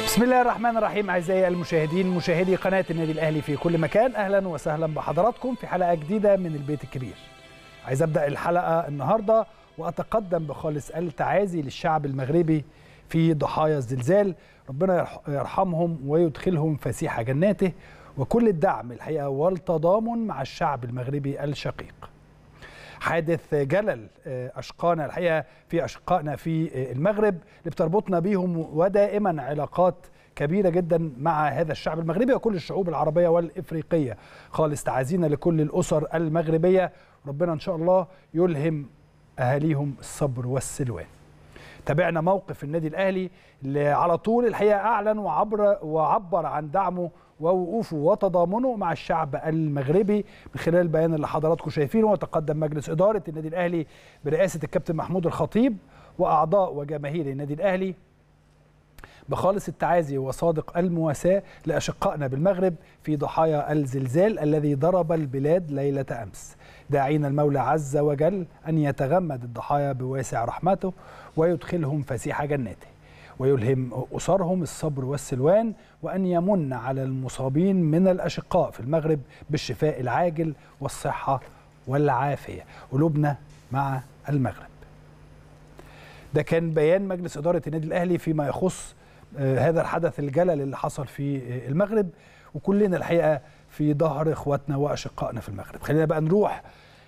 بسم الله الرحمن الرحيم اعزائي المشاهدين مشاهدي قناه النادي الاهلي في كل مكان اهلا وسهلا بحضراتكم في حلقه جديده من البيت الكبير عايز ابدا الحلقه النهارده واتقدم بخالص التعازي للشعب المغربي في ضحايا الزلزال ربنا يرحمهم ويدخلهم فسيح جناته وكل الدعم الحقيقه والتضامن مع الشعب المغربي الشقيق حادث جلل اشقانا الحقيقه في اشقائنا في المغرب اللي بتربطنا بيهم ودائما علاقات كبيره جدا مع هذا الشعب المغربي وكل الشعوب العربيه والافريقيه خالص تعازينا لكل الاسر المغربيه ربنا ان شاء الله يلهم اهاليهم الصبر والسلوان تابعنا موقف النادي الاهلي اللي على طول الحقيقه اعلن وعبر وعبر عن دعمه ووقوفه وتضامنه مع الشعب المغربي من خلال البيان اللي حضراتكم شايفينه وتقدم مجلس اداره النادي الاهلي برئاسه الكابتن محمود الخطيب واعضاء وجماهير النادي الاهلي بخالص التعازي وصادق المواساة لأشقائنا بالمغرب في ضحايا الزلزال الذي ضرب البلاد ليلة أمس داعين المولى عز وجل أن يتغمد الضحايا بواسع رحمته ويدخلهم فسيح جناته ويلهم أسرهم الصبر والسلوان وأن يمن على المصابين من الأشقاء في المغرب بالشفاء العاجل والصحة والعافية قلوبنا مع المغرب ده كان بيان مجلس إدارة النادي الأهلي فيما يخص هذا الحدث الجلل اللي حصل في المغرب وكلنا الحقيقه في ظهر اخواتنا واشقائنا في المغرب خلينا بقى نروح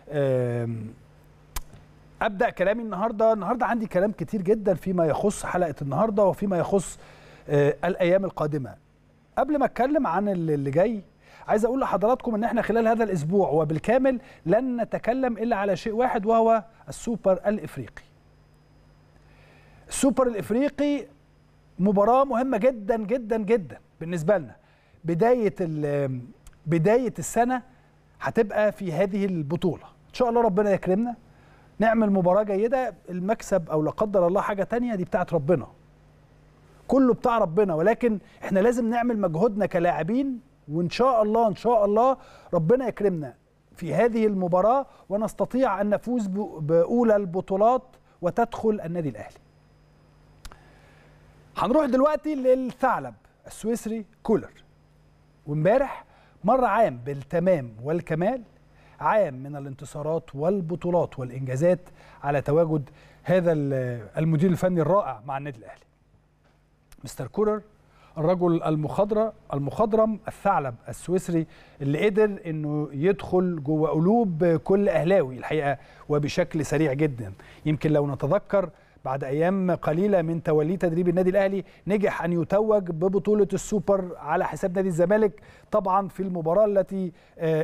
ابدا كلامي النهارده النهارده عندي كلام كتير جدا فيما يخص حلقه النهارده وفيما يخص الايام القادمه قبل ما اتكلم عن اللي جاي عايز اقول لحضراتكم ان احنا خلال هذا الاسبوع وبالكامل لن نتكلم الا على شيء واحد وهو السوبر الافريقي السوبر الافريقي مباراة مهمة جدا جدا جدا بالنسبة لنا بداية بداية السنة هتبقى في هذه البطولة إن شاء الله ربنا يكرمنا نعمل مباراة جيدة المكسب أو لا قدر الله حاجة تانية دي بتاعت ربنا كله بتاع ربنا ولكن احنا لازم نعمل مجهودنا كلاعبين وإن شاء الله إن شاء الله ربنا يكرمنا في هذه المباراة ونستطيع أن نفوز بأولى البطولات وتدخل النادي الأهلي هنروح دلوقتي للثعلب السويسري كولر وامبارح مر عام بالتمام والكمال عام من الانتصارات والبطولات والانجازات على تواجد هذا المدير الفني الرائع مع النادي الاهلي مستر كولر الرجل المخضرة المخضرم الثعلب السويسري اللي قدر انه يدخل جوه قلوب كل اهلاوي الحقيقه وبشكل سريع جدا يمكن لو نتذكر بعد ايام قليله من توليه تدريب النادي الاهلي نجح ان يتوج ببطوله السوبر على حساب نادي الزمالك طبعا في المباراه التي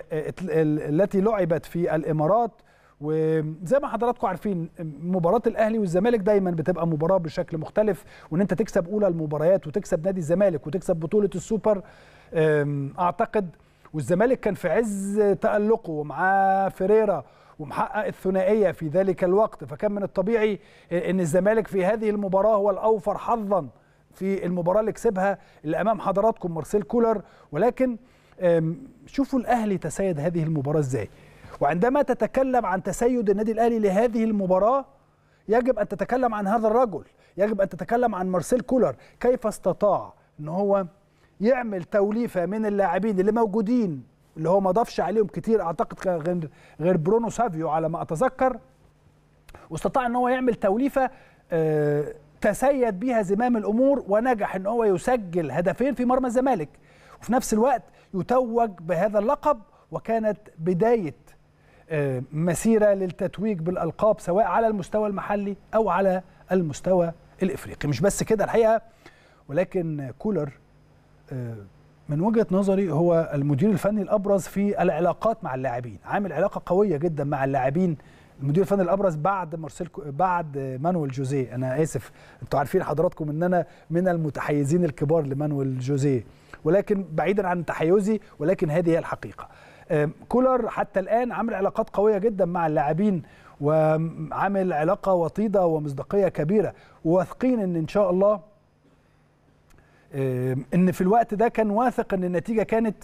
التي لعبت في الامارات وزي ما حضراتكم عارفين مباراه الاهلي والزمالك دايما بتبقى مباراه بشكل مختلف وان انت تكسب اولى المباريات وتكسب نادي الزمالك وتكسب بطوله السوبر اعتقد والزمالك كان في عز تالقه ومعاه فيريرا ومحقق الثنائيه في ذلك الوقت فكان من الطبيعي ان الزمالك في هذه المباراه هو الاوفر حظا في المباراه اللي كسبها اللي امام حضراتكم مارسيل كولر ولكن شوفوا الاهلي تسيد هذه المباراه ازاي وعندما تتكلم عن تسيد النادي الاهلي لهذه المباراه يجب ان تتكلم عن هذا الرجل يجب ان تتكلم عن مارسيل كولر كيف استطاع ان هو يعمل توليفه من اللاعبين اللي موجودين اللي هو ما ضافش عليهم كتير اعتقد غير غير برونو سافيو على ما اتذكر واستطاع ان هو يعمل توليفه آه تسيد بيها زمام الامور ونجح ان هو يسجل هدفين في مرمى الزمالك وفي نفس الوقت يتوج بهذا اللقب وكانت بدايه آه مسيره للتتويج بالالقاب سواء على المستوى المحلي او على المستوى الافريقي مش بس كده الحقيقه ولكن كولر آه من وجهه نظري هو المدير الفني الابرز في العلاقات مع اللاعبين عامل علاقه قويه جدا مع اللاعبين المدير الفني الابرز بعد مارسيل بعد مانويل جوزيه انا اسف انتوا عارفين حضراتكم ان انا من المتحيزين الكبار لمانويل جوزيه ولكن بعيدا عن تحيزي ولكن هذه هي الحقيقه كولر حتى الان عامل علاقات قويه جدا مع اللاعبين وعامل علاقه وطيده ومصداقيه كبيره وواثقين ان ان شاء الله ان في الوقت ده كان واثق ان النتيجه كانت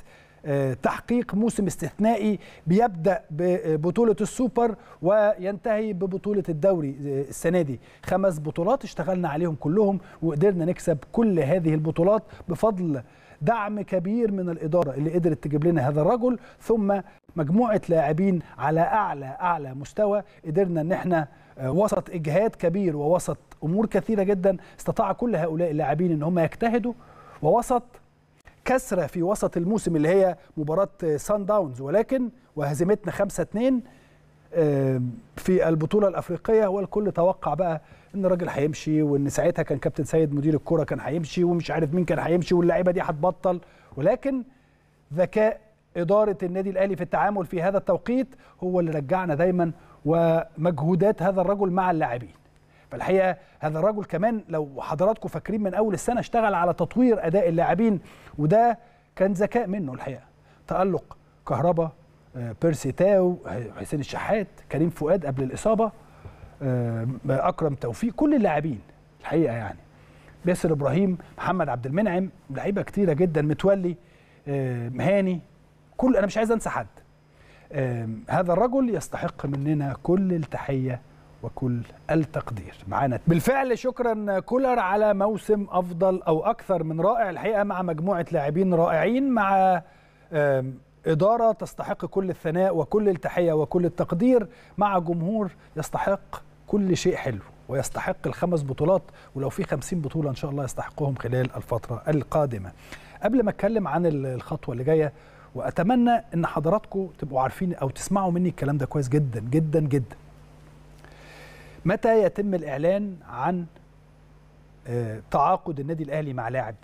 تحقيق موسم استثنائي بيبدا ببطوله السوبر وينتهي ببطوله الدوري السنه دي خمس بطولات اشتغلنا عليهم كلهم وقدرنا نكسب كل هذه البطولات بفضل دعم كبير من الاداره اللي قدرت تجيب لنا هذا الرجل ثم مجموعه لاعبين على اعلى اعلى مستوى قدرنا ان احنا وسط اجهاد كبير ووسط امور كثيره جدا استطاع كل هؤلاء اللاعبين ان هم يجتهدوا ووسط كسره في وسط الموسم اللي هي مباراه سان داونز ولكن وهزيمتنا 5 2 في البطوله الافريقيه والكل توقع بقى ان الراجل هيمشي وان ساعتها كان كابتن سيد مدير الكره كان هيمشي ومش عارف مين كان هيمشي واللعيبه دي هتبطل ولكن ذكاء اداره النادي الاهلي في التعامل في هذا التوقيت هو اللي رجعنا دايما ومجهودات هذا الرجل مع اللاعبين فالحقيقه هذا الرجل كمان لو حضراتكم فاكرين من اول السنه اشتغل على تطوير اداء اللاعبين وده كان ذكاء منه الحقيقه تالق كهربا بيرسي تاو حسين الشحات كريم فؤاد قبل الاصابه اكرم توفيق كل اللاعبين الحقيقه يعني باسل ابراهيم محمد عبد المنعم لعيبه كتيره جدا متولي مهاني كل انا مش عايز انسى حد هذا الرجل يستحق مننا كل التحيه وكل التقدير معانا بالفعل شكرا كولر على موسم افضل او اكثر من رائع الحقيقه مع مجموعه لاعبين رائعين مع اداره تستحق كل الثناء وكل التحيه وكل التقدير مع جمهور يستحق كل شيء حلو ويستحق الخمس بطولات ولو في خمسين بطوله ان شاء الله يستحقهم خلال الفتره القادمه قبل ما اتكلم عن الخطوه اللي جايه واتمنى ان حضراتكم تبقوا عارفين او تسمعوا مني الكلام ده كويس جدا جدا جدا متى يتم الاعلان عن تعاقد النادي الاهلي مع لاعب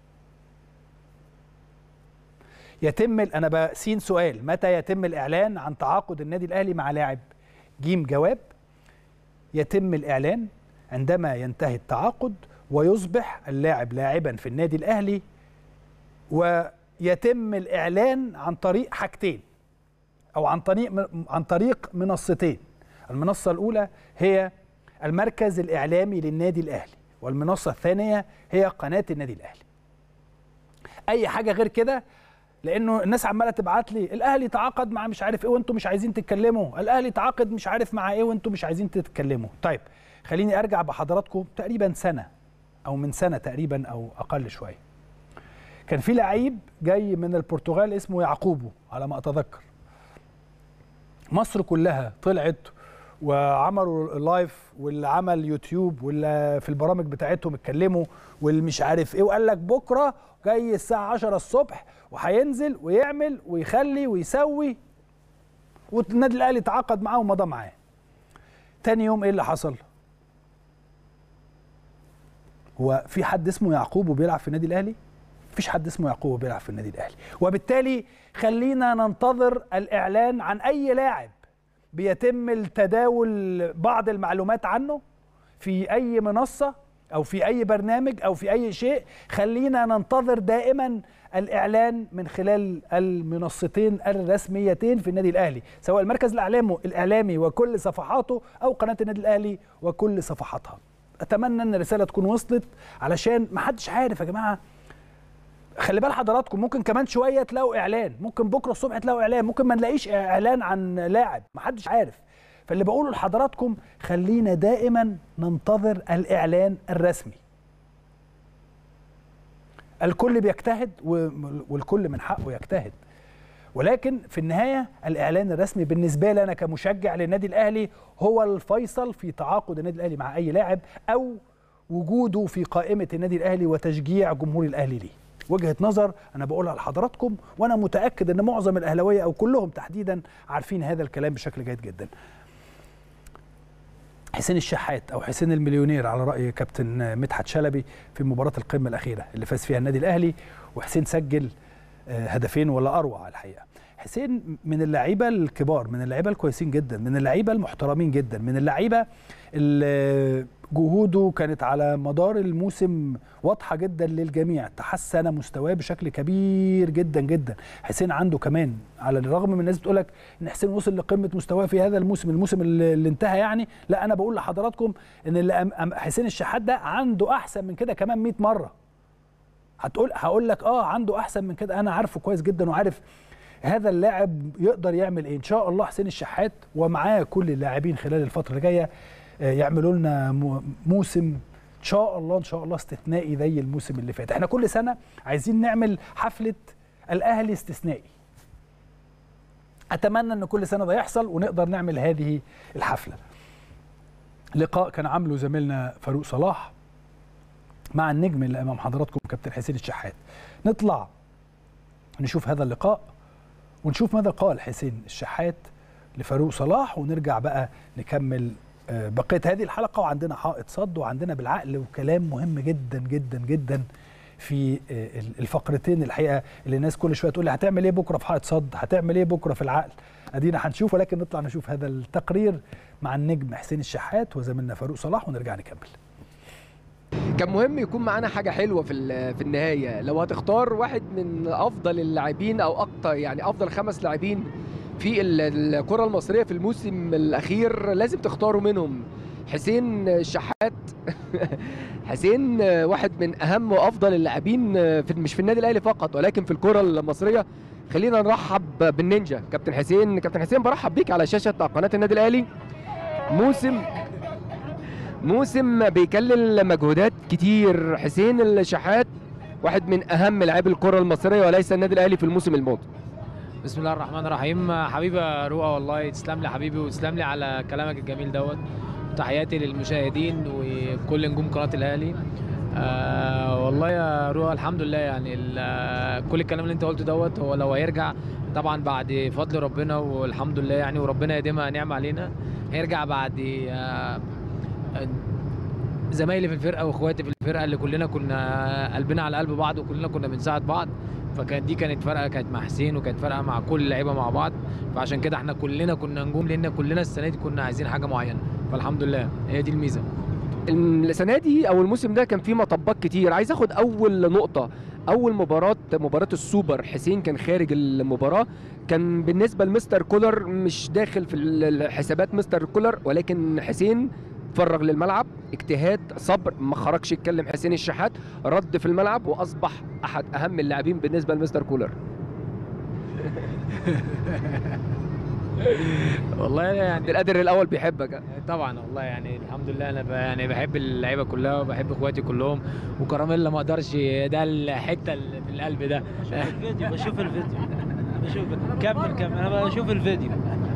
يتم انا بسين سؤال متى يتم الاعلان عن تعاقد النادي الاهلي مع لاعب جيم جواب يتم الاعلان عندما ينتهي التعاقد ويصبح اللاعب لاعبا في النادي الاهلي ويتم الاعلان عن طريق حاجتين او عن طريق عن طريق منصتين المنصه الاولى هي المركز الاعلامي للنادي الاهلي والمنصه الثانيه هي قناه النادي الاهلي اي حاجه غير كده لانه الناس عماله تبعت لي الاهلي تعاقد مع مش عارف ايه وانتم مش عايزين تتكلموا الاهلي تعاقد مش عارف مع ايه وانتم مش عايزين تتكلموا طيب خليني ارجع بحضراتكم تقريبا سنه او من سنه تقريبا او اقل شويه كان في لعيب جاي من البرتغال اسمه يعقوبو على ما اتذكر مصر كلها طلعت وعملوا لايف واللي عمل يوتيوب واللي في البرامج بتاعتهم اتكلموا واللي مش عارف ايه وقال لك بكره جاي الساعه 10 الصبح وهينزل ويعمل ويخلي ويسوي والنادي الاهلي تعاقد معاه ومضى معاه تاني يوم ايه اللي حصل هو في حد اسمه يعقوب وبيلعب في النادي الاهلي مفيش حد اسمه يعقوب وبيلعب في النادي الاهلي وبالتالي خلينا ننتظر الاعلان عن اي لاعب بيتم التداول بعض المعلومات عنه في اي منصه او في اي برنامج او في اي شيء خلينا ننتظر دائما الاعلان من خلال المنصتين الرسميتين في النادي الاهلي سواء المركز الاعلامي الاعلامي وكل صفحاته او قناه النادي الاهلي وكل صفحاتها اتمنى ان الرساله تكون وصلت علشان ما حدش عارف يا جماعه خلي بال حضراتكم ممكن كمان شويه تلاقوا اعلان ممكن بكره الصبح تلاقوا اعلان ممكن ما نلاقيش اعلان عن لاعب ما حدش عارف فاللي بقوله لحضراتكم خلينا دائما ننتظر الاعلان الرسمي الكل بيجتهد والكل من حقه يجتهد ولكن في النهايه الاعلان الرسمي بالنسبه لي انا كمشجع للنادي الاهلي هو الفيصل في تعاقد النادي الاهلي مع اي لاعب او وجوده في قائمه النادي الاهلي وتشجيع جمهور الاهلي ليه وجهه نظر انا بقولها لحضراتكم وانا متاكد ان معظم الاهلاويه او كلهم تحديدا عارفين هذا الكلام بشكل جيد جدا حسين الشحات او حسين المليونير على راي كابتن مدحت شلبي في مباراه القمه الاخيره اللي فاز فيها النادي الاهلي وحسين سجل هدفين ولا اروع الحقيقه حسين من اللعيبه الكبار من اللعيبه الكويسين جدا من اللعيبه المحترمين جدا من اللعيبه اللي جهوده كانت على مدار الموسم واضحه جدا للجميع تحسن مستواه بشكل كبير جدا جدا حسين عنده كمان على الرغم من الناس بتقول لك ان حسين وصل لقمه مستواه في هذا الموسم الموسم اللي انتهى يعني لا انا بقول لحضراتكم ان اللي حسين الشحات ده عنده احسن من كده كمان 100 مره هتقول هقول لك اه عنده احسن من كده انا عارفه كويس جدا وعارف هذا اللاعب يقدر يعمل ايه ان شاء الله حسين الشحات ومعاه كل اللاعبين خلال الفتره اللي جايه آه، يعملوا لنا مو- موسم ان شاء الله ان شاء الله استثنائي زي الموسم اللي فات احنا كل سنه عايزين نعمل حفله الاهلي استثنائي اتمنى ان كل سنه ده يحصل ونقدر نعمل هذه الحفله لقاء كان عامله زميلنا فاروق صلاح مع النجم اللي امام حضراتكم كابتن حسين الشحات نطلع نشوف هذا اللقاء ونشوف ماذا قال حسين الشحات لفاروق صلاح ونرجع بقى نكمل آه، بقيه هذه الحلقه وعندنا حائط صد وعندنا بالعقل وكلام مهم جدا جدا جدا في آه، الفقرتين الحقيقه اللي الناس كل شويه تقول لي هتعمل ايه بكره في حائط صد هتعمل ايه بكره في العقل ادينا هنشوف ولكن نطلع نشوف هذا التقرير مع النجم حسين الشحات وزميلنا فاروق صلاح ونرجع نكمل كان مهم يكون معانا حاجه حلوه في ال- في النهايه لو هتختار واحد من افضل اللاعبين او اكتر يعني افضل خمس لاعبين في ال- الكره المصريه في الموسم الاخير لازم تختاروا منهم حسين الشحات حسين واحد من اهم وافضل اللاعبين في مش في النادي الاهلي فقط ولكن في الكره المصريه خلينا نرحب بالنينجا كابتن حسين كابتن حسين برحب بيك على شاشه قناه النادي الاهلي موسم موسم بيكلل مجهودات كتير حسين الشحات واحد من اهم لاعبي الكره المصريه وليس النادي الاهلي في الموسم الماضي بسم الله الرحمن الرحيم حبيبي يا رؤى والله تسلم لي حبيبي وتسلم لي على كلامك الجميل دوت تحياتي للمشاهدين وكل نجوم قناه الاهلي آه والله يا رؤى الحمد لله يعني ال- كل الكلام اللي انت قلته دوت هو لو هيرجع طبعا بعد فضل ربنا والحمد لله يعني وربنا يديمها نعم علينا هيرجع بعد آه زمايلي في الفرقه واخواتي في الفرقه اللي كلنا كنا قلبنا على قلب بعض وكلنا كنا بنساعد بعض فكانت دي كانت فرقه كانت مع حسين وكانت فرقه مع كل اللعيبه مع بعض فعشان كده احنا كلنا كنا نجوم لان كلنا السنه دي كنا عايزين حاجه معينه فالحمد لله هي دي الميزه السنه دي او الموسم ده كان فيه مطبات كتير عايز اخد اول نقطه اول مباراه مباراه السوبر حسين كان خارج المباراه كان بالنسبه لمستر كولر مش داخل في الحسابات مستر كولر ولكن حسين فرغ للملعب اجتهاد صبر ما خرجش يتكلم حسين الشحات رد في الملعب واصبح احد اهم اللاعبين بالنسبه لمستر كولر والله يعني عبد القادر الاول بيحبك طبعا والله يعني الحمد لله انا ب- يعني بحب اللعيبه كلها وبحب اخواتي كلهم وكراميلا ما اقدرش ده الحته اللي في القلب ده بشوف الفيديو بشوف الفيديو بشوف كمل كمل انا بشوف الفيديو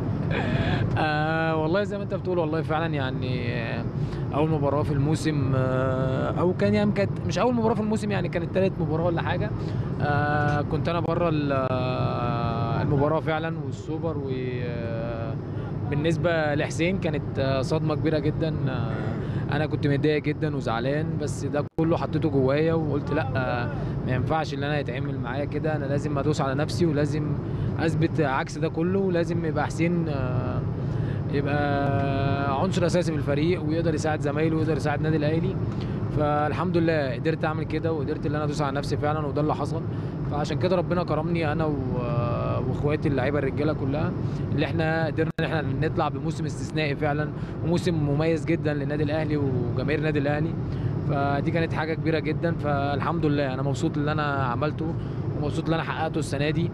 آه والله زي ما انت بتقول والله فعلا يعني آه، اول مباراه في الموسم آه او كان يعني كانت مش اول مباراه في الموسم يعني كانت تالت مباراه ولا حاجه آه كنت انا بره ال- آه، المباراه فعلا والسوبر و آه، بالنسبه لحسين كانت آه، صدمه كبيره جدا آه، انا كنت متضايق جدا وزعلان بس ده كله حطيته جوايا وقلت لا آه، ما ينفعش ان انا يتعمل معايا كده انا لازم ادوس على نفسي ولازم اثبت عكس ده كله ولازم يبقى حسين آه، يبقى عنصر اساسي في الفريق ويقدر يساعد زمايله ويقدر يساعد النادي الاهلي فالحمد لله قدرت اعمل كده وقدرت ان انا ادوس على نفسي فعلا وده اللي حصل فعشان كده ربنا كرمني انا و- واخواتي اللعيبه الرجاله كلها اللي احنا قدرنا ان احنا نطلع بموسم استثنائي فعلا وموسم مميز جدا للنادي الاهلي وجماهير النادي الاهلي فدي كانت حاجه كبيره جدا فالحمد لله انا مبسوط اللي انا عملته ومبسوط اللي انا حققته السنه دي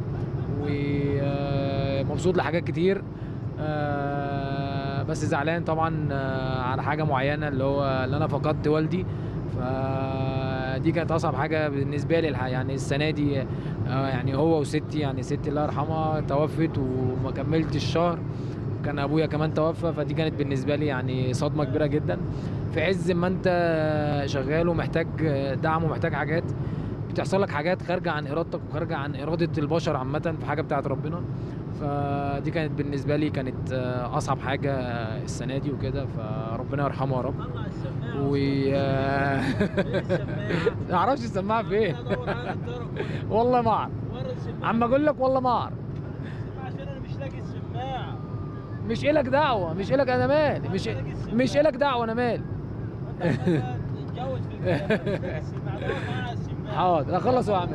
ومبسوط لحاجات كتير آه، بس زعلان طبعا آه، على حاجه معينه اللي هو اللي انا فقدت والدي فدي كانت اصعب حاجه بالنسبه لي الح- يعني السنه دي آه، يعني هو وستي يعني ستي الله يرحمها توفت وما كملتش الشهر كان ابويا كمان توفى فدي كانت بالنسبه لي يعني صدمه كبيره جدا في عز ما انت شغال ومحتاج دعم ومحتاج حاجات بتحصل لك حاجات خارجه عن ارادتك وخارجه عن اراده البشر عامه في حاجه بتاعت ربنا فدي كانت بالنسبه لي كانت آه، اصعب حاجه السنه دي وكده فربنا يرحمه يا رب طلع السماعه و آه، ما اعرفش السماعه فين ادور على الطرف والله ما اعرف ورا السماعه عم اقول لك والله ما اعرف عشان انا مش لاقي السماعه مش إلك دعوه مش إلك انا مالي مش مش إلك دعوه انا مالي اتجوز في الكلام السماعه دور معاها السماعه حاضر اخلص واعمل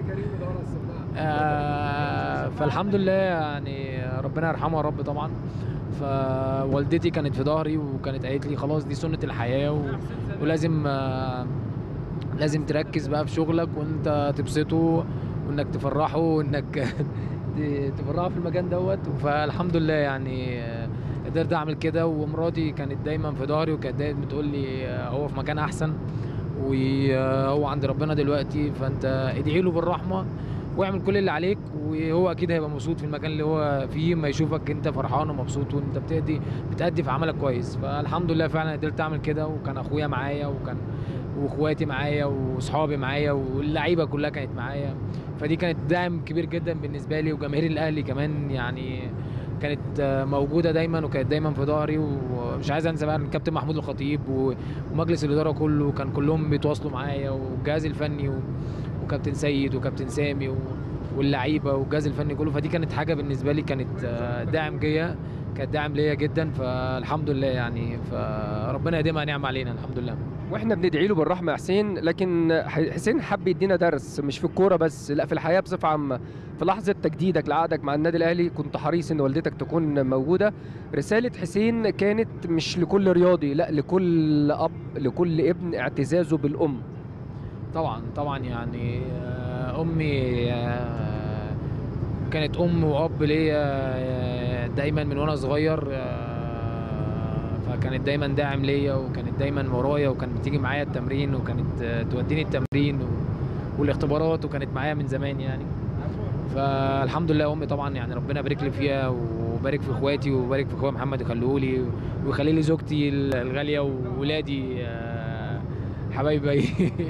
آه فالحمد لله يعني ربنا يرحمه يا رب طبعا فوالدتي كانت في ظهري وكانت قالت لي خلاص دي سنة الحياة و... ولازم آه لازم تركز بقى في شغلك وانت تبسطه وانك تفرحه وانك ت- تفرحه في المكان دوت فالحمد لله يعني آه، قدرت اعمل كده ومراتي كانت دايما في ظهري وكانت دايما بتقول لي آه، هو في مكان احسن وهو عند ربنا دلوقتي فانت ادعي له بالرحمه واعمل كل اللي عليك وهو اكيد هيبقى مبسوط في المكان اللي هو فيه ما يشوفك انت فرحان ومبسوط وانت بتأدي بتأدي في عملك كويس فالحمد لله فعلا قدرت اعمل كده وكان اخويا معايا وكان واخواتي معايا واصحابي معايا واللعيبه كلها كانت معايا فدي كانت دعم كبير جدا بالنسبه لي وجماهير الاهلي كمان يعني كانت آه، موجوده دايما وكانت دايما في ظهري ومش عايز انسى بقى إن الكابتن محمود الخطيب و- ومجلس الاداره كله كان كلهم بيتواصلوا معايا والجهاز الفني و- وكابتن سيد وكابتن سامي و- واللعيبه والجهاز الفني كله فدي كانت حاجه بالنسبه لي كانت آه، داعم جيا كانت داعم ليا جدا فالحمد لله يعني فربنا يديمها نعمه علينا الحمد لله واحنا بندعي له بالرحمه يا حسين لكن ح- حسين حب يدينا درس مش في الكوره بس لا في الحياه بصفه عامه في لحظه تجديدك لعقدك مع النادي الاهلي كنت حريص ان والدتك تكون موجوده رساله حسين كانت مش لكل رياضي لا لكل اب لكل ابن اعتزازه بالام طبعا طبعا يعني آه، امي آه، كانت ام واب ليا آه، دايما من وانا صغير آه، فكانت دايما داعم ليا وكانت دايما ورايا وكانت بتيجي معايا التمرين وكانت آه، توديني التمرين و- والاختبارات وكانت معايا من زمان يعني فالحمد لله امي طبعا يعني ربنا يبارك لي فيها وبارك في اخواتي وبارك في اخويا محمد يخليهولي ويخلي لي زوجتي الغاليه وولادي آه، حبايبي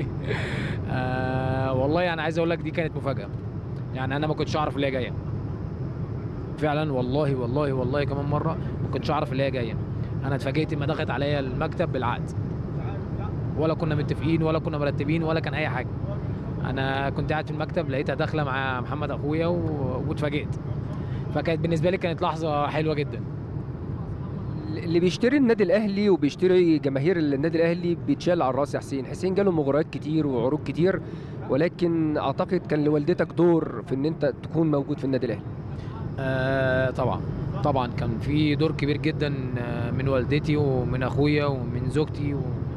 آه والله يعني عايز اقول لك دي كانت مفاجاه يعني انا ما كنتش اعرف اللي هي جايه فعلا والله والله والله كمان مره ما كنتش اعرف اللي هي جايه انا اتفاجئت لما دخلت عليا المكتب بالعقد ولا كنا متفقين ولا كنا مرتبين ولا كان اي حاجه انا كنت قاعد في المكتب لقيتها داخله مع محمد اخويا و- واتفاجئت فكانت بالنسبه لي كانت لحظه حلوه جدا اللي بيشتري النادي الاهلي وبيشتري جماهير النادي الاهلي بيتشال على الراس يا حسين حسين جاله مغريات كتير وعروض كتير ولكن اعتقد كان لوالدتك دور في ان انت تكون موجود في النادي الاهلي آه طبعا طبعا كان في دور كبير جدا آه، من والدتي ومن اخويا ومن زوجتي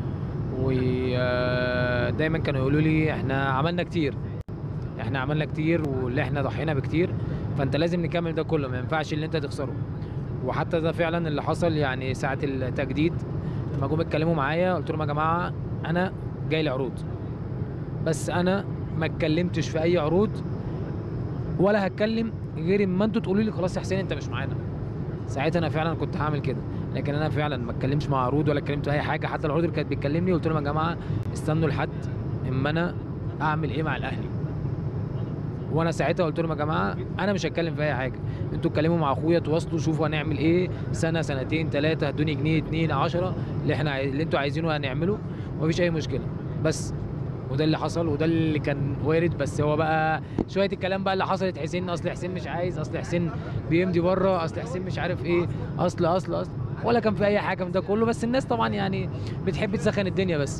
ودايما كانوا يقولوا لي احنا عملنا كتير احنا عملنا كتير واللي احنا ضحينا بكتير فانت لازم نكمل ده كله ما ينفعش اللي انت تخسره وحتى ده فعلا اللي حصل يعني ساعه التجديد لما جم اتكلموا معايا قلت لهم يا جماعه انا جاي لي عروض بس انا ما اتكلمتش في اي عروض ولا هتكلم غير اما انتوا تقولوا لي خلاص يا حسين انت مش معانا ساعتها انا فعلا كنت هعمل كده لكن انا فعلا ما اتكلمش مع عروض ولا اتكلمت في اي حاجه حتى العروض اللي كانت بتكلمني قلت لهم يا جماعه استنوا لحد اما انا اعمل ايه مع الاهلي وانا ساعتها قلت لهم يا جماعه انا مش هتكلم في اي حاجه انتوا اتكلموا مع اخويا تواصلوا شوفوا هنعمل ايه سنه سنتين ثلاثه ادوني جنيه اتنين عشرة اللي احنا عايز- اللي انتوا عايزينه هنعمله ومفيش اي مشكله بس وده اللي حصل وده اللي كان وارد بس هو بقى شويه الكلام بقى اللي حصلت حسين اصل حسين مش عايز اصل حسين بيمضي بره اصل حسين مش عارف ايه اصل اصل اصل ولا كان في اي حاجه من ده كله بس الناس طبعا يعني بتحب تسخن الدنيا بس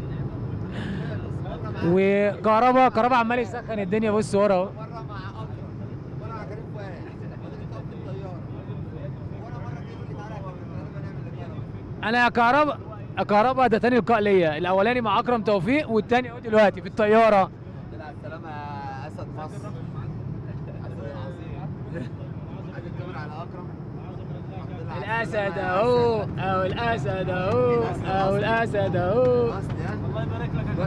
وكهربا كهربا عمال يسخن الدنيا بص ورا اهو مره مع اكرم مره مع كريم فؤاد كنت في الطياره وانا مره جه يقول لي تعالى يا كابتن تعالى نعمل لقاء انا يا كهربا يا كهربا ده تاني لقاء ليا الاولاني مع اكرم توفيق والتاني اهو دلوقتي في الطياره طلع السلامه يا اسد مصر اسد العظيم عايز الكاميرا على اكرم الحمد لله على الاسد السلامة يا اهو أسد. اهو الاسد اهو اهو الاسد اهو بس يا الله يبارك لك يا بس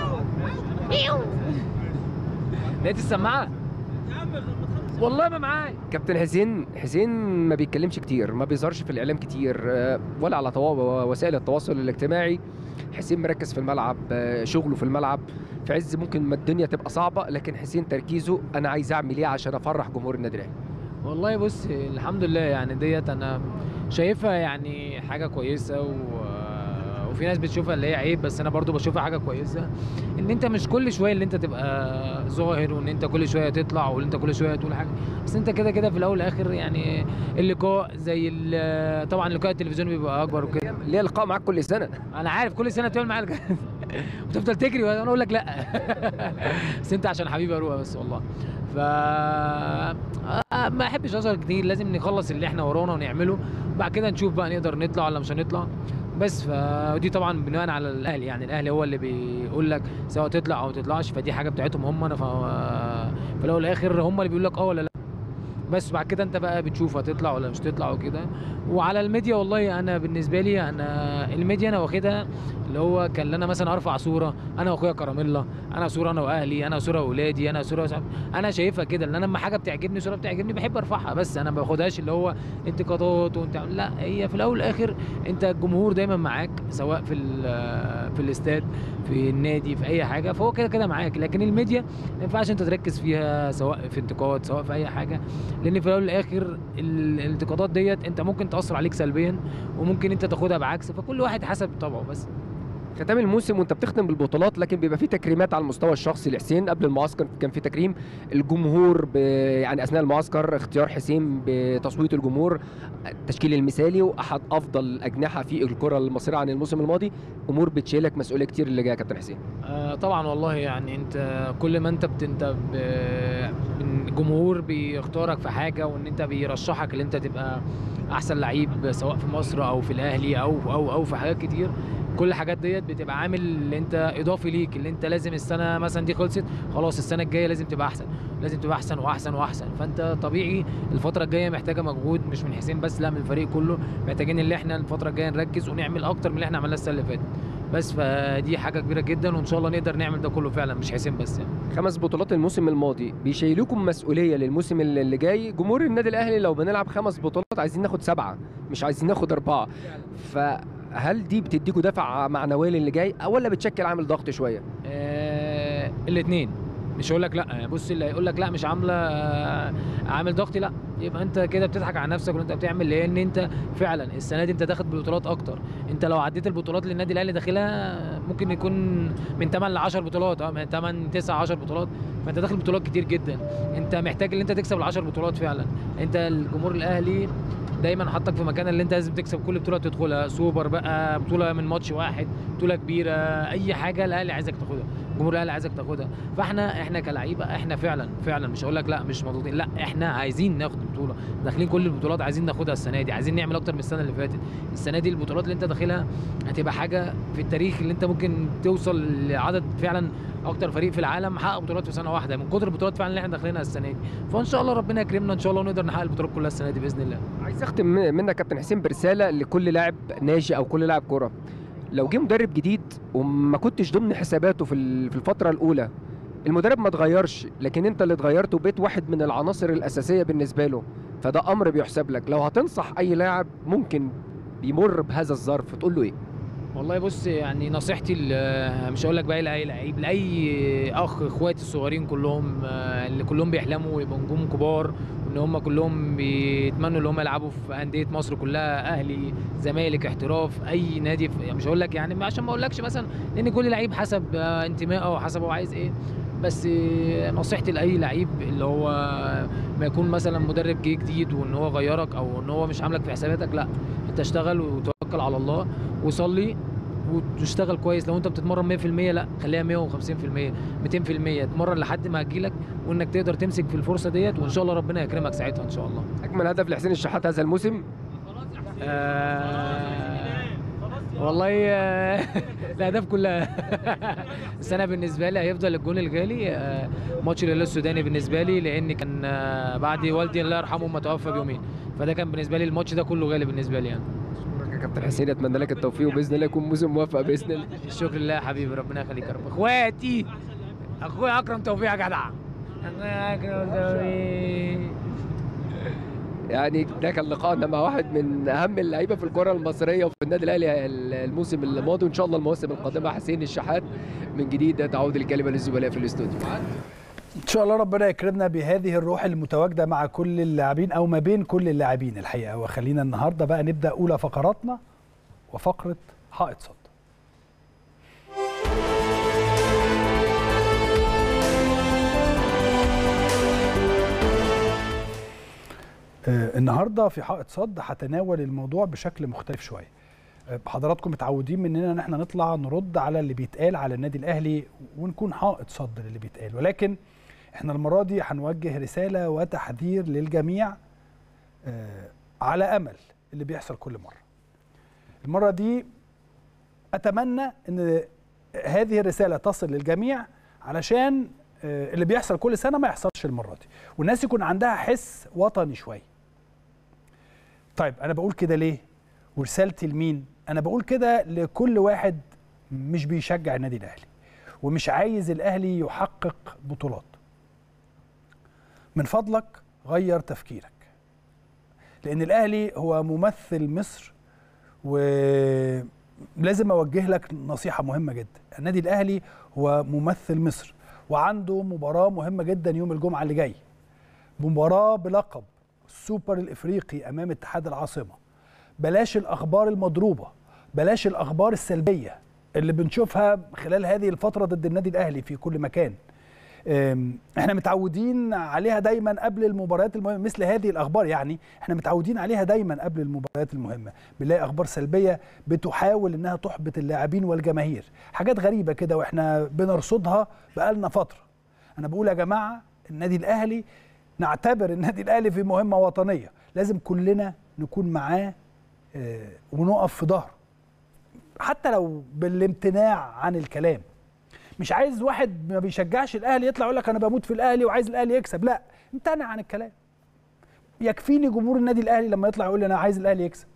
لقيت السماعه يا عم ما تخلص والله ما معايا كابتن حسين حسين ما بيتكلمش كتير ما بيظهرش في الاعلام كتير آه، ولا على طوا- وسائل التواصل الاجتماعي حسين مركز في الملعب آه، شغله في الملعب في عز ممكن ما الدنيا تبقى صعبه لكن حسين تركيزه انا عايز اعمل ايه عشان افرح جمهور النادي الاهلي والله بص الحمد لله يعني ديت انا شايفها يعني حاجه كويسه و... وفي ناس بتشوفها اللي هي عيب بس انا برضو بشوفها حاجه كويسه ان انت مش كل شويه اللي انت تبقى ظاهر وان انت كل شويه تطلع وان انت كل شويه تقول حاجه بس انت كده كده في الاول والاخر يعني اللقاء زي ال- طبعا لقاء التلفزيون بيبقى اكبر وكده ليه لقاء معاك كل سنه انا عارف كل سنه بتعمل معايا الج- وتفضل تجري وانا اقول لك لا بس انت عشان حبيبي اروح بس والله ف آه، ما احبش اظهر كتير لازم نخلص اللي احنا ورانا ونعمله بعد كده نشوف بقى نقدر نطلع ولا مش هنطلع بس فدي طبعا بناء على الاهلي يعني الاهلي هو اللي بيقول لك سواء تطلع او ما تطلعش فدي حاجه بتاعتهم هم انا ف... في الاول والاخر هم اللي بيقول لك اه ولا لا بس بعد كده انت بقى بتشوف هتطلع ولا مش تطلع وكده وعلى الميديا والله انا بالنسبه لي انا الميديا انا واخدها اللي هو كان انا مثلا ارفع صوره انا واخويا كراميلا انا صوره انا واهلي انا صوره واولادي انا صوره وصح... انا شايفها كده ان انا لما حاجه بتعجبني صوره بتعجبني بحب ارفعها بس انا ما باخدهاش اللي هو انتقادات وانت لا هي في الاول والاخر انت الجمهور دايما معاك سواء في ال- في الاستاد في النادي في اي حاجه فهو كده كده معاك لكن الميديا ما ينفعش انت تركز فيها سواء في انتقاد سواء في اي حاجه لان في الاول والاخر ال- الانتقادات ديت انت ممكن تاثر عليك سلبيا وممكن انت تاخدها بعكس فكل واحد حسب طبعه بس ختام الموسم وانت بتختم بالبطولات لكن بيبقى في تكريمات على المستوى الشخصي لحسين قبل المعسكر كان في تكريم الجمهور ب... يعني اثناء المعسكر اختيار حسين بتصويت الجمهور التشكيل المثالي واحد افضل الاجنحه في الكره المصريه عن الموسم الماضي امور بتشيلك مسؤوليه كتير اللي جايه يا كابتن حسين آه طبعا والله يعني انت كل ما انت بت انت ب- الجمهور بيختارك في حاجه وان انت بيرشحك ان انت تبقى احسن لعيب سواء في مصر او في الاهلي او او او في حاجات كتير كل الحاجات ديت بتبقى عامل اللي انت اضافي ليك اللي انت لازم السنه مثلا دي خلصت خلاص السنه الجايه لازم تبقى احسن لازم تبقى احسن واحسن واحسن فانت طبيعي الفتره الجايه محتاجه مجهود مش من حسين بس لا من الفريق كله محتاجين اللي احنا الفتره الجايه نركز ونعمل اكتر من اللي احنا عملناه السنه اللي فاتت بس فدي حاجه كبيره جدا وان شاء الله نقدر نعمل ده كله فعلا مش حسين بس يعني خمس بطولات الموسم الماضي بيشيلوكم مسؤوليه للموسم اللي اللي جاي جمهور النادي الاهلي لو بنلعب خمس بطولات عايزين ناخد سبعه مش عايزين ناخد اربعه فهل دي بتديكوا دفع معنوي للي جاي ولا بتشكل عامل ضغط شويه آه الاثنين مش هقول لك لا يعني بص اللي هيقول لك لا مش عامله آه، عامل ضغط لا يبقى انت كده بتضحك على نفسك وانت بتعمل لان انت فعلا السنه دي انت داخل بطولات اكتر انت لو عديت البطولات اللي النادي الاهلي داخلها ممكن يكون من 8 ل 10 بطولات اه من 8 9 10 بطولات فانت داخل بطولات كتير جدا انت محتاج ان انت تكسب ال 10 بطولات فعلا انت الجمهور الاهلي دايما حطك في مكان اللي انت لازم تكسب كل بطوله تدخلها سوبر بقى بطوله من ماتش واحد بطوله كبيره اي حاجه الاهلي عايزك تاخدها الجمهور الاهلي عايزك تاخدها فاحنا احنا كلعيبه احنا فعلا فعلا مش هقول لك لا مش مضغوطين لا احنا عايزين ناخد البطوله داخلين كل البطولات عايزين ناخدها السنه دي عايزين نعمل اكتر من السنه اللي فاتت السنه دي البطولات اللي انت داخلها هتبقى حاجه في التاريخ اللي انت ممكن توصل لعدد فعلا اكتر فريق في العالم حقق بطولات في سنه واحده من كتر البطولات فعلا اللي احنا داخلينها السنه دي فان شاء الله ربنا يكرمنا ان شاء الله ونقدر نحقق البطولات كلها السنه دي باذن الله عايز اختم من- منك كابتن حسين برساله لكل لاعب ناشئ او كل لاعب كره لو جه مدرب جديد وما كنتش ضمن حساباته في ال- في الفتره الاولى المدرب ما اتغيرش لكن انت اللي اتغيرت وبقيت واحد من العناصر الاساسيه بالنسبه له فده امر بيحسب لك لو هتنصح اي لاعب ممكن بيمر بهذا الظرف تقول له ايه والله بص يعني نصيحتي ل- مش هقول لك بقى لاي لعيب لاي اخ اخواتي الصغيرين كلهم آه، اللي كلهم بيحلموا يبقوا نجوم كبار وان هم كلهم بيتمنوا ان هم يلعبوا في انديه مصر كلها اهلي زمالك احتراف اي نادي في- مش هقول لك يعني عشان ما اقولكش مثلا لان كل لعيب حسب آه، انتمائه وحسب هو عايز ايه بس آه، نصيحتي لاي لعيب اللي هو ما يكون مثلا مدرب جه جديد وان هو غيرك او ان هو مش عاملك في حساباتك لا انت اشتغل وتوكل على الله وصلي وتشتغل كويس لو انت بتتمرن 100% لا خليها 150% 200% اتمرن لحد ما هتجيلك وانك تقدر تمسك في الفرصه ديت وان شاء الله ربنا يكرمك ساعتها ان شاء الله اجمل هدف لحسين الشحات هذا الموسم آه والله آه، الاهداف كلها بس انا بالنسبه لي هيفضل الجون الغالي آه، ماتش الهلال السوداني بالنسبه لي لان كان آه، بعد والدي الله يرحمه ما توفى بيومين فده كان بالنسبه لي الماتش ده كله غالي بالنسبه لي يعني أشكرك يا كابتن حسين اتمنى لك التوفيق وباذن الله يكون موسم موفق باذن الله الشكر لله يا حبيبي ربنا يخليك يا رب اخواتي اخويا اكرم توفيق يا جدع اخويا اكرم توفيق يعني ده كان لقائنا مع واحد من اهم اللعيبه في الكره المصريه وفي النادي الاهلي الموسم الماضي وان شاء الله المواسم القادمه حسين الشحات من جديد تعود الكلمه للزملاء في الاستوديو ان شاء الله ربنا يكرمنا بهذه الروح المتواجده مع كل اللاعبين او ما بين كل اللاعبين الحقيقه وخلينا النهارده بقى نبدا اولى فقراتنا وفقره حائط صد آه، النهارده في حائط صد هتناول الموضوع بشكل مختلف شويه آه، حضراتكم متعودين مننا ان احنا نطلع نرد على اللي بيتقال على النادي الاهلي ونكون حائط صد للي بيتقال ولكن احنا المره دي هنوجه رساله وتحذير للجميع آه، على امل اللي بيحصل كل مره المره دي اتمنى ان هذه الرساله تصل للجميع علشان آه، اللي بيحصل كل سنه ما يحصلش المره دي والناس يكون عندها حس وطني شويه طيب انا بقول كده ليه ورسالتي لمين انا بقول كده لكل واحد مش بيشجع النادي الاهلي ومش عايز الاهلي يحقق بطولات من فضلك غير تفكيرك لان الاهلي هو ممثل مصر ولازم اوجه لك نصيحه مهمه جدا النادي الاهلي هو ممثل مصر وعنده مباراه مهمه جدا يوم الجمعه اللي جاي مباراه بلقب السوبر الافريقي امام اتحاد العاصمه بلاش الاخبار المضروبه بلاش الاخبار السلبيه اللي بنشوفها خلال هذه الفتره ضد النادي الاهلي في كل مكان أم، احنا متعودين عليها دايما قبل المباريات المهمه مثل هذه الاخبار يعني احنا متعودين عليها دايما قبل المباريات المهمه بنلاقي اخبار سلبيه بتحاول انها تحبط اللاعبين والجماهير حاجات غريبه كده واحنا بنرصدها بقالنا فتره انا بقول يا جماعه النادي الاهلي نعتبر النادي الاهلي في مهمه وطنيه لازم كلنا نكون معاه آه، ونقف في ظهره حتى لو بالامتناع عن الكلام مش عايز واحد ما بيشجعش الاهلي يطلع يقول لك انا بموت في الاهلي وعايز الاهلي يكسب لا امتنع عن الكلام يكفيني جمهور النادي الاهلي لما يطلع يقول لي انا عايز الاهلي يكسب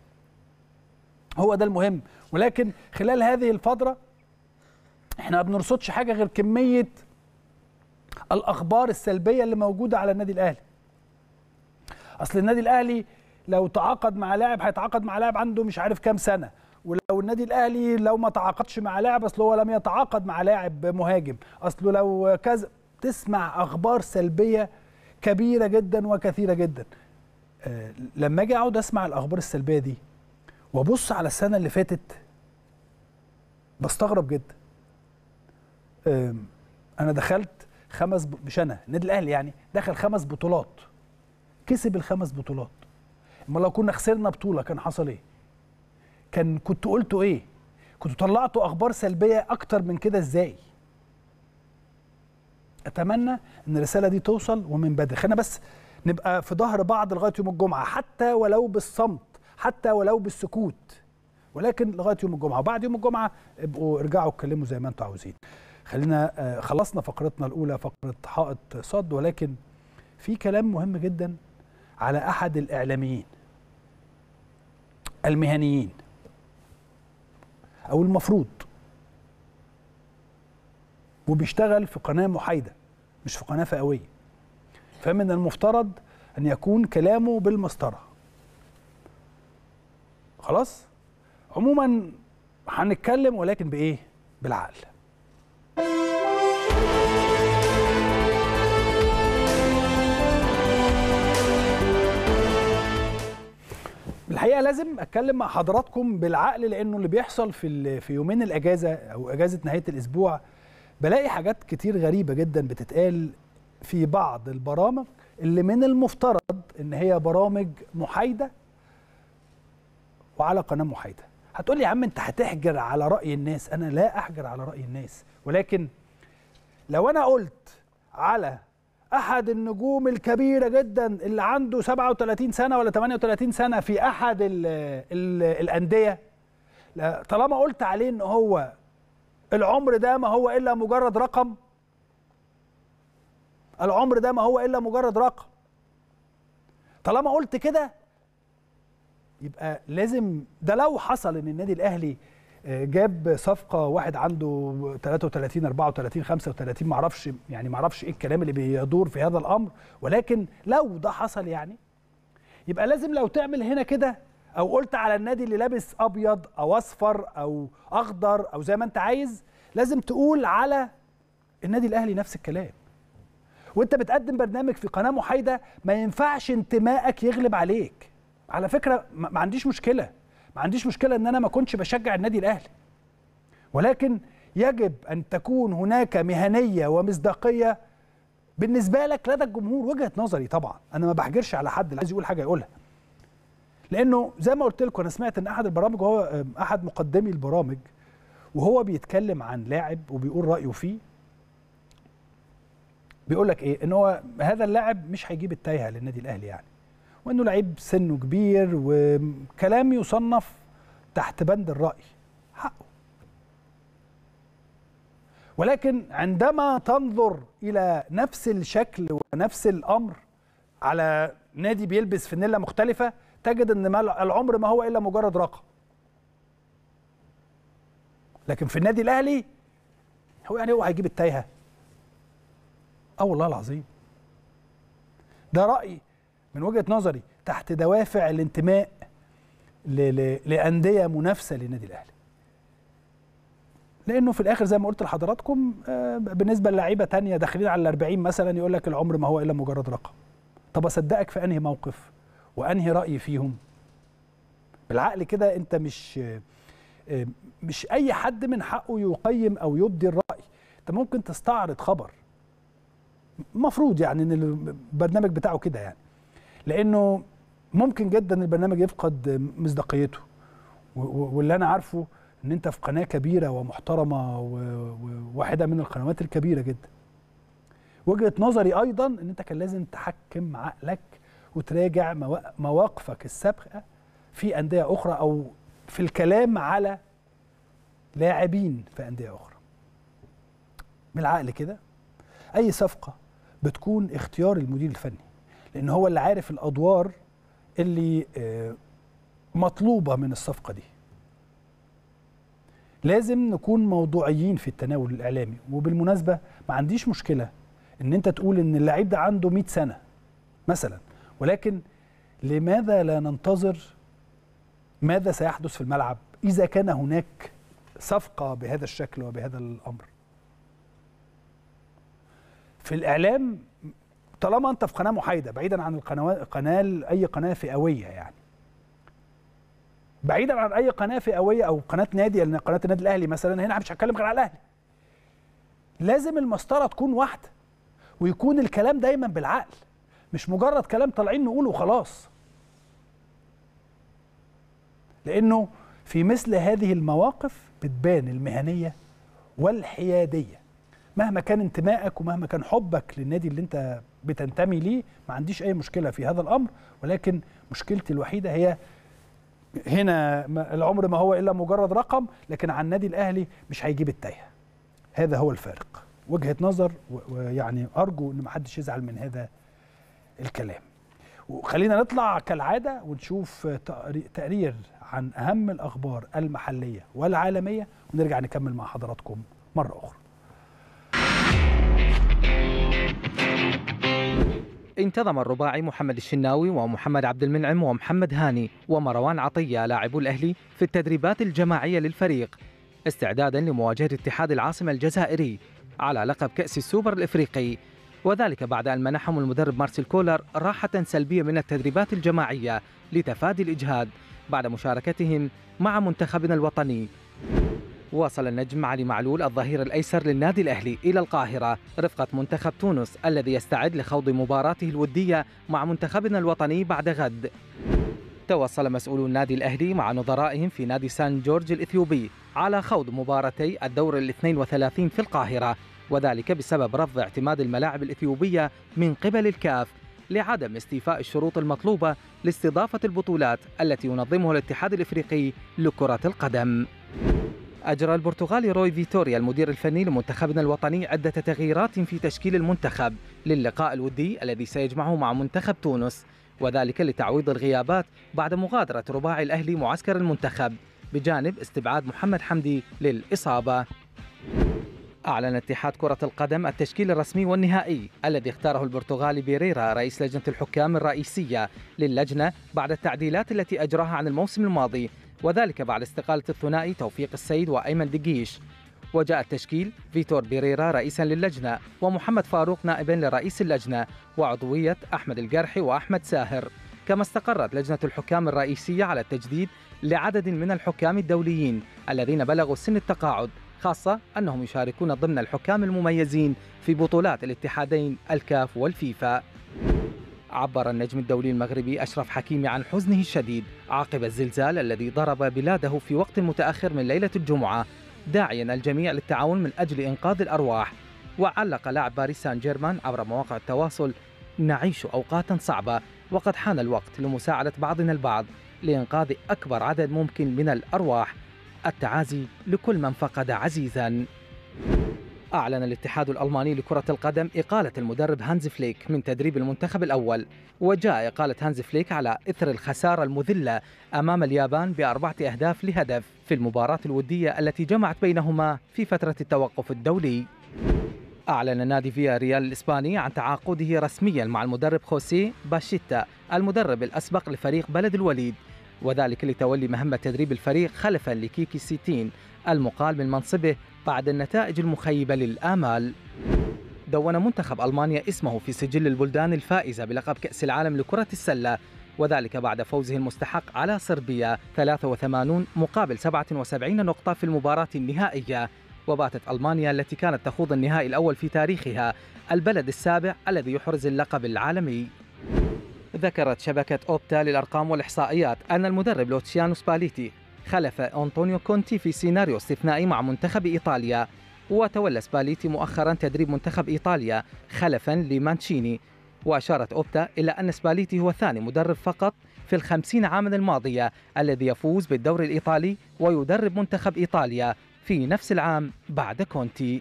هو ده المهم ولكن خلال هذه الفتره احنا ما بنرصدش حاجه غير كميه الاخبار السلبيه اللي موجوده على النادي الاهلي اصل النادي الاهلي لو تعاقد مع لاعب هيتعاقد مع لاعب عنده مش عارف كام سنه ولو النادي الاهلي لو ما تعاقدش مع لاعب اصل هو لم يتعاقد مع لاعب مهاجم اصله لو كذا تسمع اخبار سلبيه كبيره جدا وكثيره جدا آه، لما اجي اقعد اسمع الاخبار السلبيه دي وابص على السنه اللي فاتت بستغرب جدا آم، انا دخلت خمس ب- مش انا النادي الاهلي يعني دخل خمس بطولات كسب الخمس بطولات اما لو كنا خسرنا بطوله كان حصل ايه كان كنت قلتوا ايه كنتوا طلعتوا اخبار سلبيه اكتر من كده ازاي اتمنى ان الرساله دي توصل ومن بدري خلينا بس نبقى في ظهر بعض لغايه يوم الجمعه حتى ولو بالصمت حتى ولو بالسكوت ولكن لغايه يوم الجمعه وبعد يوم الجمعه ابقوا ارجعوا اتكلموا زي ما انتوا عاوزين خلينا آه، خلصنا فقرتنا الاولى فقره حائط صد ولكن في كلام مهم جدا على احد الاعلاميين المهنيين او المفروض وبيشتغل في قناه محايده مش في قناه فئويه فمن المفترض ان يكون كلامه بالمسطره خلاص عموما هنتكلم ولكن بايه بالعقل الحقيقه لازم اتكلم مع حضراتكم بالعقل لانه اللي بيحصل في ال- في يومين الاجازه او اجازه نهايه الاسبوع بلاقي حاجات كتير غريبه جدا بتتقال في بعض البرامج اللي من المفترض ان هي برامج محايده وعلى قناه محايده هتقول لي يا عم انت هتحجر على راي الناس انا لا احجر على راي الناس ولكن لو انا قلت على احد النجوم الكبيره جدا اللي عنده 37 سنه ولا 38 سنه في احد ال ال الانديه لا، طالما قلت عليه ان هو العمر ده ما هو الا مجرد رقم العمر ده ما هو الا مجرد رقم طالما قلت كده يبقى لازم ده لو حصل ان النادي الاهلي آه، جاب صفقه واحد عنده 33 34 35 معرفش يعني معرفش ايه الكلام اللي بيدور في هذا الامر ولكن لو ده حصل يعني يبقى لازم لو تعمل هنا كده او قلت على النادي اللي لابس ابيض او اصفر او اخضر او زي ما انت عايز لازم تقول على النادي الاهلي نفس الكلام وانت بتقدم برنامج في قناه محايده ما ينفعش انتمائك يغلب عليك على فكره ما ما عنديش مشكله ما عنديش مشكله ان انا ما كنتش بشجع النادي الاهلي ولكن يجب ان تكون هناك مهنيه ومصداقيه بالنسبه لك لدى الجمهور وجهه نظري طبعا انا ما بحجرش على حد اللي عايز يقول حاجه يقولها لانه زي ما قلت لكم انا سمعت ان احد البرامج هو احد مقدمي البرامج وهو بيتكلم عن لاعب وبيقول رايه فيه بيقول لك ايه ان هو هذا اللاعب مش هيجيب التايهه للنادي الاهلي يعني وانه لعيب سنه كبير وكلام يصنف تحت بند الراي حقه ولكن عندما تنظر الى نفس الشكل ونفس الامر على نادي بيلبس فانيلا مختلفه تجد ان ما- العمر ما هو الا مجرد رقم لكن في النادي الاهلي هو يعني هو هيجيب التايهه اه والله العظيم ده رايي من وجهه نظري تحت دوافع الانتماء ل- ل- لانديه منافسه للنادي الاهلي لانه في الاخر زي ما قلت لحضراتكم آه، بالنسبه للعيبه تانية داخلين على الأربعين مثلا يقول لك العمر ما هو الا مجرد رقم طب اصدقك في انهي موقف وانهي راي فيهم بالعقل كده انت مش آه، مش اي حد من حقه يقيم او يبدي الراي انت ممكن تستعرض خبر المفروض يعني ان البرنامج بتاعه كده يعني لانه ممكن جدا البرنامج يفقد مصداقيته و- و- واللي انا عارفه ان انت في قناه كبيره ومحترمه و- وواحده من القنوات الكبيره جدا وجهه نظري ايضا ان انت كان لازم تحكم عقلك وتراجع موا- مواقفك السابقه في انديه اخرى او في الكلام على لاعبين في انديه اخرى بالعقل كده اي صفقه بتكون اختيار المدير الفني لان هو اللي عارف الادوار اللي آه، مطلوبه من الصفقه دي لازم نكون موضوعيين في التناول الاعلامي وبالمناسبه ما عنديش مشكله ان انت تقول ان اللعيب ده عنده 100 سنه مثلا ولكن لماذا لا ننتظر ماذا سيحدث في الملعب اذا كان هناك صفقه بهذا الشكل وبهذا الامر في الاعلام طالما انت في قناه محايده بعيدا عن القنوات قناه اي قناه فئويه يعني بعيدا عن اي قناه فئويه او قناه نادي لان قناه النادي الاهلي مثلا هنا مش هتكلم غير على الاهلي لازم المسطره تكون واحده ويكون الكلام دايما بالعقل مش مجرد كلام طالعين نقوله وخلاص لانه في مثل هذه المواقف بتبان المهنيه والحياديه مهما كان انتمائك ومهما كان حبك للنادي اللي انت بتنتمي ليه ما عنديش اي مشكله في هذا الامر ولكن مشكلتي الوحيده هي هنا ما- العمر ما هو الا مجرد رقم لكن على النادي الاهلي مش هيجيب التايه هذا هو الفارق وجهه نظر و- ويعني ارجو ان ما حدش يزعل من هذا الكلام وخلينا نطلع كالعاده ونشوف تقري- تقرير عن اهم الاخبار المحليه والعالميه ونرجع نكمل مع حضراتكم مره اخرى انتظم الرباعي محمد الشناوي ومحمد عبد المنعم ومحمد هاني ومروان عطية لاعبو الأهلي في التدريبات الجماعية للفريق استعدادا لمواجهة اتحاد العاصمة الجزائري على لقب كأس السوبر الإفريقي وذلك بعد أن منحهم المدرب مارسيل كولر راحة سلبية من التدريبات الجماعية لتفادي الإجهاد بعد مشاركتهم مع منتخبنا الوطني واصل النجم علي معلول الظهير الايسر للنادي الاهلي الى القاهره رفقه منتخب تونس الذي يستعد لخوض مباراته الوديه مع منتخبنا الوطني بعد غد. توصل مسؤولو النادي الاهلي مع نظرائهم في نادي سان جورج الاثيوبي على خوض مباراتي الدور ال 32 في القاهره وذلك بسبب رفض اعتماد الملاعب الاثيوبيه من قبل الكاف لعدم استيفاء الشروط المطلوبه لاستضافه البطولات التي ينظمها الاتحاد الافريقي لكره القدم. أجرى البرتغالي روي فيتوريا المدير الفني لمنتخبنا الوطني عدة تغييرات في تشكيل المنتخب للقاء الودي الذي سيجمعه مع منتخب تونس وذلك لتعويض الغيابات بعد مغادرة رباعي الأهلي معسكر المنتخب بجانب استبعاد محمد حمدي للإصابة أعلن اتحاد كرة القدم التشكيل الرسمي والنهائي الذي اختاره البرتغالي بيريرا رئيس لجنة الحكام الرئيسية للجنة بعد التعديلات التي أجراها عن الموسم الماضي وذلك بعد استقالة الثنائي توفيق السيد وأيمن دقيش وجاء التشكيل فيتور بيريرا رئيسا للجنة ومحمد فاروق نائبا لرئيس اللجنة وعضوية أحمد الجرحي وأحمد ساهر كما استقرت لجنة الحكام الرئيسية على التجديد لعدد من الحكام الدوليين الذين بلغوا سن التقاعد خاصة أنهم يشاركون ضمن الحكام المميزين في بطولات الاتحادين الكاف والفيفا عبر النجم الدولي المغربي أشرف حكيمي عن حزنه الشديد عقب الزلزال الذي ضرب بلاده في وقت متأخر من ليلة الجمعة داعيا الجميع للتعاون من أجل إنقاذ الأرواح وعلق لاعب باريس سان جيرمان عبر مواقع التواصل نعيش أوقاتا صعبة وقد حان الوقت لمساعدة بعضنا البعض لإنقاذ أكبر عدد ممكن من الأرواح التعازي لكل من فقد عزيزا أعلن الاتحاد الألماني لكرة القدم إقالة المدرب هانز فليك من تدريب المنتخب الأول وجاء إقالة هانز فليك على إثر الخسارة المذلة أمام اليابان بأربعة أهداف لهدف في المباراة الودية التي جمعت بينهما في فترة التوقف الدولي أعلن نادي فيا ريال الإسباني عن تعاقده رسميا مع المدرب خوسيه باشيتا المدرب الأسبق لفريق بلد الوليد وذلك لتولي مهمة تدريب الفريق خلفا لكيكي سيتين المقال من منصبه بعد النتائج المخيبة للآمال دون منتخب ألمانيا اسمه في سجل البلدان الفائزة بلقب كأس العالم لكرة السلة وذلك بعد فوزه المستحق على صربيا 83 مقابل 77 نقطة في المباراة النهائية وباتت ألمانيا التي كانت تخوض النهائي الأول في تاريخها البلد السابع الذي يحرز اللقب العالمي ذكرت شبكة أوبتا للأرقام والإحصائيات أن المدرب لوتشيانو سباليتي خلف أنطونيو كونتي في سيناريو استثنائي مع منتخب إيطاليا وتولى سباليتي مؤخرا تدريب منتخب إيطاليا خلفا لمانشيني وأشارت أوبتا إلى أن سباليتي هو ثاني مدرب فقط في الخمسين عاما الماضية الذي يفوز بالدوري الإيطالي ويدرب منتخب إيطاليا في نفس العام بعد كونتي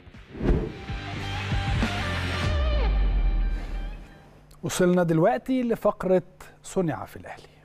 وصلنا دلوقتي لفقرة صنع في الأهلي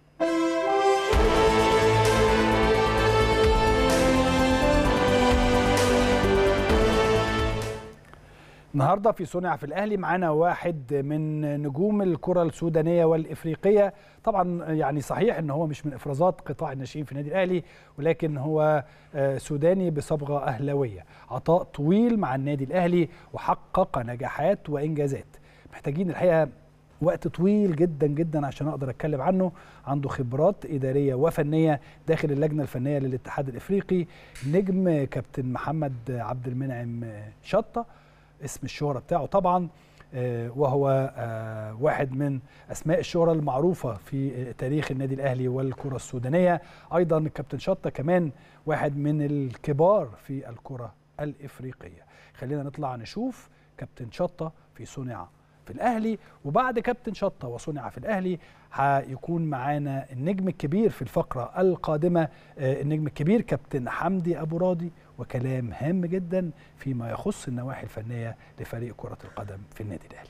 النهارده في صنع في الاهلي معانا واحد من نجوم الكره السودانيه والافريقيه طبعا يعني صحيح ان هو مش من افرازات قطاع الناشئين في النادي الاهلي ولكن هو آه، سوداني بصبغه اهلاويه عطاء طويل مع النادي الاهلي وحقق نجاحات وانجازات محتاجين الحقيقه وقت طويل جدا جدا عشان اقدر اتكلم عنه عنده خبرات اداريه وفنيه داخل اللجنه الفنيه للاتحاد الافريقي نجم كابتن محمد عبد المنعم شطه اسم الشهرة بتاعه طبعا آه، وهو آه، واحد من اسماء الشهرة المعروفة في تاريخ النادي الاهلي والكرة السودانية ايضا الكابتن شطة كمان واحد من الكبار في الكرة الافريقية خلينا نطلع نشوف كابتن شطة في صنع في الاهلي وبعد كابتن شطة وصنع في الاهلي هيكون معانا النجم الكبير في الفقرة القادمة آه، النجم الكبير كابتن حمدي ابو راضي وكلام هام جدا فيما يخص النواحي الفنية لفريق كرة القدم في النادي الاهلي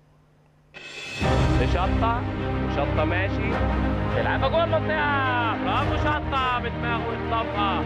شطة شطة ماشي يلعبها جوه المنطقة برافو شطة بدماغه يخطفها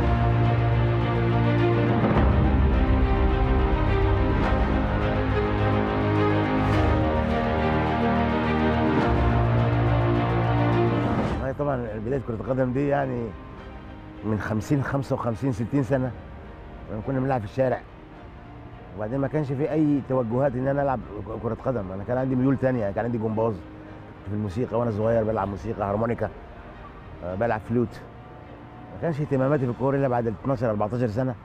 هي طبعا بدايه كره القدم دي يعني من 50 55 60 سنه لما كنا بنلعب في الشارع وبعدين ما كانش في اي توجهات ان انا العب كره قدم انا كان عندي ميول تانية كان عندي جمباز في الموسيقى وانا صغير بلعب موسيقى هارمونيكا آه، بلعب فلوت ما كانش اهتماماتي في الكوره الا بعد 12 14 سنه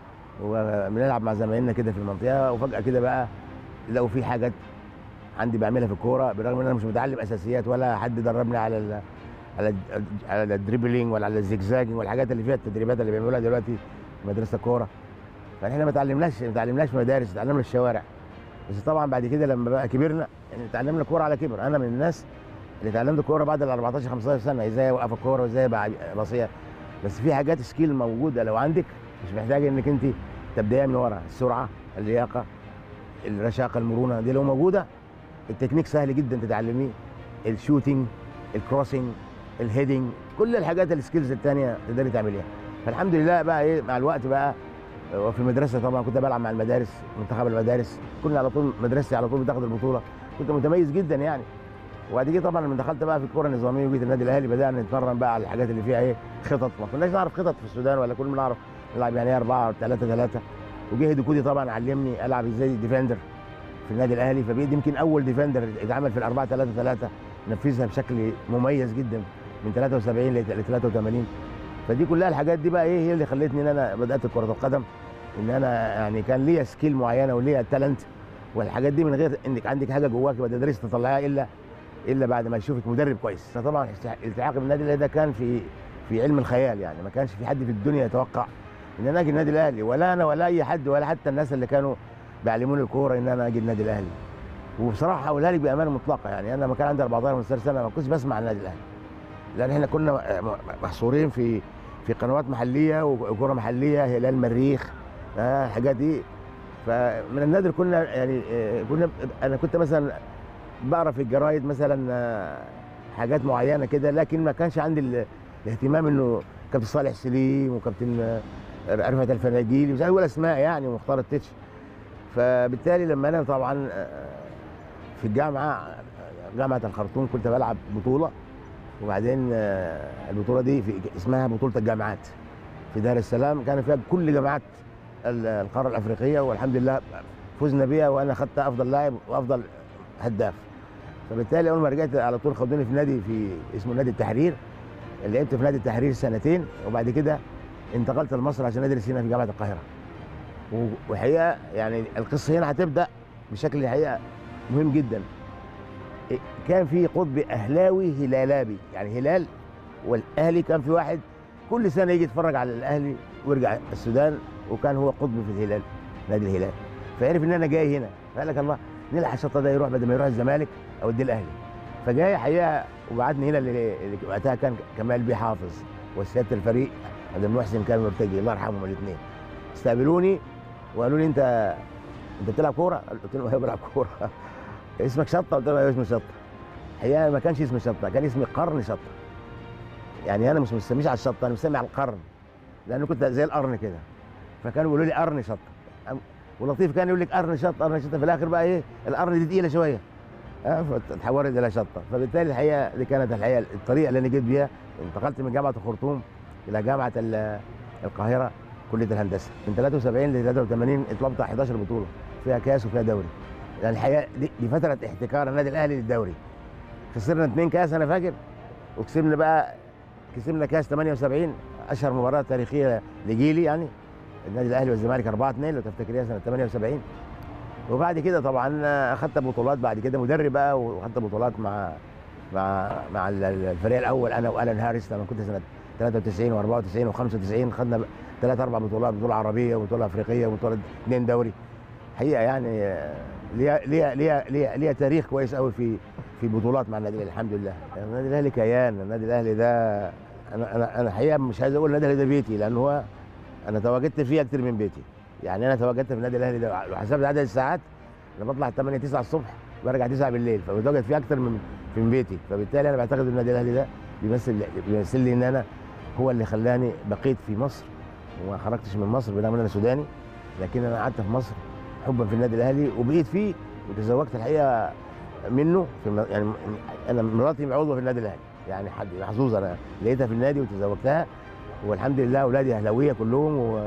وبنلعب مع زمايلنا كده في المنطقه وفجاه كده بقى لقوا في حاجات عندي بعملها في الكوره بالرغم ان انا مش متعلم اساسيات ولا حد دربني على ال على ال على الدريبلينج ولا على الزجزاجنج والحاجات اللي فيها التدريبات اللي بيعملوها دلوقتي في مدرسه الكوره فاحنا ما اتعلمناش ما اتعلمناش في مدارس اتعلمنا في الشوارع بس طبعا بعد كده لما بقى كبرنا يعني اتعلمنا كوره على كبر انا من الناس اللي اتعلمت كوره بعد ال 14 15 سنه ازاي اوقف الكوره وازاي ابقى بصير بس في حاجات سكيل موجوده لو عندك مش محتاجه انك انت تبدايها من ورا السرعه اللياقه الرشاقه المرونه دي لو موجوده التكنيك سهل جدا تتعلميه الشوتينج الكروسنج الهيدنج كل الحاجات السكيلز الثانيه تقدري تعمليها فالحمد لله بقى ايه مع الوقت بقى وفي المدرسه طبعا كنت بلعب مع المدارس منتخب المدارس كنا على طول مدرستي على طول بتاخد البطوله كنت متميز جدا يعني وبعد كده طبعا لما دخلت بقى في الكره النظاميه وجيت النادي الاهلي بدانا نتمرن بقى على الحاجات اللي فيها ايه خطط ما كناش نعرف خطط في السودان ولا كنا بنعرف نلعب يعني ايه 4 3 3 وجه هيدوكودي طبعا علمني العب ازاي ديفندر في النادي الاهلي فبقيت يمكن اول ديفندر اتعمل في ال 4 3 3 نفذها بشكل مميز جدا من 73 ل 83 فدي كلها الحاجات دي بقى ايه هي اللي خلتني ان انا بدات كره القدم ان انا يعني كان ليا سكيل معينه وليا تالنت والحاجات دي من غير انك عندك حاجه جواك ما تقدريش تطلعيها الا الا بعد ما يشوفك مدرب كويس فطبعا التحاقي بالنادي الاهلي ده كان في في علم الخيال يعني ما كانش في حد في الدنيا يتوقع ان انا اجي النادي الاهلي ولا انا ولا اي حد ولا حتى الناس اللي كانوا بيعلموني الكوره ان انا اجي النادي الاهلي وبصراحه هقولها لك بامانه مطلقه يعني انا لما كان عندي 14 15 سنه ما كنتش بسمع عن النادي الاهلي لان احنا كنا محصورين في في قنوات محليه وكره محليه هلال المريخ آه الحاجات دي فمن النادر كنا يعني آه، كنا انا كنت مثلا بقرا في الجرايد مثلا آه، حاجات معينه كده لكن ما كانش عندي ال- الاهتمام انه كابتن صالح سليم وكابتن آه، رفعت الفناجيلي مش اول اسماء يعني ومختار التتش فبالتالي لما انا طبعا آه، في الجامعه جامعه الخرطوم كنت بلعب بطوله وبعدين آه، البطوله دي في اسمها بطوله الجامعات في دار السلام كان فيها كل جامعات ال- القاره الافريقيه والحمد لله فزنا بيها وانا خدت افضل لاعب وافضل هداف فبالتالي اول ما رجعت على طول خدوني في نادي في اسمه نادي التحرير لعبت في نادي التحرير سنتين وبعد كده انتقلت لمصر عشان ادرس هنا في جامعه القاهره و- وحقيقه يعني القصه هنا هتبدا بشكل حقيقه مهم جدا إيه، كان في قطب اهلاوي هلالابي يعني هلال والاهلي كان في واحد كل سنه يجي يتفرج على الاهلي ويرجع السودان وكان هو قطب في الهلال نادي الهلال فعرف ان انا جاي هنا فقال لك الله نلحق الشطه ده يروح بدل ما يروح الزمالك او ادي الاهلي فجاي حقيقه وبعتني هنا اللي اللي وقتها كان كمال بيه حافظ وسياده الفريق عبد المحسن كان مرتجي الله يرحمهم الاثنين استقبلوني وقالوا لي انت انت بتلعب كوره؟ قلت لهم ايوه بلعب كوره اسمك شطه؟ قلت لهم ايوه اسمي شطه الحقيقه ما كانش اسمي شطه كان اسمي قرن شطه يعني انا مش مسميش على الشطه انا مسمي على القرن لانه كنت زي القرن كده فكانوا بيقولوا لي قرن شطه أم- ولطيف كان يقول لك قرن شطه قرن شطه في الاخر بقى ايه القرن دي تقيله شويه اه فتحولت الى شطه فبالتالي الحقيقه دي كانت الحقيقه الطريقه اللي انا جيت بيها انتقلت من جامعه الخرطوم الى جامعه ال- القاهره كليه الهندسه من 73 ل 83 اتلعبت 11 بطوله فيها كاس وفيها دوري يعني الحقيقه دي, دي فتره احتكار النادي الاهلي للدوري خسرنا اثنين كاس انا فاكر وكسبنا بقى كسبنا كاس 78 اشهر مباراه تاريخيه لجيلي يعني النادي الاهلي والزمالك 4 2 لو تفتكريها سنه 78 وبعد كده طبعا اخذت بطولات بعد كده مدرب بقى واخذت بطولات مع مع مع ال- ال- الفريق الاول انا والان هاريس لما كنت سنه 93 و94 و95 خدنا ثلاث اربع بطولات بطوله عربيه وبطوله افريقيه وبطوله اثنين دوري حقيقه يعني آه، ليها ليها ليها ليها ليها تاريخ كويس قوي في في بطولات مع النادي الاهلي الحمد لله النادي الاهلي كيان النادي الاهلي ده انا انا انا حقيقه مش عايز اقول النادي الاهلي ده بيتي لان هو انا تواجدت فيه اكتر من بيتي يعني انا تواجدت في النادي الاهلي ده لو حسبت عدد الساعات انا بطلع 8 9 الصبح برجع 9 بالليل فبتواجد فيه اكتر من في من بيتي فبالتالي انا بعتقد ان النادي الاهلي ده بيمثل بيمثل لي ان انا هو اللي خلاني بقيت في مصر وما خرجتش من مصر بالرغم ان انا سوداني لكن انا قعدت في مصر حبا في النادي الاهلي وبقيت فيه وتزوجت الحقيقه منه في الم- يعني انا مراتي عضوه في النادي الاهلي يعني حد محظوظ انا لقيتها في النادي وتزوجتها والحمد لله اولادي اهلاويه كلهم و...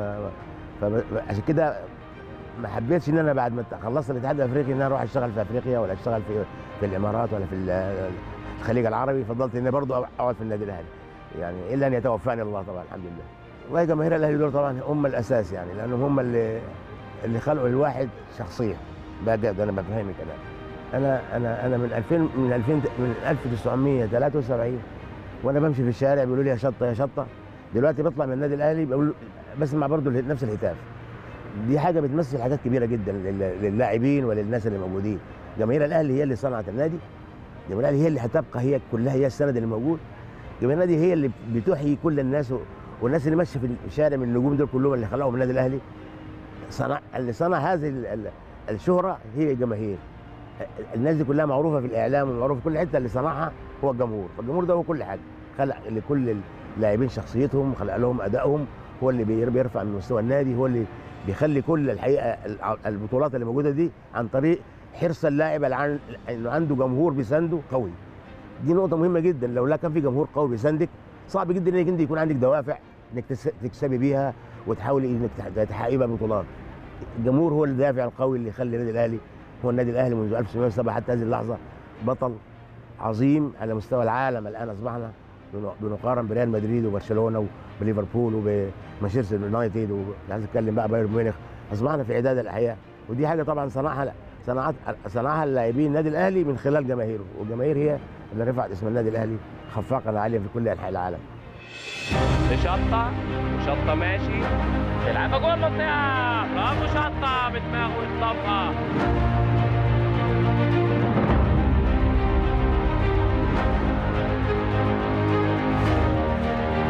فعشان كده ما حبيتش ان انا بعد ما خلصت الاتحاد الافريقي ان انا اروح اشتغل في افريقيا ولا اشتغل في في الامارات ولا في ال- الخليج العربي فضلت اني برضه اقعد في النادي الاهلي يعني الا ان يتوفاني الله طبعا الحمد لله والله جماهير الاهلي دول طبعا هم الاساس يعني لانهم هم اللي اللي خلقوا الواحد شخصيه بجد انا بفهمك انا انا انا انا من 2000 من 2000 من 1973 وانا بمشي في الشارع بيقولوا لي يا شطه يا شطه دلوقتي بطلع من النادي الاهلي بقول بسمع برضه نفس الهتاف دي حاجه بتمثل حاجات كبيره جدا لل- للاعبين وللناس اللي موجودين جماهير الاهلي هي اللي صنعت النادي جماهير الاهلي هي اللي هتبقى هي كلها هي السند اللي موجود جماهير النادي هي اللي بتحيي كل الناس و- والناس اللي ماشيه في الشارع من النجوم دول كلهم اللي خلقهم النادي الاهلي صنع اللي صنع هذه ال- ال- الشهره هي الجماهير الناس دي كلها معروفه في الاعلام ومعروفه في كل حته اللي صنعها هو الجمهور فالجمهور ده هو كل حاجه خلق لكل اللاعبين شخصيتهم خلق لهم ادائهم هو اللي بير- بيرفع من مستوى النادي هو اللي بيخلي كل الحقيقه الع- البطولات اللي موجوده دي عن طريق حرص اللاعب على عن- انه عنده جمهور بيسانده قوي دي نقطه مهمه جدا لو لا كان في جمهور قوي بيساندك صعب جدا انك انت يكون عندك دوافع انك تس- تكسبي بيها وتحاولي انك تح- تحققي بيها بطولات الجمهور هو الدافع القوي اللي يخلي النادي الاهلي هو النادي الاهلي منذ 1907 حتى هذه اللحظه بطل عظيم على مستوى العالم الان اصبحنا بن- بنقارن بريال مدريد وبرشلونه وبليفربول وبمانشستر يونايتد ومش عايز اتكلم بقى بايرن ميونخ اصبحنا في عداد الاحياء ودي حاجه طبعا صنعها صنعت صنعها اللاعبين النادي الاهلي من خلال جماهيره والجماهير هي اللي رفعت اسم النادي الاهلي خفاقا عاليا في كل انحاء العالم شطة شطة ماشي يلعبها جوه المنطقة برافو شطة بدماغه يخطفها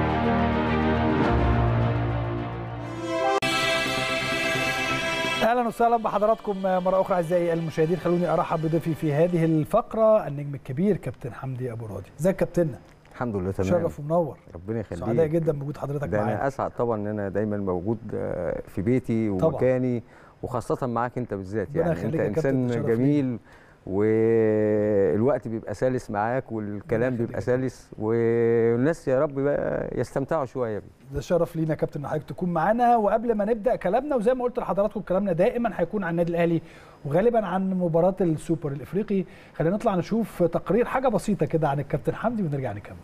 اهلا وسهلا بحضراتكم مره اخرى اعزائي المشاهدين خلوني ارحب بضيفي في هذه الفقره النجم الكبير كابتن حمدي ابو راضي ازيك كابتننا الحمد لله تمام شرف ومنور ربنا يخليك سعداء جدا بوجود حضرتك ده معانا انا اسعد طبعا ان انا دايما موجود آه، في بيتي طبعاً. ومكاني وخاصه معاك انت بالذات ربنا يعني انت يخليك يا كابتن، انسان تشرف لينا. جميل والوقت بيبقى سلس معاك والكلام يخليك بيبقى يا كابتن. سلس والناس يا رب بقى يستمتعوا شويه بيه ده شرف لينا يا كابتن ان حضرتك تكون معانا وقبل ما نبدا كلامنا وزي ما قلت لحضراتكم كلامنا دائما هيكون عن النادي الاهلي وغالبا عن مباراه السوبر الافريقي خلينا نطلع نشوف تقرير حاجه بسيطه كده عن الكابتن حمدي ونرجع نكمل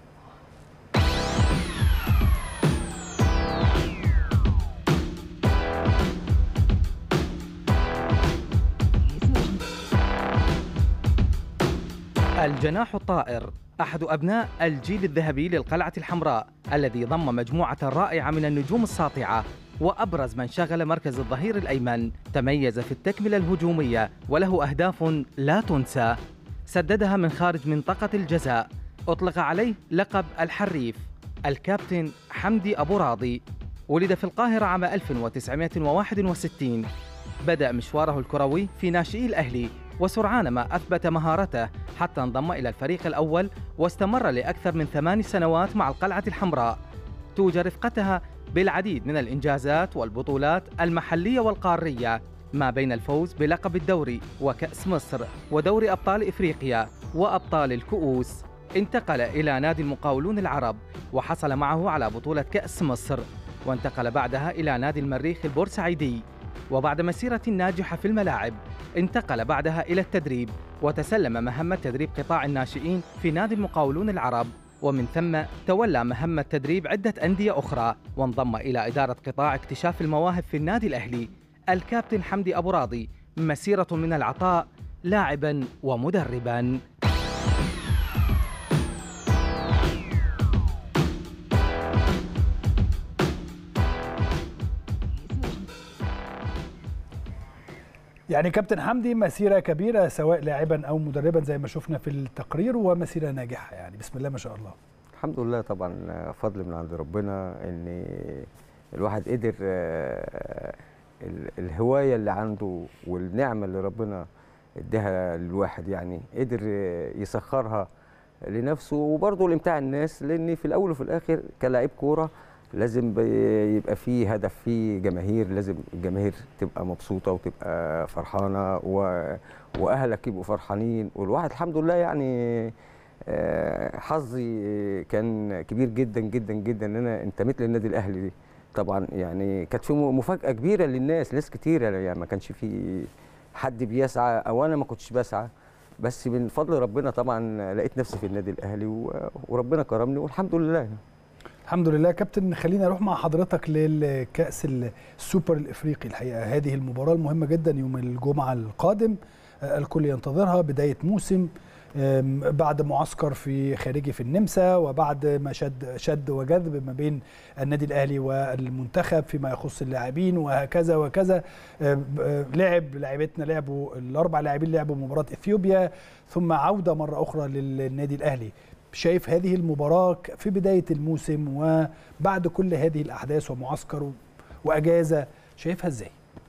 الجناح الطائر أحد أبناء الجيل الذهبي للقلعة الحمراء الذي ضم مجموعة رائعة من النجوم الساطعة وأبرز من شغل مركز الظهير الأيمن تميز في التكملة الهجومية وله أهداف لا تنسى سددها من خارج منطقة الجزاء أطلق عليه لقب الحريف الكابتن حمدي أبو راضي ولد في القاهرة عام 1961 بدأ مشواره الكروي في ناشئي الأهلي وسرعان ما أثبت مهارته حتى انضم إلى الفريق الأول واستمر لأكثر من ثمان سنوات مع القلعة الحمراء توج رفقتها بالعديد من الإنجازات والبطولات المحلية والقارية ما بين الفوز بلقب الدوري وكأس مصر ودوري أبطال إفريقيا وأبطال الكؤوس انتقل إلى نادي المقاولون العرب وحصل معه على بطولة كأس مصر وانتقل بعدها إلى نادي المريخ البورسعيدي وبعد مسيرة ناجحة في الملاعب انتقل بعدها إلى التدريب وتسلم مهمة تدريب قطاع الناشئين في نادي المقاولون العرب ومن ثم تولى مهمة تدريب عدة أندية أخرى وانضم إلى إدارة قطاع اكتشاف المواهب في النادي الأهلي الكابتن حمدي أبو راضي مسيرة من العطاء لاعبا ومدربا يعني كابتن حمدي مسيره كبيره سواء لاعبا او مدربا زي ما شفنا في التقرير ومسيره ناجحه يعني بسم الله ما شاء الله الحمد لله طبعا فضل من عند ربنا ان الواحد قدر آه، ال- الهوايه اللي عنده والنعمه اللي ربنا اداها للواحد يعني قدر آه، يسخرها لنفسه وبرضه لامتاع الناس لان في الاول وفي الاخر كلاعب كوره لازم بي- يبقى فيه هدف فيه جماهير لازم الجماهير تبقى مبسوطه وتبقى فرحانه و... واهلك يبقوا فرحانين والواحد الحمد لله يعني آه، حظي كان كبير جدا جدا جدا ان انا انتميت للنادي الاهلي دي طبعا يعني كانت في مفاجاه كبيره للناس ناس كتيره يعني ما كانش في حد بيسعى او انا ما كنتش بسعى بس من فضل ربنا طبعا لقيت نفسي في النادي الاهلي و- وربنا كرمني والحمد لله الحمد لله كابتن خلينا نروح مع حضرتك للكأس السوبر الإفريقي الحقيقة هذه المباراة المهمة جدا يوم الجمعة القادم آه، الكل ينتظرها بداية موسم آم، بعد معسكر في خارجي في النمسا وبعد ما شد شد وجذب ما بين النادي الاهلي والمنتخب فيما يخص اللاعبين وهكذا وكذا آم، آه، لعب لاعبتنا لعبوا الاربع لاعبين لعبوا مباراه اثيوبيا ثم عوده مره اخرى للنادي الاهلي شايف هذه المباراة في بداية الموسم وبعد كل هذه الأحداث ومعسكر وأجازة شايفها إزاي؟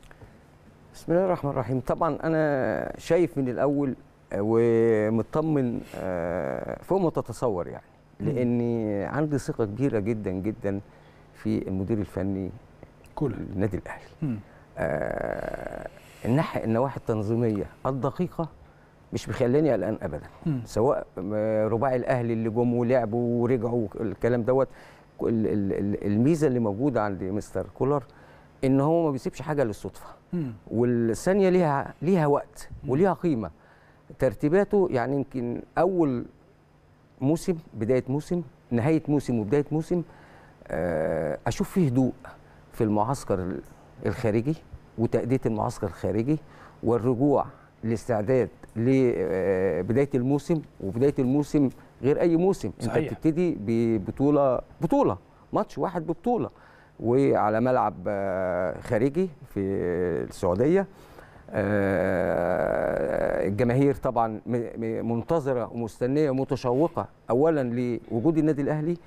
بسم الله الرحمن الرحيم طبعا انا شايف من الاول آه، ومطمن آه، فوق ما تتصور يعني مم. لاني عندي ثقه كبيره جدا جدا في المدير الفني كل النادي الاهلي مم. آه، الناحيه النواحي التنظيميه الدقيقه مش مخلاني قلقان ابدا مم. سواء م- رباعي الاهلي اللي جم ولعبوا ورجعوا الكلام دوت ال- ال- ال- الميزه اللي موجوده عند مستر كولر ان هو ما بيسيبش حاجه للصدفه مم. والثانيه ليها ليها وقت وليها قيمه ترتيباته يعني يمكن اول موسم بدايه موسم نهايه موسم وبدايه موسم آه، اشوف فيه هدوء في المعسكر ال- الخارجي وتأدية المعسكر الخارجي والرجوع الاستعداد لبدايه الموسم وبدايه الموسم غير اي موسم صحيح. انت بتبتدي ببطوله بطوله ماتش واحد ببطوله وعلى ملعب آه، خارجي في السعوديه آه، الجماهير طبعا م- م- منتظره ومستنيه ومتشوقه اولا لوجود النادي الاهلي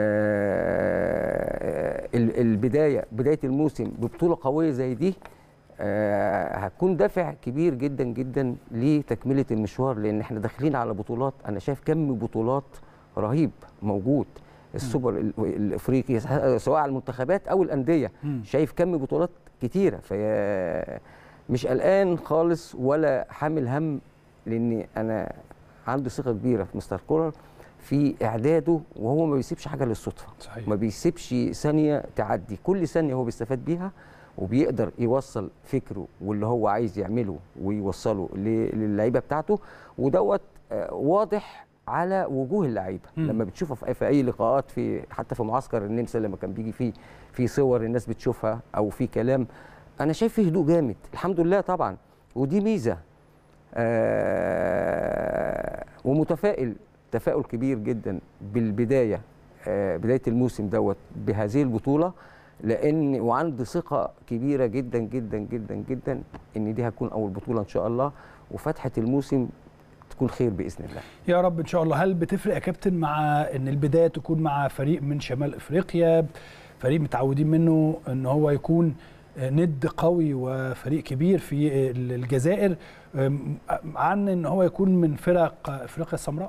آه، ال- البدايه بدايه الموسم ببطوله قويه زي دي آه، هتكون دافع كبير جدا جدا لتكمله المشوار لان احنا داخلين على بطولات انا شايف كم بطولات رهيب موجود السوبر ال- الافريقي سواء على المنتخبات او الانديه مم. شايف كم بطولات كتيره في مش قلقان خالص ولا حامل هم لاني انا عندي ثقه كبيره في مستر كولر في اعداده وهو ما بيسيبش حاجه للصدفه صحيح ما بيسيبش ثانيه تعدي كل ثانيه هو بيستفاد بيها وبيقدر يوصل فكره واللي هو عايز يعمله ويوصله ل- للعيبه بتاعته ودوت آه، واضح على وجوه اللعيبه مم. لما بتشوفها في في اي لقاءات في حتى في معسكر النمسا لما كان بيجي فيه في صور الناس بتشوفها او في كلام انا شايف فيه هدوء جامد الحمد لله طبعا ودي ميزه آه ومتفائل تفاؤل كبير جدا بالبدايه آه بدايه الموسم دوت بهذه البطوله لان وعندي ثقه كبيره جدا جدا جدا جدا ان دي هتكون اول بطوله ان شاء الله وفتحه الموسم تكون خير باذن الله يا رب ان شاء الله هل بتفرق يا كابتن مع ان البدايه تكون مع فريق من شمال افريقيا فريق متعودين منه ان هو يكون ند قوي وفريق كبير في الجزائر أم، عن ان هو يكون من فرق افريقيا السمراء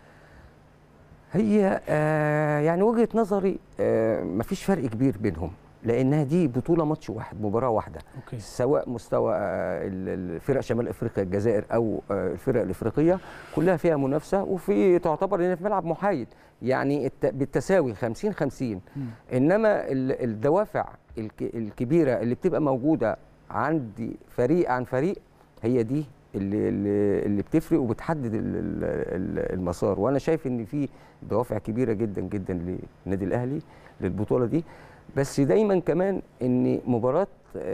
هي آه يعني وجهه نظري آه مفيش فرق كبير بينهم لانها دي بطوله ماتش واحد مباراه واحده اوكي سواء مستوى آه، ال- الفرق شمال افريقيا الجزائر او آه، الفرق الافريقيه كلها فيها منافسه وفي تعتبر ان في ملعب محايد يعني الت- بالتساوي 50 50 مم. انما ال- الدوافع الك- الكبيره اللي بتبقى موجوده عندي فريق عن فريق هي دي اللي اللي, اللي بتفرق وبتحدد ال- ال- ال- المسار وانا شايف ان في دوافع كبيره جدا جدا للنادي الاهلي للبطوله دي بس دايما كمان ان مباراه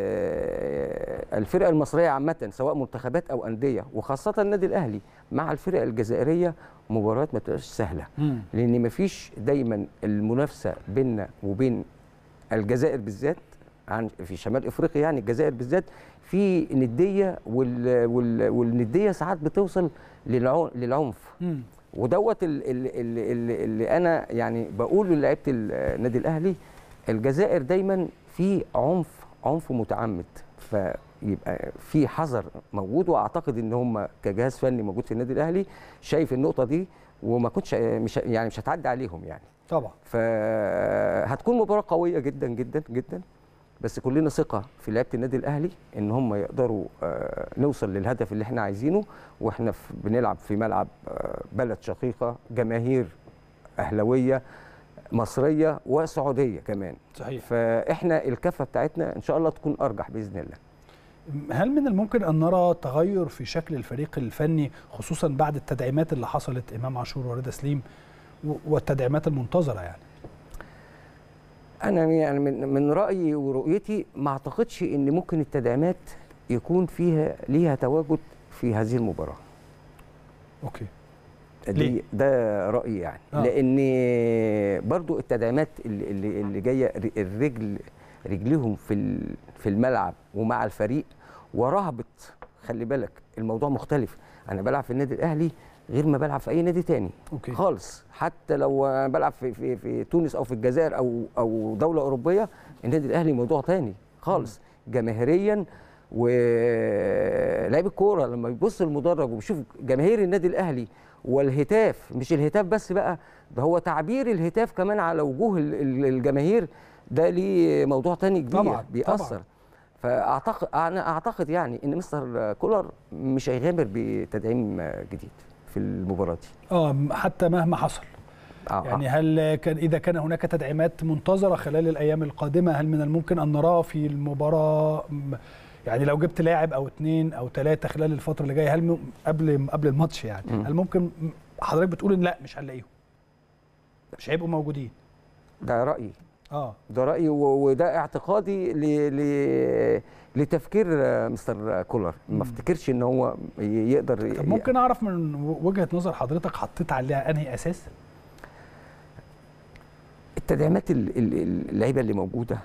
آه، الفرق المصريه عامه سواء منتخبات او انديه وخاصه النادي الاهلي مع الفرق الجزائريه مباراه ما تبقاش سهله مم. لان مفيش دايما المنافسه بيننا وبين الجزائر بالذات عن في شمال افريقيا يعني الجزائر بالذات في نديه وال وال والنديه ساعات بتوصل للعو- للعنف مم. ودوت ال- ال- ال- ال- اللي انا يعني بقوله لعيبه النادي الاهلي الجزائر دايما في عنف عنف متعمد فيبقى في حذر موجود واعتقد ان هم كجهاز فني موجود في النادي الاهلي شايف النقطه دي وما كنتش مش يعني مش هتعدي عليهم يعني طبعا فهتكون مباراه قويه جدا جدا جدا بس كلنا ثقه في لعيبه النادي الاهلي ان هم يقدروا آه، نوصل للهدف اللي احنا عايزينه واحنا في- بنلعب في ملعب آه، بلد شقيقه جماهير اهلاويه مصريه وسعوديه كمان صحيح فاحنا الكفه بتاعتنا ان شاء الله تكون ارجح باذن الله هل من الممكن ان نرى تغير في شكل الفريق الفني خصوصا بعد التدعيمات اللي حصلت امام عاشور ورضا سليم و- والتدعيمات المنتظره يعني انا يعني من من رايي ورؤيتي ما اعتقدش ان ممكن التدعيمات يكون فيها ليها تواجد في هذه المباراه اوكي دي ليه؟ ده رايي يعني آه. آه. لان برضو التدعيمات اللي, اللي, اللي جايه ر- الرجل رجلهم في ال- في الملعب ومع الفريق ورهبه خلي بالك الموضوع مختلف انا بلعب في النادي الاهلي غير ما بلعب في اي نادي تاني اوكي خالص حتى لو أنا بلعب في, في, في تونس او في الجزائر او او دوله اوروبيه النادي الاهلي موضوع تاني خالص جماهيريا ولاعيب الكوره لما بيبص المدرج وبيشوف جماهير النادي الاهلي والهتاف مش الهتاف بس بقى ده هو تعبير الهتاف كمان على وجوه ال- ال- الجماهير ده ليه موضوع تاني كبير طبعاً، بيأثر طبعاً. فاعتقد انا اعتقد يعني ان مستر كولر مش هيغامر بتدعيم جديد في المباراه دي اه حتى مهما حصل آه، يعني هل كان اذا كان هناك تدعيمات منتظره خلال الايام القادمه هل من الممكن ان نراه في المباراه م- يعني لو جبت لاعب او اثنين او ثلاثه خلال الفتره اللي جايه هل م- قبل قبل الماتش يعني مم. هل ممكن م- حضرتك بتقول ان لا مش هنلاقيهم مش هيبقوا موجودين ده رايي اه ده رايي و- وده اعتقادي ل... ل... لتفكير آه، مستر كولر مم. ما افتكرش ان هو ي- يقدر طب ممكن اعرف من وجهه نظر حضرتك حطيت عليها انهي اساس التدعيمات ال- ال- اللعيبه اللي موجوده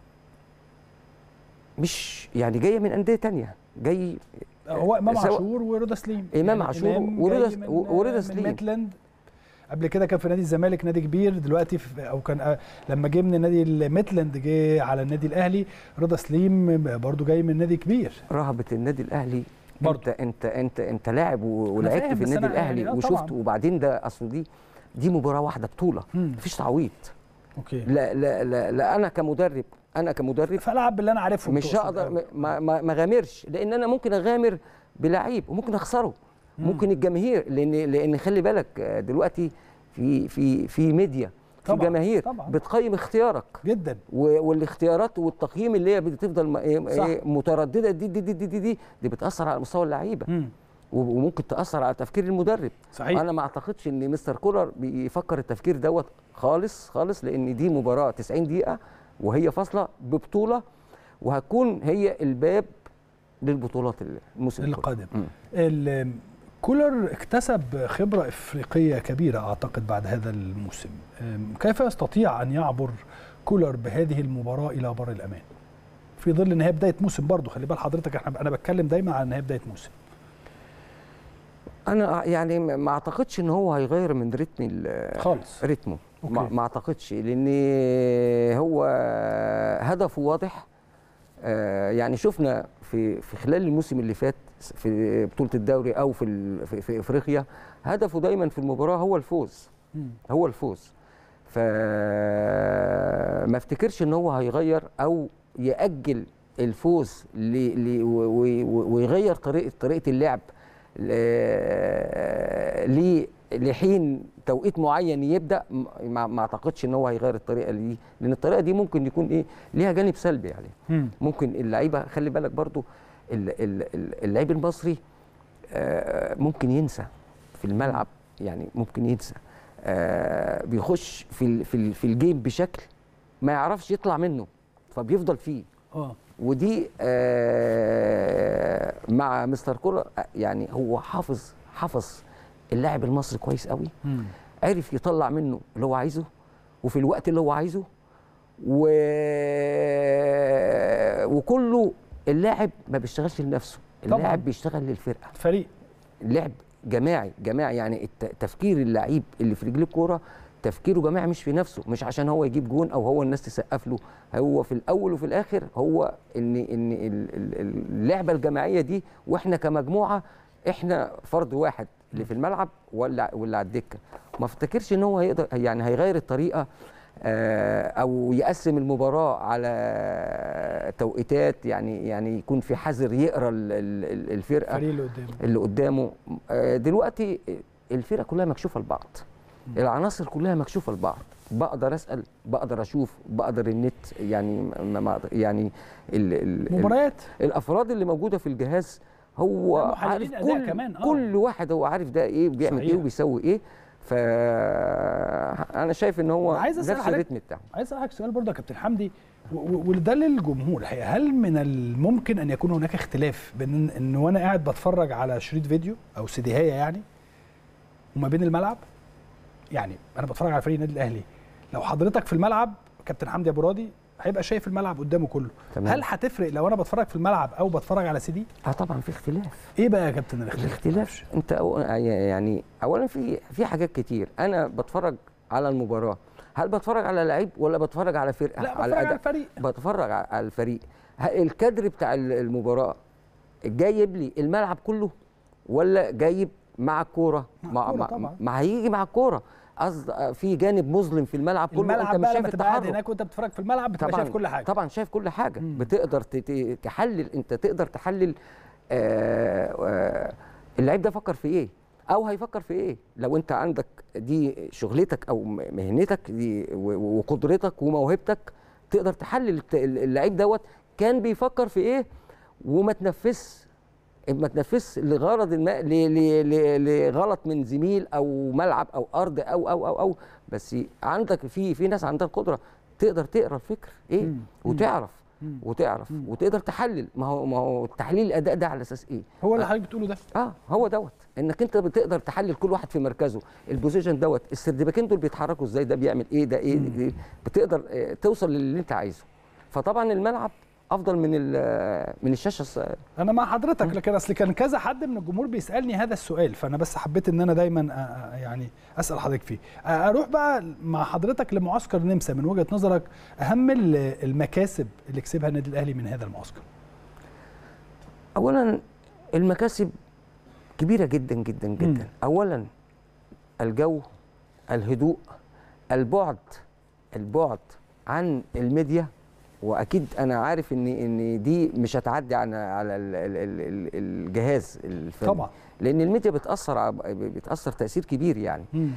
مش يعني جايه من انديه تانية جاي هو امام سواء- عاشور ورضا سليم إمام عاشور إمام ورضا جاي س- من- ورضا من سليم. ميتلاند قبل كده كان في نادي الزمالك نادي كبير دلوقتي في او كان آه، لما جه من نادي الميتلاند جه على النادي الاهلي رضا سليم برضو جاي من نادي كبير رهبه النادي الاهلي برضه. انت انت انت انت لاعب و- أنا ولعبت فاهم، في بس النادي أنا يعني الاهلي آه وشفت طبعاً. وبعدين ده اصل دي دي مباراه واحده بطوله مم. مفيش تعويض اوكي لا لا لا, لا انا كمدرب انا كمدرب فالعب باللي انا عارفه مش تقصد. هقدر م- ما ما ما غامرش لان انا ممكن اغامر بلعيب وممكن اخسره ممكن الجماهير لان لان خلي بالك آه، دلوقتي في في في ميديا في طبعاً، جماهير طبعاً. بتقيم اختيارك جدا و- والاختيارات والتقييم اللي هي بتفضل م- إيه- صح. إيه متردده دي دي دي دي دي, دي, دي بتاثر على مستوى اللعيبه مم. و- وممكن تاثر على تفكير المدرب صحيح انا ما اعتقدش ان مستر كولر بيفكر التفكير دوت خالص خالص لان دي مباراه 90 دقيقه وهي فاصله ببطوله وهتكون هي الباب للبطولات الموسم كله. القادم مم. ال- كولر اكتسب خبرة إفريقية كبيرة أعتقد بعد هذا الموسم أم، كيف يستطيع أن يعبر كولر بهذه المباراة إلى بر الأمان في ظل ان هي بدايه موسم برضه خلي بال حضرتك احنا انا بتكلم دايما عن ان هي بدايه موسم انا يعني ما اعتقدش ان هو هيغير من رتم ال- خالص رتمه ما, أوكي. ما اعتقدش لان هو هدفه واضح آه، يعني شفنا في في خلال الموسم اللي فات في بطوله الدوري او في ال- في, في افريقيا هدفه دايما في المباراه هو الفوز مم. هو الفوز فما افتكرش ان هو هيغير او ياجل الفوز ل... ل... و- و- ويغير طريقه طريقه اللعب ل... لحين توقيت معين يبدا ما, ما اعتقدش ان هو هيغير الطريقه دي لان الطريقه دي ممكن يكون ايه ليها جانب سلبي عليه مم. ممكن اللعيبه خلي بالك برضو ال- ال- ال- اللعيب المصري آه، ممكن ينسى في الملعب يعني ممكن ينسى آه، بيخش في ال- في ال- في الجيم بشكل ما يعرفش يطلع منه فبيفضل فيه اه ودي آه، مع مستر كولر آه، يعني هو حافظ حافظ اللاعب المصري كويس قوي مم. عرف يطلع منه اللي هو عايزه وفي الوقت اللي هو عايزه و... وكله اللاعب ما بيشتغلش لنفسه طبعاً. اللاعب بيشتغل للفرقه فريق اللعب جماعي جماعي يعني الت- تفكير اللعيب اللي في رجليه الكوره تفكيره جماعي مش في نفسه مش عشان هو يجيب جون او هو الناس تسقف له هو في الاول وفي الاخر هو ان ان ال- ال- اللعبه الجماعيه دي واحنا كمجموعه احنا فرد واحد اللي في الملعب ولا واللي على الدكه ما افتكرش ان هو هيقدر يعني هيغير الطريقه آه، او يقسم المباراه على توقيتات يعني يعني يكون في حذر يقرا ال- ال- ال- الفرقه الفريق اللي قدامه اللي قدامه آه، دلوقتي الفرقه كلها مكشوفه لبعض العناصر كلها مكشوفه لبعض بقدر اسال بقدر اشوف بقدر النت يعني ما ما يعني ال ال مباريات الافراد اللي موجوده في الجهاز هو لا، محللين عارف أداء كل كمان، آه. كل واحد هو عارف ده ايه بيعمل صحيح. ايه وبيسوي ايه ف انا شايف ان هو عايز أسأل نفس حضرتك- الريتم بتاعه عايز اسالك سؤال برضه يا كابتن حمدي و- و- وده للجمهور الحقيقه هل من الممكن ان يكون هناك اختلاف بين إن- ان وانا قاعد بتفرج على شريط فيديو او سيديهايه يعني وما بين الملعب يعني انا بتفرج على فريق النادي الاهلي لو حضرتك في الملعب كابتن حمدي ابو راضي هيبقى شايف الملعب قدامه كله تمام. هل هتفرق لو انا بتفرج في الملعب او بتفرج على سي دي اه طبعا في اختلاف ايه بقى يا كابتن الاختلاف الاختلاف انت أو- يعني اولا في في حاجات كتير انا بتفرج على المباراه هل بتفرج على لعيب ولا بتفرج على فرقه لا بتفرج على أداء؟ الفريق بتفرج ع- على الفريق ه- الكادر بتاع ال- المباراه جايب لي الملعب كله ولا جايب مع الكوره مع الكورة طبعاً. ما هيجي مع الكوره قصد في جانب مظلم في الملعب كله الملعب انت مش بقى شايف لما تبقى قاعد التحرك هناك وانت بتتفرج في الملعب بتبقى شايف كل حاجه طبعا شايف كل حاجه مم. بتقدر ت- ت- تحلل انت تقدر تحلل آه، آه، اللعيب ده فكر في ايه او هيفكر في ايه لو انت عندك دي شغلتك او م- مهنتك دي و- و- وقدرتك وموهبتك تقدر تحلل الت- اللعيب دوت كان بيفكر في ايه وما تنفذش ما تنفذش لغرض ما ل- ل- ل- لغلط من زميل او ملعب او ارض او او او او بس عندك في في ناس عندها القدره تقدر تقرا الفكر ايه مم. وتعرف مم. وتعرف وتقدر تحلل ما هو ما هو تحليل الاداء ده على اساس ايه هو اللي حضرتك بتقوله ده اه هو دوت انك انت بتقدر تحلل كل واحد في مركزه البوزيشن دوت السردباكين دول بيتحركوا ازاي ده بيعمل ايه ده ايه, إيه بتقدر آه، توصل للي انت عايزه فطبعا الملعب افضل من ال- من الشاشه الص- انا مع حضرتك لكن اصل كان كذا حد من الجمهور بيسالني هذا السؤال فانا بس حبيت ان انا دايما أ- أ- يعني اسال حضرتك فيه أ- اروح بقى مع حضرتك لمعسكر نمسا من وجهه نظرك اهم ال- المكاسب اللي كسبها النادي الاهلي من هذا المعسكر اولا المكاسب كبيره جدا جدا جدا مم. اولا الجو الهدوء البعد البعد عن الميديا واكيد انا عارف ان ان دي مش هتعدي عن على ال- ال- ال- ال- الجهاز الفني طبعا لان الميديا بتاثر ع- بتاثر تاثير كبير يعني مم.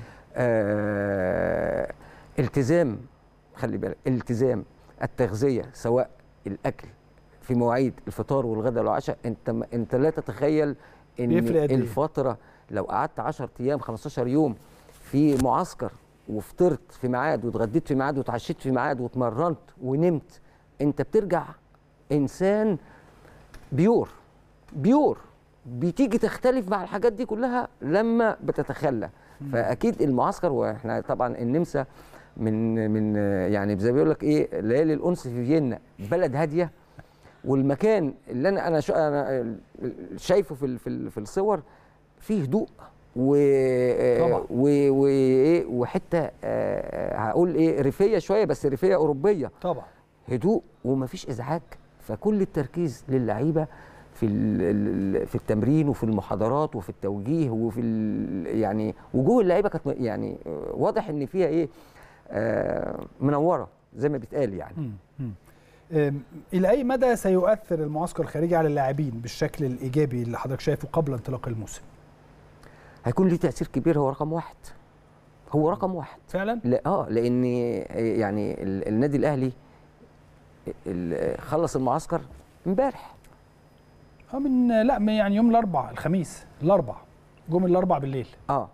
آه التزام خلي بالك التزام التغذيه سواء الاكل في مواعيد الفطار والغداء والعشاء انت ما انت لا تتخيل ان بيفرق قد إيه؟ الفتره لو قعدت 10 ايام 15 يوم في معسكر وفطرت في ميعاد واتغديت في ميعاد واتعشيت في ميعاد واتمرنت ونمت انت بترجع انسان بيور بيور بتيجي تختلف مع الحاجات دي كلها لما بتتخلى فاكيد المعسكر واحنا طبعا النمسا من من يعني زي ما بيقول لك ايه ليالي الانس في فيينا بلد هاديه والمكان اللي انا انا شو انا شايفه في ال- في ال- في الصور فيه هدوء و طبعا. و وايه وحته آه، هقول ايه ريفيه شويه بس ريفيه اوروبيه طبعا هدوء ومفيش ازعاج فكل التركيز للعيبه في ال- ال- في التمرين وفي المحاضرات وفي التوجيه وفي ال- يعني وجوه اللعيبه كانت م- يعني آه، واضح ان فيها ايه آه، منوره زي ما بيتقال يعني مم. مم. أم، الى اي مدى سيؤثر المعسكر الخارجي على اللاعبين بالشكل الايجابي اللي حضرتك شايفه قبل انطلاق الموسم هيكون ليه تاثير كبير هو رقم واحد هو رقم واحد فعلا لا اه لان يعني ال- النادي الاهلي ال- خلص المعسكر امبارح اه من لا من يعني يوم الاربع الخميس الاربع جم الاربع بالليل اه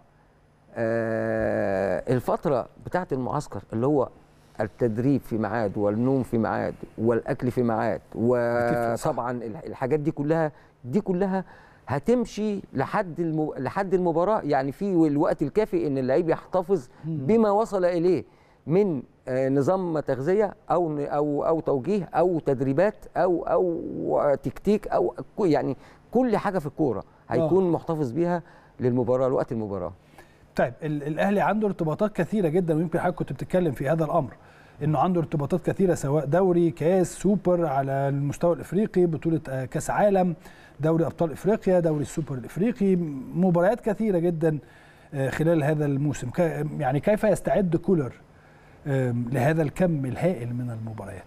آه، الفترة بتاعت المعسكر اللي هو التدريب في ميعاد والنوم في ميعاد والاكل في ميعاد بتفرق صح. وطبعا الح- الحاجات دي كلها دي كلها هتمشي لحد الم... لحد المباراه يعني في الوقت الكافي ان اللعيب يحتفظ بما وصل اليه من آه، نظام تغذيه او ن- او او توجيه او تدريبات او او تكتيك او ك- يعني كل حاجه في الكوره هيكون محتفظ بيها للمباراه لوقت المباراه طيب ال- الاهلي عنده ارتباطات كثيره جدا ويمكن حضرتك كنت بتتكلم في هذا الامر انه عنده ارتباطات كثيره سواء دوري كاس سوبر على المستوى الافريقي بطوله آه، كاس عالم دوري ابطال افريقيا دوري السوبر الافريقي مباريات كثيره جدا آه، خلال هذا الموسم ك- يعني كيف يستعد كولر آم، لهذا الكم الهائل من المباريات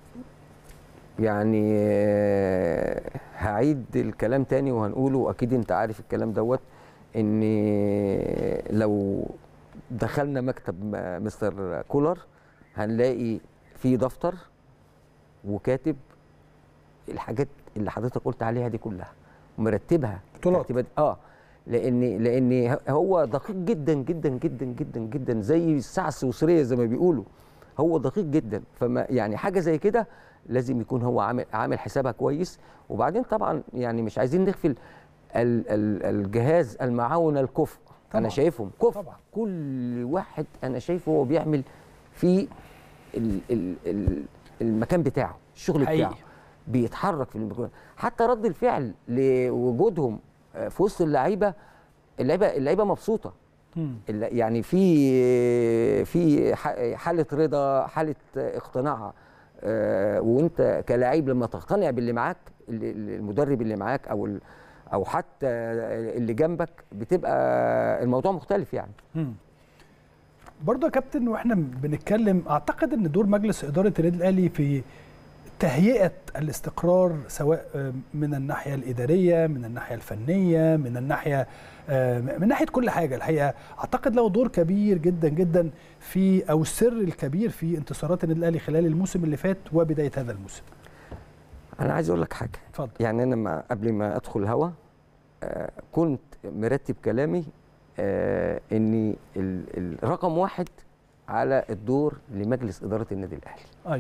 يعني آه، هعيد الكلام تاني وهنقوله واكيد انت عارف الكلام دوت ان لو دخلنا مكتب م- مستر كولر هنلاقي في دفتر وكاتب الحاجات اللي حضرتك قلت عليها دي كلها مرتبها بطولات. ترتيبات اه لان لان هو دقيق جدا جدا جدا جدا جدا زي الساعه السويسريه زي ما بيقولوا هو دقيق جدا فما يعني حاجه زي كده لازم يكون هو عامل عامل حسابها كويس وبعدين طبعا يعني مش عايزين نغفل ال- ال- الجهاز المعاون الكفء طبعاً. انا شايفهم كفء طبعاً. كل واحد انا شايفه هو بيعمل في ال ال ال المكان بتاعه الشغل حقيقي. بتاعه بيتحرك في المكان حتى رد الفعل لوجودهم آه، في وسط اللعيبه اللعيبه اللعيبه مبسوطه مم. الل- يعني في في ح- حاله رضا حاله اقتناع آه، وانت كلاعب لما تقتنع باللي معاك ال- ال- المدرب اللي معاك او ال- او حتى اللي جنبك بتبقى الموضوع مختلف يعني مم. برضه يا كابتن واحنا بنتكلم اعتقد ان دور مجلس اداره النادي الاهلي في تهيئه الاستقرار سواء من الناحيه الاداريه من الناحيه الفنيه من الناحيه من ناحيه كل حاجه الحقيقه اعتقد له دور كبير جدا جدا في او السر الكبير في انتصارات النادي الاهلي خلال الموسم اللي فات وبدايه هذا الموسم انا عايز اقول لك حاجه اتفضل يعني انا ما قبل ما ادخل الهوا آه كنت مرتب كلامي آه اني ال- الرقم واحد على الدور لمجلس اداره النادي الاهلي ايوه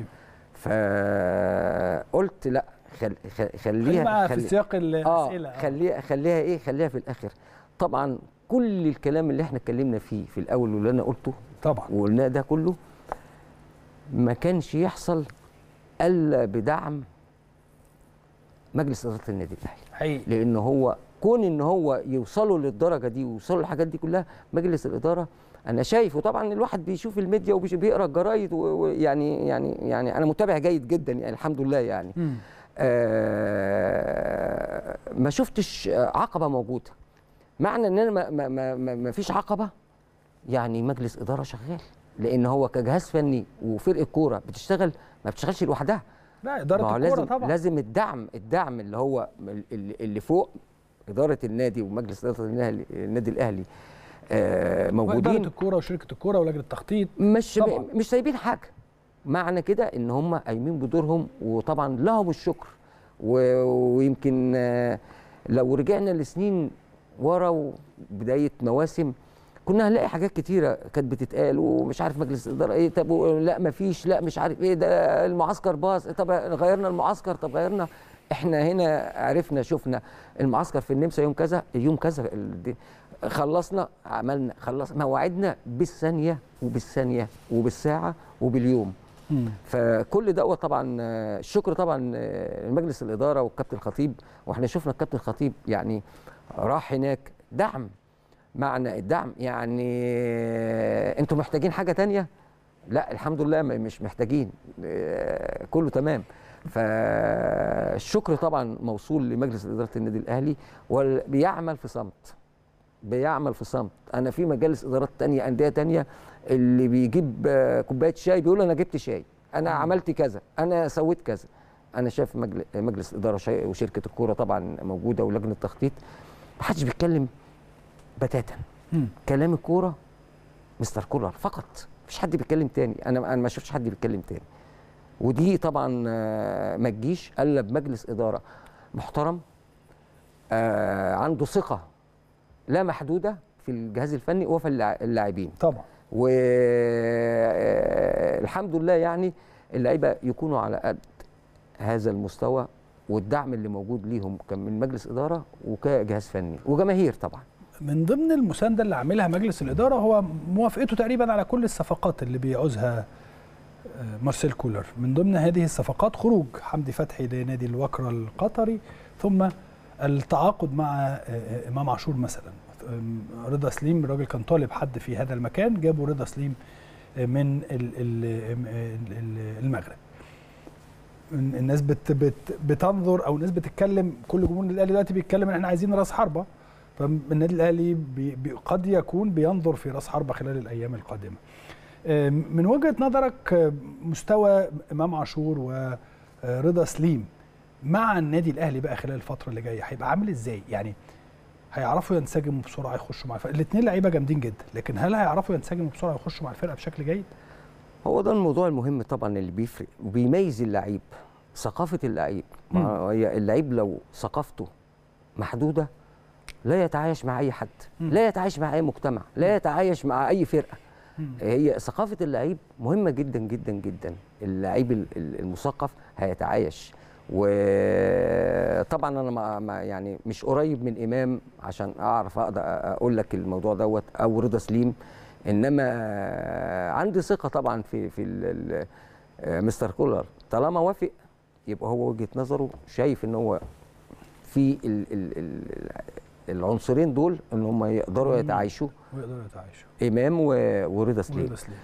فقلت لا خل خل- خلينا خليها في خلي سياق الاسئله اه خليها خليها ايه خليها في الاخر طبعا كل الكلام اللي احنا اتكلمنا فيه في الاول واللي انا قلته طبعا وقلناه ده كله ما كانش يحصل الا بدعم مجلس اداره النادي الاهلي حقيقي لان هو كون ان هو يوصلوا للدرجه دي ويوصلوا للحاجات دي كلها مجلس الاداره انا شايف وطبعا الواحد بيشوف الميديا وبيقرا الجرايد ويعني يعني يعني انا متابع جيد جدا يعني الحمد لله يعني مم. آه ما شفتش عقبه موجوده معنى ان انا ما, ما, ما, ما, ما فيش عقبه يعني مجلس اداره شغال لان هو كجهاز فني وفرقه كوره بتشتغل ما بتشتغلش لوحدها لا ما اداره هو الكوره لازم طبعا لازم الدعم الدعم اللي هو اللي اللي فوق اداره النادي ومجلس اداره النادي النادي الاهلي آه واداره موجودين الكوره وشركه الكوره ولجنه التخطيط مش طبعاً. مش سايبين حاجه معنى كده ان هم قايمين بدورهم وطبعا لهم الشكر و- ويمكن آه، لو رجعنا لسنين ورا وبدايه مواسم كنا هنلاقي حاجات كتيره كانت بتتقال ومش عارف مجلس الاداره ايه طب و- لا مفيش لا مش عارف ايه ده المعسكر باظ طب غيرنا المعسكر طب غيرنا احنا هنا عرفنا شفنا المعسكر في النمسا يوم كذا يوم كذا ال- دي- خلصنا عملنا خلصنا مواعيدنا بالثانيه وبالثانيه وبالساعه وباليوم مم. فكل دوت طبعا آه، الشكر طبعا آه، لمجلس الاداره والكابتن الخطيب واحنا شفنا الكابتن الخطيب يعني راح هناك دعم معنى الدعم يعني آه، انتوا محتاجين حاجه تانية لا الحمد لله م- مش محتاجين آه، كله تمام فالشكر طبعا موصول لمجلس اداره النادي الاهلي وبيعمل في صمت بيعمل في صمت انا في مجالس ادارات تانية انديه تانية اللي بيجيب آه، كوبايه شاي بيقول انا جبت شاي انا عملت كذا انا سويت كذا انا شايف مجل- مجلس اداره شي- وشركه الكوره طبعا موجوده ولجنه التخطيط محدش بيتكلم بتاتا مم. كلام الكوره مستر كولر فقط مفيش حد بيتكلم تاني انا انا ما شفتش حد بيتكلم تاني ودي طبعا آه، ما تجيش الا بمجلس اداره محترم آه، عنده ثقه لا محدوده في الجهاز الفني وفي اللاع- اللاعبين طبعا والحمد لله يعني اللعيبه يكونوا على قد هذا المستوى والدعم اللي موجود ليهم كان من مجلس اداره وكجهاز فني وجماهير طبعا من ضمن المسانده اللي عاملها مجلس الاداره هو موافقته تقريبا على كل الصفقات اللي بيعوزها آه، مارسيل كولر من ضمن هذه الصفقات خروج حمدي فتحي لنادي الوكرة القطري ثم التعاقد مع آه، آه، امام عاشور مثلا آم، رضا سليم الراجل كان طالب حد في هذا المكان جابوا رضا سليم آه، من ال- ال- ال- ال- المغرب ال- الناس بت بت بتنظر او الناس بتتكلم كل جمهور النادي الاهلي دلوقتي بيتكلم ان احنا عايزين راس حربه فالنادي الاهلي بي بي قد يكون بينظر في راس حربه خلال الايام القادمه. آم، من وجهه نظرك آم، مستوى امام عاشور ورضا سليم مع النادي الاهلي بقى خلال الفتره اللي جايه هيبقى عامل ازاي؟ يعني هيعرفوا ينسجموا بسرعه يخشوا مع الفرقه، الاثنين لعيبه جامدين جدا، لكن هل هيعرفوا ينسجموا بسرعه يخشوا مع الفرقه بشكل جيد؟ هو ده الموضوع المهم طبعا اللي بيفرق وبيميز اللعيب ثقافه اللعيب ما مم. هي اللعيب لو ثقافته محدوده لا يتعايش مع اي حد مم. لا يتعايش مع اي مجتمع لا يتعايش مع اي فرقه مم. هي ثقافه اللعيب مهمه جدا جدا جدا اللعيب ال- ال- المثقف هيتعايش وطبعا انا ما ما- يعني مش قريب من امام عشان اعرف اقدر اقول لك الموضوع دوت او رضا سليم انما عندي ثقه طبعا في في ال- ال- مستر كولر طالما وافق يبقى هو وجهه نظره شايف ان هو في ال ال ال العنصرين دول ان هم يقدروا مم. يتعايشوا ويقدروا يتعايشوا. امام و- ورضا سليم ورضا سليم.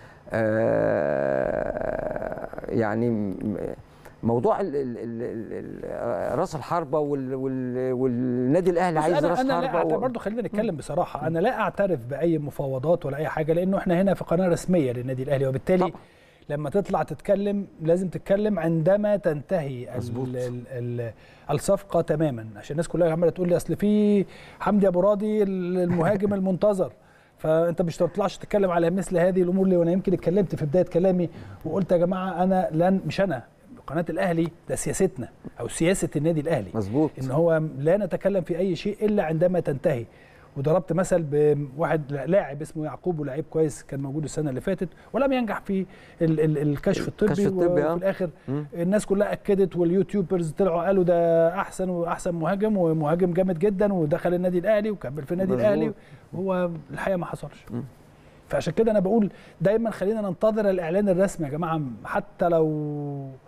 آه، يعني م- موضوع ال ال ال ال راس الحربه وال وال والنادي الاهلي بص عايز انا راس انا لا حربه أعترف و... برضه خلينا نتكلم بصراحه انا لا اعترف باي مفاوضات ولا اي حاجه لانه احنا هنا في قناه رسميه للنادي الاهلي وبالتالي طبعا. لما تطلع تتكلم لازم تتكلم عندما تنتهي مظبوط. ال ال ال الصفقه تماما عشان الناس كلها عماله تقول لي اصل في حمدي ابو راضي المهاجم المنتظر فانت مش تطلعش تتكلم على مثل هذه الامور اللي وانا يمكن اتكلمت في بدايه كلامي وقلت يا جماعه انا لن مش انا قناه الاهلي ده سياستنا او سياسه النادي الاهلي مظبوط ان هو لا نتكلم في اي شيء الا عندما تنتهي وضربت مثل بواحد لاعب اسمه يعقوب ولاعيب كويس كان موجود السنه اللي فاتت ولم ينجح في ال ال الكشف الطبي الكشف الطبي، آه. وفي الاخر مم. الناس كلها اكدت واليوتيوبرز طلعوا قالوا ده احسن واحسن مهاجم ومهاجم جامد جدا ودخل النادي الاهلي وكمل في النادي مظبوط. الاهلي وهو الحقيقه ما حصلش مم. فعشان كده انا بقول دايما خلينا ننتظر الاعلان الرسمي يا جماعه حتى لو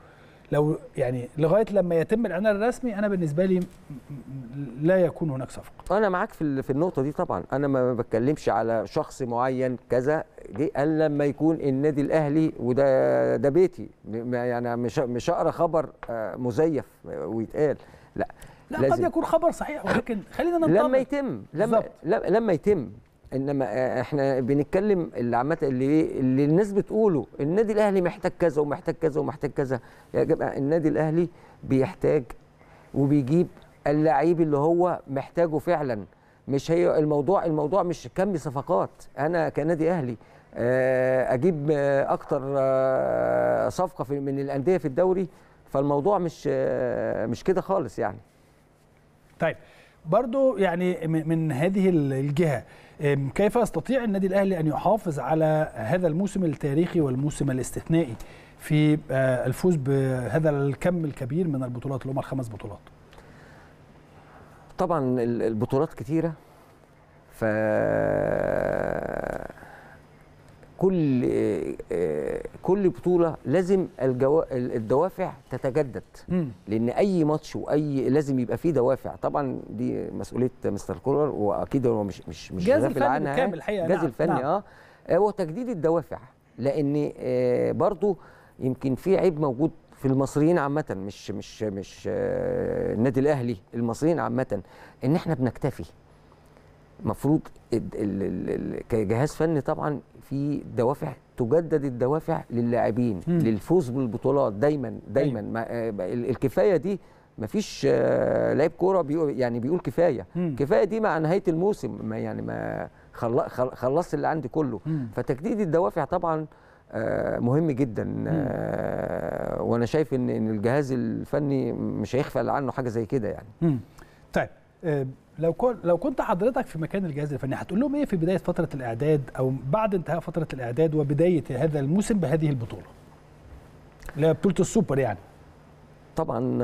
لو يعني لغايه لما يتم الاعلان الرسمي انا بالنسبه لي م- م- لا يكون هناك صفقه انا معاك في ال- في النقطه دي طبعا انا ما بتكلمش على شخص معين كذا دي الا لما يكون النادي الاهلي وده ده بيتي م- ما- يعني مش مش اقرا خبر آه، مزيف ويتقال لا لا لازم- قد يكون خبر صحيح ولكن خلينا ننتظر لما يتم لما بالظبط. ل- لما يتم انما آه، احنا بنتكلم اللي عامه اللي ايه اللي الناس بتقوله النادي الاهلي محتاج كذا ومحتاج كذا ومحتاج كذا يا جماعه النادي الاهلي بيحتاج وبيجيب اللعيب اللي هو محتاجه فعلا مش هي الموضوع الموضوع مش كم صفقات انا كنادي اهلي آه، اجيب آه، اكتر آه، صفقه في من الانديه في الدوري فالموضوع مش آه، مش كده خالص يعني طيب برضو يعني م- من هذه ال- الجهة أم، كيف يستطيع النادي الأهلي أن يحافظ على هذا الموسم التاريخي والموسم الاستثنائي في آه، الفوز بهذا الكم الكبير من البطولات اللي هم الخمس بطولات طبعا ال- البطولات كتيره ف كل آه، كل بطوله لازم الجو... الدوافع تتجدد لان اي ماتش واي لازم يبقى فيه دوافع طبعا دي مسؤوليه مستر كولر واكيد هو مش مش مش الجهاز غافل الفني عنها بالكامل الحقيقة، الجهاز نعم، الفني نعم. اه هو تجديد الدوافع لان آه، برضو يمكن في عيب موجود في المصريين عامة مش مش مش آه، النادي الأهلي المصريين عامة إن إحنا بنكتفي المفروض ال- ال- ال- ال- كجهاز فني طبعا في دوافع تجدد الدوافع للاعبين مم. للفوز بالبطولات دايما دايما ما آه، ال- الكفايه دي مفيش آه، لعيب كوره بيقول يعني بيقول كفايه مم. كفايه دي مع نهايه الموسم ما يعني ما خل- خل- خلصت اللي عندي كله مم. فتجديد الدوافع طبعا آه، مهم جدا آه، وانا شايف ان ان الجهاز الفني مش هيغفل عنه حاجه زي كده يعني مم. طيب آه، لو كن لو كنت حضرتك في مكان الجهاز الفني هتقول لهم ايه في بدايه فتره الاعداد او بعد انتهاء فتره الاعداد وبدايه هذا الموسم بهذه البطوله اللي هي بطوله السوبر يعني طبعا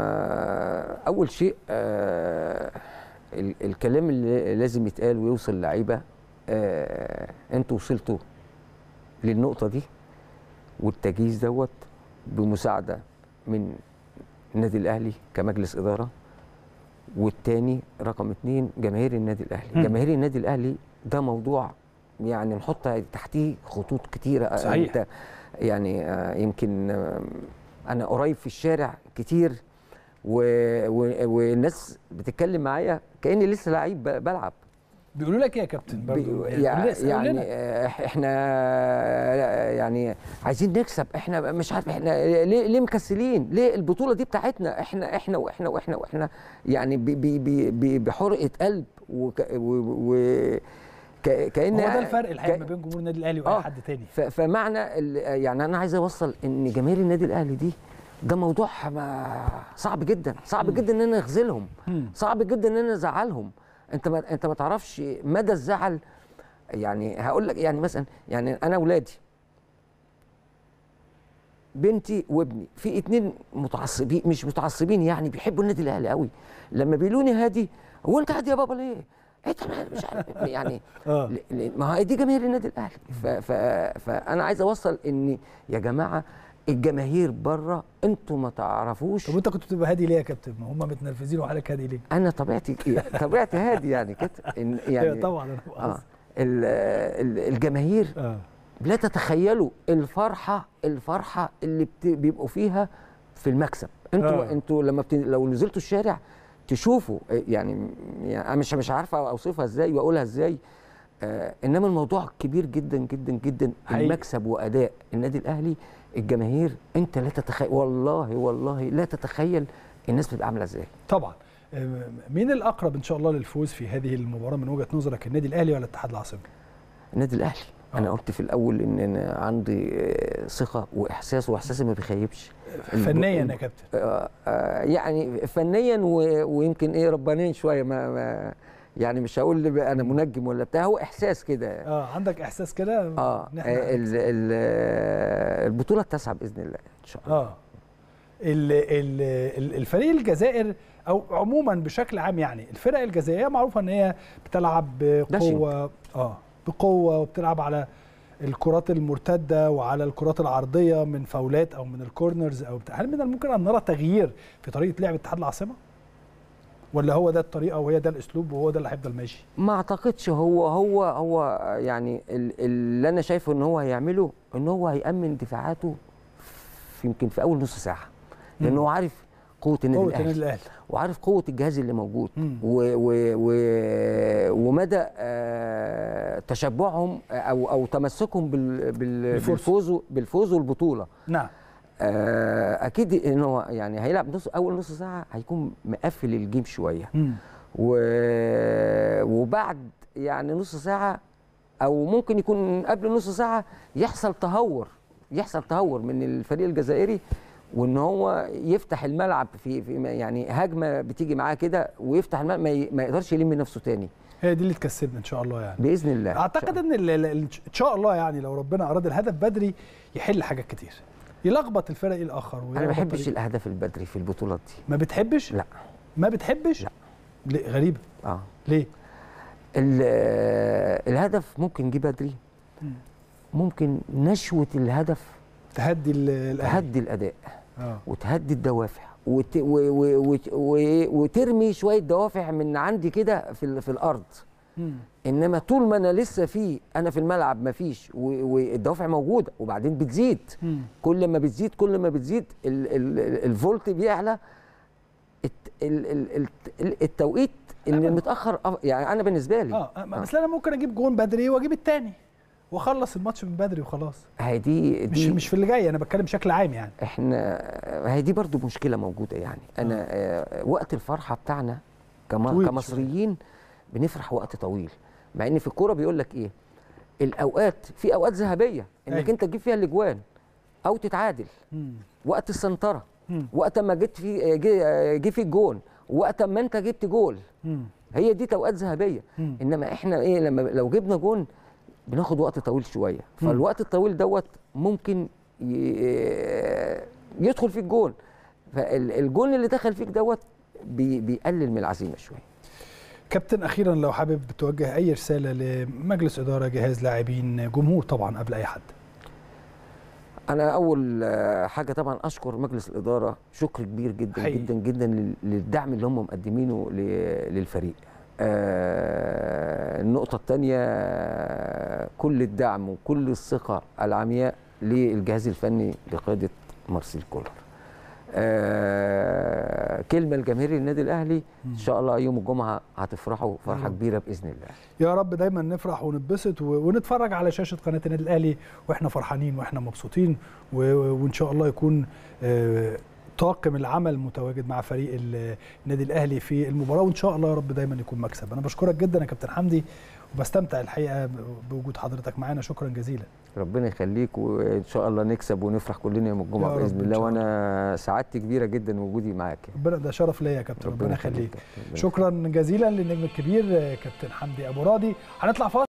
آه، اول شيء آه، ال- الكلام اللي لازم يتقال ويوصل للعيبه آه، انتوا وصلتوا للنقطه دي والتجهيز دوت بمساعده من النادي الاهلي كمجلس اداره والتاني رقم اتنين جماهير النادي الاهلي مم. جماهير النادي الاهلي ده موضوع يعني نحط تحتيه خطوط كتيره صحيح. انت يعني آه، يمكن آه، انا قريب في الشارع كتير و... و... والناس بتتكلم معايا كاني لسه لعيب ب- بلعب بيقولوا لك ايه يا كابتن برضو بي- يعني, لسه قول يعني لنا. آه، احنا آه، يعني عايزين نكسب احنا مش عارف احنا ليه ليه مكسلين ليه البطوله دي بتاعتنا احنا احنا واحنا واحنا واحنا يعني ب- ب- ب- ب- بحرقه قلب وك و, و ك- كان هو ده الفرق الحقيقه ك- ما بين جمهور النادي الاهلي واي آه. حد تاني ف- فمعنى ال- يعني انا عايز اوصل ان جماهير النادي الاهلي دي ده موضوع ما- صعب جدا صعب جدا ان انا اخذلهم مم. صعب جدا ان انا ازعلهم انت ما انت ما تعرفش مدى الزعل يعني هقول لك يعني مثلا يعني انا اولادي بنتي وابني في اتنين متعصبين مش متعصبين يعني بيحبوا النادي الاهلي قوي لما بيقولوا هادي هو انت هادي يا بابا ليه؟ انت مش عارف يعني اه ل- ل- ما هي دي جماهير النادي الاهلي ف ف فانا عايز اوصل ان يا جماعه الجماهير بره انتوا ما تعرفوش طب وانت كنت بتبقى هادي ليه يا كابتن ما هم متنرفزين وحالك هادي ليه انا طبيعتي طبيعتي هادي يعني كده إن- يعني يعني طبعا انا آه بقصد. ال- ال- الجماهير اه لا تتخيلوا الفرحه الفرحه اللي بت- بيبقوا فيها في المكسب انتوا آه. آه. انتوا لما بت... لو نزلتوا الشارع تشوفوا يعني, يعني انا مش مش عارفه اوصفها ازاي واقولها ازاي آه انما الموضوع كبير جدا جدا جدا حقيقي. المكسب واداء النادي الاهلي الجماهير انت لا تتخيل والله والله لا تتخيل الناس بتبقى عامله ازاي طبعا آه، مين الاقرب ان شاء الله للفوز في هذه المباراه من وجهه نظرك النادي الاهلي ولا اتحاد العاصمه النادي الاهلي آه. انا قلت في الاول ان انا عندي آه، ثقه واحساس واحساسي ما بيخيبش فنيا يا كابتن آه، آه، يعني فنيا و- ويمكن ايه ربانيا شويه ما, ما يعني مش هقول لي انا منجم ولا بتاع هو احساس كده اه عندك احساس كده اه إن إحنا ال- ال- البطوله التاسعه باذن الله ان شاء الله اه ال- ال- ال- الفريق الجزائر او عموما بشكل عام يعني الفرق الجزائريه معروفه ان هي بتلعب بقوه اه بقوه وبتلعب على الكرات المرتده وعلى الكرات العرضيه من فاولات او من الكورنرز او بتاع هل من الممكن ان نرى تغيير في طريقه لعب اتحاد العاصمه ولا هو ده الطريقه وهي ده الاسلوب وهو ده اللي هيفضل ماشي ما اعتقدش هو هو هو يعني ال- اللي انا شايفه ان هو هيعمله ان هو هيامن دفاعاته في يمكن في اول نص ساعه لان مم. هو عارف قوه النادي قوه النادي الاهلي الاهلي وعارف قوه الجهاز اللي موجود مم. و و و ومدى آه، تشبعهم او او تمسكهم بال بال بالفرصة. بالفوز بالفوز والبطوله نعم آه، اكيد ان هو يعني هيلعب نص اول نص ساعه هيكون مقفل الجيم شويه مم. و... وبعد يعني نص ساعة أو ممكن يكون قبل نص ساعة يحصل تهور يحصل تهور من الفريق الجزائري وإن هو يفتح الملعب في, في يعني هجمة بتيجي معاه كده ويفتح الملعب ما, ي... ما يقدرش يلم نفسه تاني هي دي اللي تكسبنا ان شاء الله يعني بإذن الله اعتقد ان ال- ال- ان شاء الله يعني لو ربنا اراد الهدف بدري يحل حاجات كتير يلخبط الفرق الاخر أنا ما ويلخبط بحبش طريقة- الأهداف البدري في البطولات دي ما بتحبش لا ما بتحبش لا. ليه غريبه اه ليه ال- آه، الهدف ممكن جه بدري مم. ممكن نشوة الهدف تهدي ال- الاهلي تهدي الأداء اه وتهدي الدوافع وت... و... و... و... و... وترمي شويه دوافع من عندي كده في ال... في الارض مم. انما طول ما انا لسه في انا في الملعب ما فيش و... والدوافع موجوده وبعدين بتزيد مم. كل ما بتزيد كل ما بتزيد ال... ال... ال- الفولت بيعلى الت... ال... ال... ال... التوقيت ان أبداً. المتاخر أف- يعني انا بالنسبه لي اه بس انا ممكن اجيب جون بدري واجيب التاني واخلص الماتش من بدري وخلاص هي دي مش دي مش في اللي جاي انا بتكلم بشكل عام يعني احنا هي دي برضو مشكله موجوده يعني انا آه. وقت الفرحه بتاعنا كما طويل كمصريين بنفرح وقت طويل مع ان في الكوره بيقول لك ايه الاوقات في اوقات ذهبيه انك أيوة. انت تجيب فيها الاجوان او تتعادل مم. وقت السنتره مم. وقت ما جيت في جه جه في الجون وقت ما انت جبت جول مم. هي دي اوقات ذهبيه مم. انما احنا ايه لما لو جبنا جون بناخد وقت طويل شويه فالوقت الطويل دوت ممكن ي- يدخل فيك جون فالجون اللي دخل فيك دوت بي- بيقلل من العزيمه شويه كابتن اخيرا لو حابب توجه اي رساله لمجلس اداره جهاز لاعبين جمهور طبعا قبل اي حد انا اول آه، حاجه طبعا اشكر مجلس الاداره شكر كبير جدا حقيقي. جدا جدا لل- للدعم اللي هم مقدمينه ل- للفريق آه، النقطه الثانيه كل الدعم وكل الثقه العمياء للجهاز الفني لقياده مارسيل كولر آه، كلمه لجماهير النادي الاهلي ان شاء الله يوم الجمعه هتفرحوا فرحه رب. كبيره باذن الله يا رب دايما نفرح ونتبسط و- ونتفرج على شاشه قناه النادي الاهلي واحنا فرحانين واحنا مبسوطين و- وان شاء الله يكون آه، طاقم العمل متواجد مع فريق ال- النادي الاهلي في المباراه وان شاء الله يا رب دايما يكون مكسب انا بشكرك جدا يا كابتن حمدي وبستمتع الحقيقه بوجود حضرتك معانا شكرا جزيلا ربنا يخليك وان شاء الله نكسب ونفرح كلنا يوم يا الجمعه رب باذن إن الله شاء وانا سعادتي كبيره جدا وجودي معاك ربنا ده شرف ليا يا كابتن ربنا يخليك ربنا شكرا جزيلا للنجم الكبير آه، كابتن حمدي ابو راضي هنطلع فاصل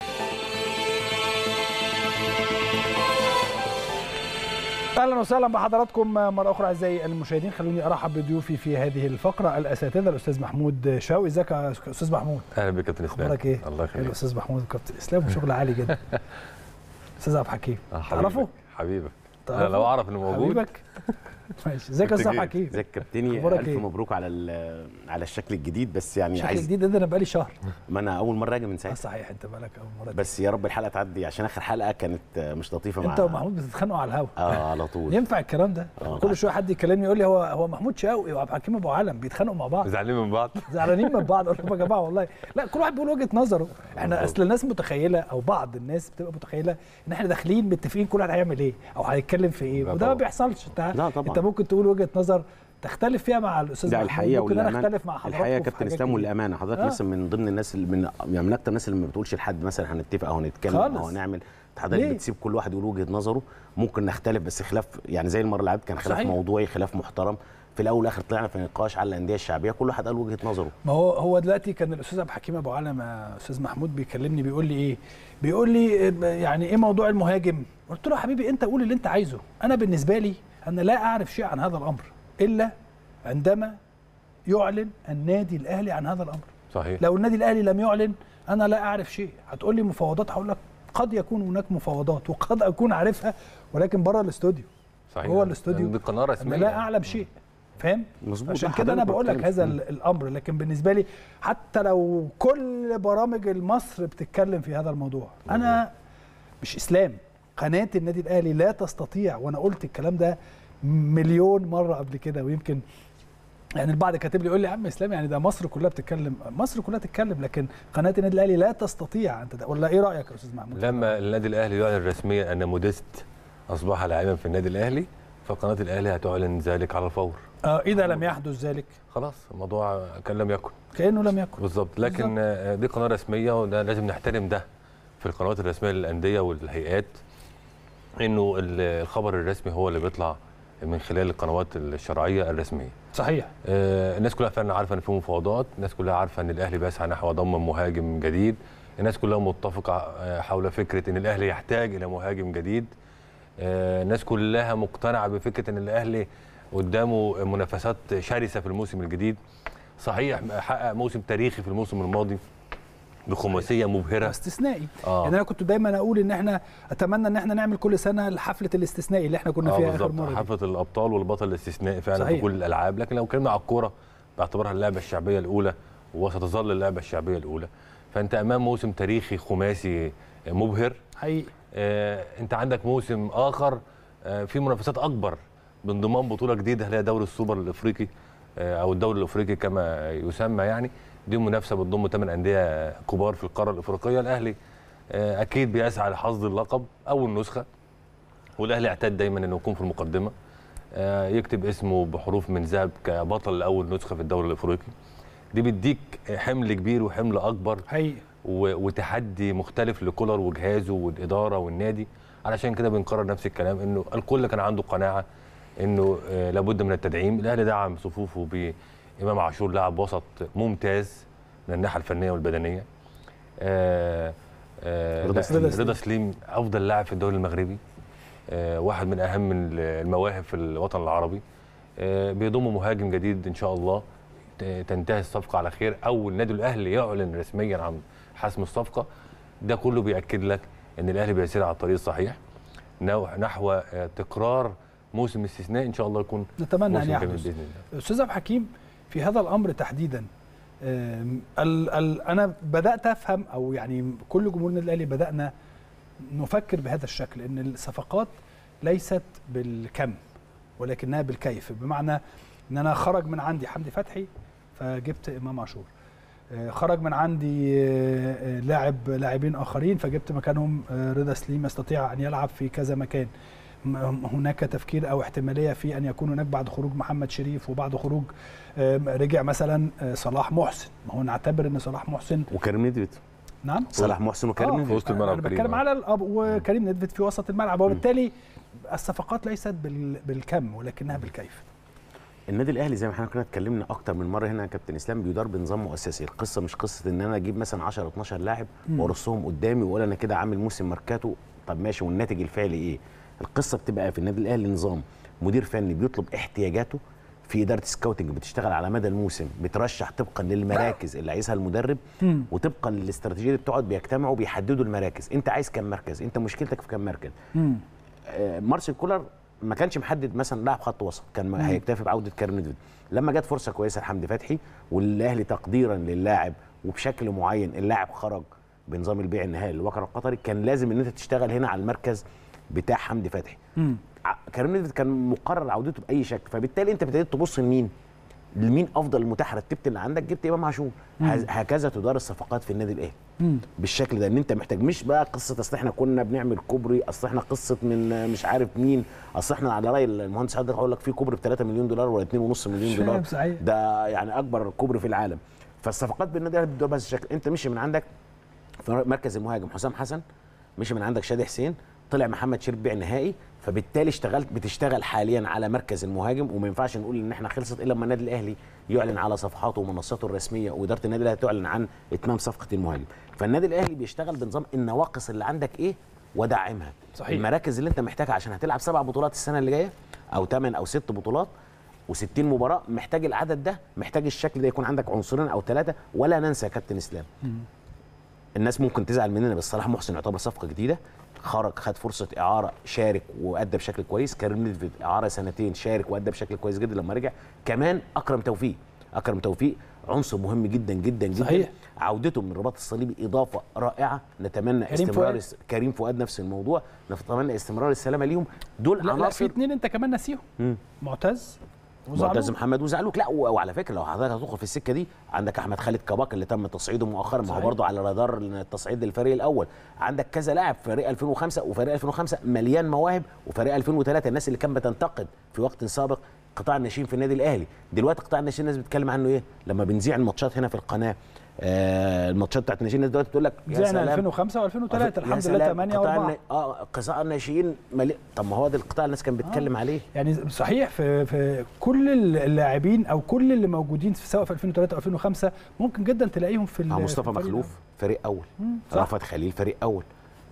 اهلا وسهلا بحضراتكم مره اخرى اعزائي المشاهدين خلوني ارحب بضيوفي في هذه الفقره الاساتذه الاستاذ محمود شاوي ازيك يا استاذ محمود اهلا بك كابتن اسلام اخبارك ايه الله يخليك الاستاذ محمود كابتن اسلام وشغل عالي جدا استاذ عبد الحكيم آه، حبيبك، تعرفه حبيبك انا تعرفه؟ لو اعرف انه موجود حبيبك ماشي ازيك يا كنت استاذ جيت. حكيم ازيك كابتني أخبارك الف إيه؟ مبروك على ال- على الشكل الجديد بس يعني شكل عايز جديد ده انا بقالي شهر ما انا اول مره اجي من آه، ساعتها صحيح انت بقالك اول مره بس يا رب الحلقه تعدي عشان اخر حلقه كانت مش لطيفه مع انت ومحمود بتتخانقوا على الهوا اه على طول ينفع الكلام ده آه. كل شويه حد يكلمني يقول لي هو هو محمود شوقي وعبد الحكيم ابو علم بيتخانقوا مع بعض زعلانين من بعض زعلانين من بعض اقول لهم يا جماعه والله لا كل واحد بيقول وجهه نظره احنا اصل الناس متخيله او بعض الناس بتبقى متخيله ان احنا داخلين متفقين كل واحد هيعمل ايه او هيتكلم في ايه لا وده ما طبعا. بيحصلش انت لا طبعا. انت ممكن تقول وجهه نظر تختلف فيها مع الاستاذ ده محمود الحقيقه ممكن انا والامانه اختلف مع حضرتك الحقيقه يا كابتن اسلام والامانه حضرتك آه. مثلا من ضمن الناس اللي من يعني من اكتر الناس اللي ما بتقولش لحد مثلا هنتفق او هنتكلم خالص. او هنعمل حضرتك ليه؟ بتسيب كل واحد يقول وجهه نظره ممكن نختلف بس خلاف يعني زي المره اللي عدت كان خلاف صحيح. موضوعي خلاف محترم في الاول والاخر طلعنا في نقاش على الانديه الشعبيه كل واحد قال وجهه نظره ما هو هو دلوقتي كان الاستاذ عبد الحكيم ابو علم يا استاذ محمود بيكلمني بيقول لي ايه بيقول لي إيه يعني ايه موضوع المهاجم قلت له يا حبيبي انت قول اللي انت عايزه انا بالنسبه لي انا لا اعرف شيء عن هذا الامر الا عندما يعلن النادي الاهلي عن هذا الامر صحيح لو النادي الاهلي لم يعلن انا لا اعرف شيء هتقول لي مفاوضات هقول لك قد يكون هناك مفاوضات وقد اكون عارفها ولكن بره الاستوديو صحيح جوه الاستوديو دي قناه رسميه أنا لا اعلم شيء فاهم مظبوط عشان ده كده انا حضرتك بقول لك بتكلم هذا فيه. ال- الامر لكن بالنسبه لي حتى لو كل برامج مصر بتتكلم في هذا الموضوع انا مش اسلام قناه النادي الاهلي لا تستطيع وانا قلت الكلام ده مليون مره قبل كده ويمكن يعني البعض كاتب لي يقول لي يا عم اسلام يعني ده مصر كلها بتتكلم مصر كلها تتكلم لكن قناه النادي الاهلي لا تستطيع انت ولا ايه رايك يا استاذ محمود لما النادي الاهلي يعلن رسميا ان موديست اصبح لاعبا في النادي الاهلي فقناه الاهلي هتعلن ذلك على الفور آه اذا لم يحدث ذلك خلاص الموضوع كان لم يكن كانه لم يكن بالظبط لكن آه، دي قناه رسميه وده لازم نحترم ده في القنوات الرسميه للانديه والهيئات انه ال- الخبر الرسمي هو اللي بيطلع من خلال القنوات الشرعيه الرسميه صحيح آه، الناس كلها فعلا عارفه ان في مفاوضات الناس كلها عارفه ان الاهلي بيسعى نحو ضم مهاجم جديد الناس كلها متفقه آه، حول فكره ان الاهلي يحتاج الى مهاجم جديد آه، الناس كلها مقتنعه بفكره ان الاهلي قدامه منافسات شرسه في الموسم الجديد صحيح حقق موسم تاريخي في الموسم الماضي بخماسيه مبهره استثنائي آه. يعني انا كنت دايما اقول ان احنا اتمنى ان احنا نعمل كل سنه حفله الاستثنائي اللي احنا كنا آه فيها اخر بالظبط مره دي. حفله الابطال والبطل الاستثنائي فعلا صحيح. في كل الالعاب لكن لو اتكلمنا على الكوره باعتبارها اللعبه الشعبيه الاولى وستظل اللعبه الشعبيه الاولى فانت امام موسم تاريخي خماسي مبهر حقيقي آه انت عندك موسم اخر آه في منافسات اكبر بانضمام بطوله جديده اللي هي دوري السوبر الافريقي آه او الدوري الافريقي كما يسمى يعني دي منافسه بتضم ثمان انديه كبار في القاره الافريقيه الاهلي آه اكيد بيسعى لحصد اللقب اول نسخه والاهلي اعتاد دايما انه يكون في المقدمه آه، يكتب اسمه بحروف من ذهب كبطل لاول نسخه في الدوري الافريقي دي بيديك حمل كبير وحمل اكبر حقيقي و- وتحدي مختلف لكولر وجهازه والاداره والنادي علشان كده بنكرر نفس الكلام انه الكل كان عنده قناعه انه آه، لابد من التدعيم الاهلي دعم صفوفه بامام عاشور لاعب وسط ممتاز من الناحيه الفنيه والبدنيه آه، آه، رضا لا، سليم. رضا سليم افضل لاعب في الدوري المغربي آه، واحد من اهم المواهب في الوطن العربي آه، بيضم مهاجم جديد ان شاء الله ت- تنتهي الصفقه على خير او النادي الاهلي يعلن رسميا عن حسم الصفقه ده كله بياكد لك ان الاهلي بيسير على الطريق الصحيح نو- نحو آه، تكرار موسم استثنائي ان شاء الله يكون نتمنى ان موسم جميل يحدث باذن الله استاذ عبد الحكيم في هذا الامر تحديدا آم، ال ال انا بدات افهم او يعني كل جمهور النادي الاهلي بدانا نفكر بهذا الشكل ان الصفقات ليست بالكم ولكنها بالكيف بمعنى ان انا خرج من عندي حمدي فتحي فجبت امام عاشور آه، خرج من عندي آه، آه، لاعب لاعبين اخرين فجبت مكانهم آه، رضا سليم يستطيع ان يلعب في كذا مكان م- هناك تفكير او احتماليه في ان يكون هناك بعد خروج محمد شريف وبعد خروج آم، رجع مثلا آه، صلاح محسن ما هو نعتبر ان صلاح محسن وكريم ندفت نعم صلاح محسن وكريم آه، ندفت في وسط الملعب انا كريم، بتكلم آه. على الأب وكريم ندفت في وسط الملعب وبالتالي الصفقات ليست بال- بالكم ولكنها بالكيف النادي الاهلي زي ما احنا كنا اتكلمنا اكتر من مره هنا يا كابتن اسلام بيدار بنظام مؤسسي القصه مش قصه ان انا اجيب مثلا 10 12 لاعب مم. وارصهم قدامي واقول انا كده عامل موسم ماركاتو طب ماشي والناتج الفعلي ايه القصه بتبقى في النادي الاهلي نظام مدير فني بيطلب احتياجاته في اداره سكاوتنج بتشتغل على مدى الموسم بترشح طبقا للمراكز اللي عايزها المدرب مم. وطبقا للاستراتيجيه اللي بتقعد بيجتمعوا بيحددوا المراكز انت عايز كام مركز انت مشكلتك في كام مركز مم. آه، مارسيل كولر ما كانش محدد مثلا لاعب خط وسط كان مم. هيكتفي بعوده كارين نيدفيد لما جت فرصه كويسه لحمدي فتحي والاهلي تقديرا للاعب وبشكل معين اللاعب خرج بنظام البيع النهائي للوكر القطري كان لازم ان انت تشتغل هنا على المركز بتاع حمدي فتحي مم. ع- كريم نيدفيد كان مقرر عودته باي شكل فبالتالي انت ابتديت تبص لمين لمين افضل المتاح رتبت اللي عندك جبت امام عاشور مم. هز- هكذا تدار الصفقات في النادي الاهلي مم. بالشكل ده ان انت محتاج مش بقى قصه اصل احنا كنا بنعمل كوبري اصل احنا قصه من مش عارف مين اصل احنا على راي المهندس حضرتك هقول لك في كوبري ب 3 مليون دولار ولا 2.5 مليون فاهم دولار صحيح. ده يعني اكبر كوبري في العالم فالصفقات بالنادي الاهلي بتدور بهذا الشكل انت مشي من عندك في مركز المهاجم حسام حسن مشي من عندك شادي حسين طلع محمد شريف بيع نهائي فبالتالي اشتغلت بتشتغل حاليا على مركز المهاجم وما ينفعش نقول ان احنا خلصت الا لما النادي الاهلي يعلن على صفحاته ومنصاته الرسميه واداره النادي الاهلي تعلن عن اتمام صفقه المهاجم فالنادي الاهلي بيشتغل بنظام النواقص اللي عندك ايه ودعمها صحيح. المراكز اللي انت محتاجها عشان هتلعب سبع بطولات السنه اللي جايه او ثمان او ست بطولات و60 مباراه محتاج العدد ده محتاج الشكل ده يكون عندك عنصرين او ثلاثه ولا ننسى يا كابتن اسلام الناس ممكن تزعل مننا بس صلاح محسن يعتبر صفقه جديده خرج خد فرصه اعاره شارك وادى بشكل كويس كريم نيدفيد اعاره سنتين شارك وادى بشكل كويس جدا لما رجع كمان اكرم توفيق اكرم توفيق عنصر مهم جدا جدا جدا صحيح. عودته من الرباط الصليبي اضافه رائعه نتمنى كريم استمرار فؤاد. الس- كريم فؤاد نفس الموضوع نتمنى استمرار السلامه ليهم دول لا, لا في عناصر اتنين انت كمان ناسيهم مم. معتز معتز وزعلوك محمد وزعلوك لا و- وعلى فكره لو حضرتك هتدخل في السكه دي عندك احمد خالد كباك اللي تم تصعيده مؤخرا ما هو صحيح. برضه على رادار التصعيد للفريق الاول عندك كذا لاعب فريق 2005 وفريق 2005 مليان مواهب وفريق 2003 الناس اللي كانت بتنتقد في وقت سابق قطاع الناشئين في النادي الاهلي دلوقتي قطاع الناشئين الناس بتتكلم عنه ايه لما بنذيع الماتشات هنا في القناه آه الماتشات بتاعت الناشئين الناس دلوقتي بتقول لك يا زعنا سلام 2005 و2003 يا الحمد لله سلام، 8 قطاع و4 النا- اه قطاع الناشئين ملي... طب ما هو ده القطاع الناس كانت بتتكلم عليه يعني صحيح في في كل اللاعبين او كل اللي موجودين في سواء في 2003 او 2005 ممكن جدا تلاقيهم في مع ال- مصطفى في الفريق مخلوف فريق اول مم، صح. رفعت خليل فريق اول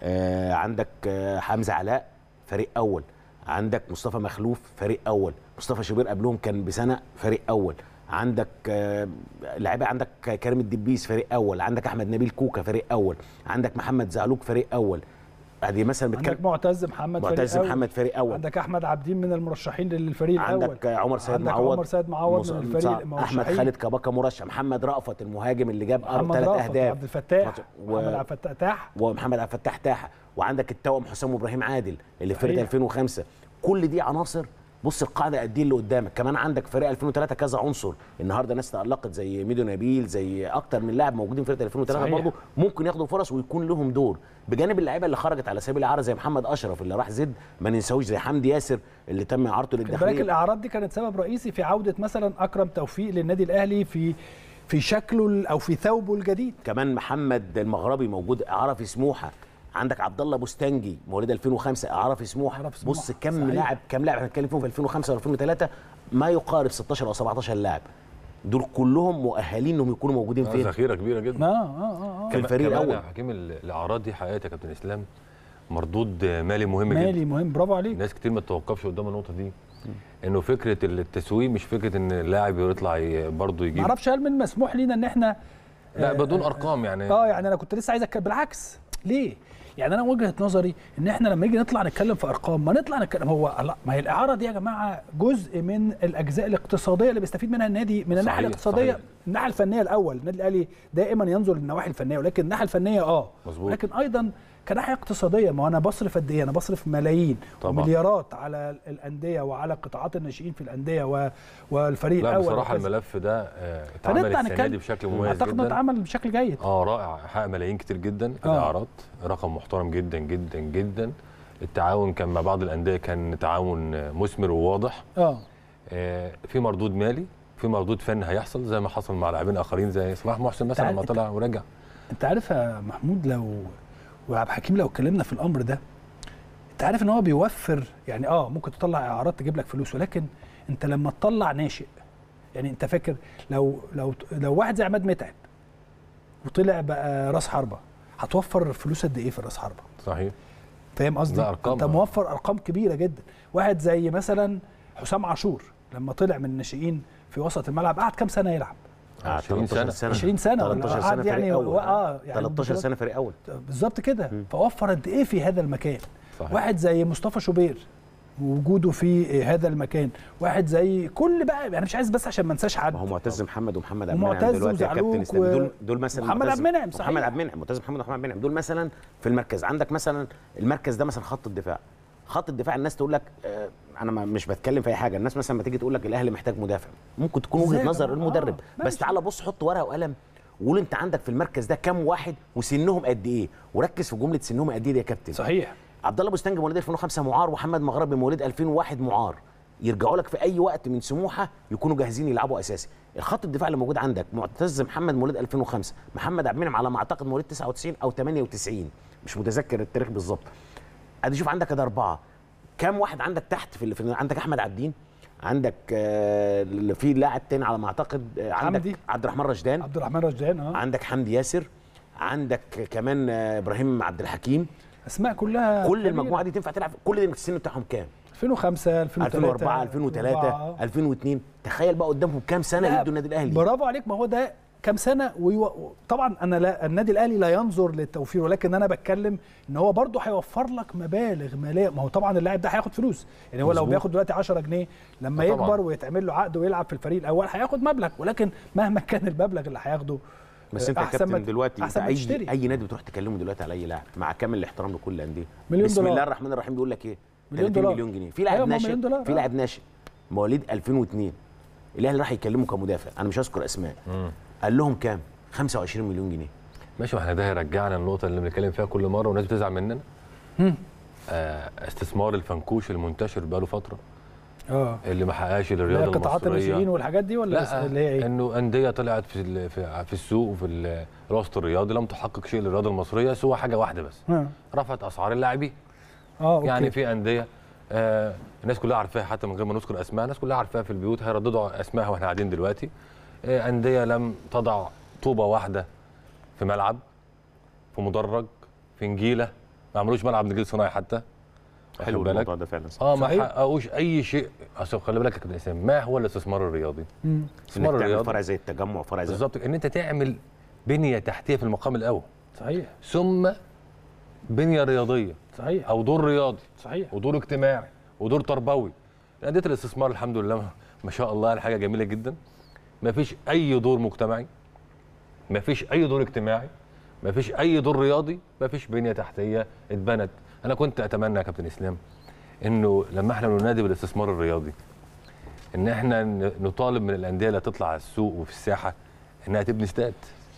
آه عندك آه حمزه علاء فريق اول عندك مصطفى مخلوف فريق اول مصطفى شوبير قبلهم كان بسنه فريق اول عندك آه لعيبه عندك كريم الدبيس فريق اول عندك احمد نبيل كوكا فريق اول عندك محمد زعلوك فريق اول ادي مثلا عندك بتكلم معتز محمد فريق معتز أول. محمد فريق اول عندك احمد عبدين من المرشحين للفريق الاول عندك عمر سيد عندك معوض عمر سيد معوض مص- من الفريق صح. المرشحين احمد خالد كباكا مرشح محمد رأفت المهاجم اللي جاب محمد ثلاث رافت اهداف عبد الفتاح و- محمد عبد الفتاح تاح ومحمد عبد الفتاح تاحه وعندك التوأم حسام ابراهيم عادل اللي في فرقه صحيح. 2005 كل دي عناصر بص القاعده قد ايه اللي قدامك كمان عندك فريق 2003 كذا عنصر النهارده ناس تالقت زي ميدو نبيل زي اكتر من لاعب موجودين في فرقه 2003 صحيح. برضه ممكن ياخدوا فرص ويكون لهم دور بجانب اللعيبه اللي خرجت على سبيل الاعاره زي محمد اشرف اللي راح زد ما ننساهوش زي حمدي ياسر اللي تم اعارته خلي بالك للداخليه الاعراض دي كانت سبب رئيسي في عوده مثلا اكرم توفيق للنادي الاهلي في في شكله ال- او في ثوبه الجديد كمان محمد المغربي موجود اعاره في سموحه عندك عبد الله بوستنجي مواليد 2005 اعاره في سموحه إعارة في سموحة. بص كم صحيح. لاعب كم لاعب هنتكلم فيهم في 2005 و2003 ما يقارب 16 او 17 لاعب دول كلهم مؤهلين انهم يكونوا موجودين آه، فين ذخيره كبيره جدا اه اه اه في الفريق كمان الاول يا حكيم ال- الاعراض دي حقيقه يا كابتن اسلام مردود مالي مهم جدا مالي مهم برافو عليك ناس كتير ما تتوقفش قدام النقطه دي انه فكره التسويق مش فكره ان اللاعب يطلع ي- برضه ما يجيب اعرفش هل من مسموح لينا ان احنا لا آه، بدون آه، ارقام يعني اه يعني انا كنت لسه عايز اتكلم بالعكس ليه؟ يعني انا وجهه نظري ان احنا لما نيجي نطلع نتكلم في ارقام ما نطلع نتكلم هو لا ما هي الاعاره دي يا جماعه جزء من الاجزاء الاقتصاديه اللي بيستفيد منها النادي من الناحيه صحيح، الاقتصاديه صحيح. الناحيه الفنيه الاول النادي الاهلي دائما ينظر للنواحي الفنيه ولكن الناحيه الفنيه اه مظبوط. لكن ايضا كناحيه اقتصاديه ما هو انا بصرف قد ايه؟ انا بصرف ملايين طبعا. ومليارات على الانديه وعلى قطاعات الناشئين في الانديه و... والفريق لا الاول بصراحه وكذا. الملف ده آه، اتعمل فنطلع السنه نتكلم دي بشكل مميز اعتقد انه جدا اتعمل بشكل جيد اه رائع حقق ملايين كتير جدا آه. الاعراض رقم محترم جدا جدا جدا التعاون كان مع بعض الانديه كان تعاون آه، مثمر وواضح اه آه، في مردود مالي في مردود فني هيحصل زي ما حصل مع لاعبين اخرين زي صلاح محسن مثلا تعال- لما طلع ورجع انت عارف يا محمود لو وعبد الحكيم لو اتكلمنا في الامر ده انت عارف ان هو بيوفر يعني اه ممكن تطلع اعارات تجيب لك فلوس ولكن انت لما تطلع ناشئ يعني انت فاكر لو لو لو واحد زي عماد متعب وطلع بقى راس حربه هتوفر فلوس قد ايه في راس حربه صحيح فاهم قصدي لا، أرقام. انت موفر ارقام كبيره جدا واحد زي مثلا حسام عاشور لما طلع من الناشئين في وسط الملعب قعد كام سنه يلعب آه، 20 13 سنة. 20 سنه ولا 13 قعد سنه فريق يعني اول اه يعني 13 بطولات- سنه فريق اول بالظبط كده فوفر قد ايه في هذا المكان صحيح. واحد زي مصطفى شوبير وجوده في هذا المكان واحد زي كل بقى انا مش عايز بس عشان ما انساش حد ما هو معتز محمد ومحمد عبد المنعم ومعتز دلوقتي يا كابتن وزعلوك اسلام و- دول دول مثلا محمد معتز- عبد المنعم، صحيح. محمد عبد المنعم معتز محمد ومحمد عبد المنعم دول مثلا في المركز عندك مثلا المركز ده مثلا خط الدفاع خط الدفاع الناس تقول لك آه انا ما- مش بتكلم في اي حاجه الناس مثلا ما تيجي تقول لك الاهلي محتاج مدافع ممكن تكون إزاي وجهه يا نظر جماعة؟ المدرب آه، بس ماشي. تعالى بص حط ورقه وقلم وقول انت عندك في المركز ده كام واحد وسنهم قد ايه وركز في جمله سنهم قد ايه دي يا كابتن صحيح عبد الله بوستنجي مواليد 2005 معار ومحمد مغربي مواليد 2001 معار يرجعوا لك في اي وقت من سموحه يكونوا جاهزين يلعبوا اساسي الخط الدفاع اللي موجود عندك معتز محمد مواليد 2005 محمد عبد المنعم على ما اعتقد مواليد 99 او 98 مش متذكر التاريخ بالظبط ادي شوف عندك ده اربعه كام واحد عندك تحت في, في عندك احمد عبدين عندك آه في لاعب تاني على ما اعتقد آه عندك حمدي. عبد الرحمن رشدان عبد الرحمن رشدان اه عندك حمدي ياسر عندك كمان آه ابراهيم عبد الحكيم اسماء كلها كل كبيرة. المجموعه دي تنفع تلعب كل ده السن بتاعهم كام 2005 2003 2004 2003 2004. 2002 تخيل بقى قدامهم كام سنه لا، يدوا النادي الاهلي برافو عليك ما هو ده كام سنه ويو... طبعا انا لا النادي الاهلي لا ينظر للتوفير ولكن انا بتكلم ان هو برضه هيوفر لك مبالغ ماليه ما هو طبعا اللاعب ده هياخد فلوس يعني هو لو مظبوط. بياخد دلوقتي 10 جنيه لما آه طبعاً. يكبر ويتعمل له عقد ويلعب في الفريق الاول هياخد مبلغ ولكن مهما كان المبلغ اللي هياخده بس انت يا أحسن كابتن ما- دلوقتي انت أحسن ما اي تشتري. اي نادي بتروح تكلمه دلوقتي على اي لاعب مع كامل الاحترام لكل الانديه مليون بسم دولار. الله الرحمن الرحيم بيقول لك ايه مليون 30 دولار. مليون جنيه في أيوة، لاعب ما هو ناشئ مليون دولار، في آه. لاعب ناشئ مواليد 2002 الاهلي راح يكلمه كمدافع انا مش هذكر اسماء قال لهم كام 25 مليون جنيه ماشي ما احنا ده هيرجعنا للنقطه اللي بنتكلم فيها كل مره والناس بتزعل مننا مم. آه استثمار الفنكوش المنتشر بقاله فتره اه اللي ما حققش اللي هي للرياضه قطاعات المصريه الناشئين والحاجات دي ولا لا اللي هي ايه؟ انه انديه طلعت في ال- في, في السوق وفي ال- الوسط الرياضي لم تحقق شيء للرياضه المصريه سوى حاجه واحده بس ها. رفعت اسعار اللاعبين اه اوكي يعني في انديه آه الناس كلها عارفاها حتى من غير ما نذكر اسماء الناس كلها عارفاها في البيوت هيرددوا اسمائها واحنا قاعدين دلوقتي آه انديه لم تضع طوبه واحده في ملعب في مدرج في نجيله ما عملوش ملعب نجيل صناعي حتى حلو واخد بالك؟ الموضوع ده فعلا صح اه ما صحيح. حققوش اي شيء اصل خلي بالك يا كابتن اسلام ما هو الاستثمار الرياضي؟ مم. الاستثمار انك تعمل الرياضي فرع زي التجمع فرع زي بالظبط ان انت تعمل بنيه تحتيه في المقام الاول صحيح ثم بنيه رياضيه صحيح او دور رياضي صحيح ودور اجتماعي ودور تربوي انديه الاستثمار الحمد لله ما شاء الله حاجه جميله جدا ما فيش اي دور مجتمعي ما فيش اي دور اجتماعي ما فيش اي دور رياضي ما فيش بنيه تحتيه اتبنت انا كنت اتمنى يا كابتن اسلام انه لما احنا ننادي بالاستثمار الرياضي ان احنا ن- نطالب من الانديه اللي تطلع على السوق وفي الساحه انها تبني استاد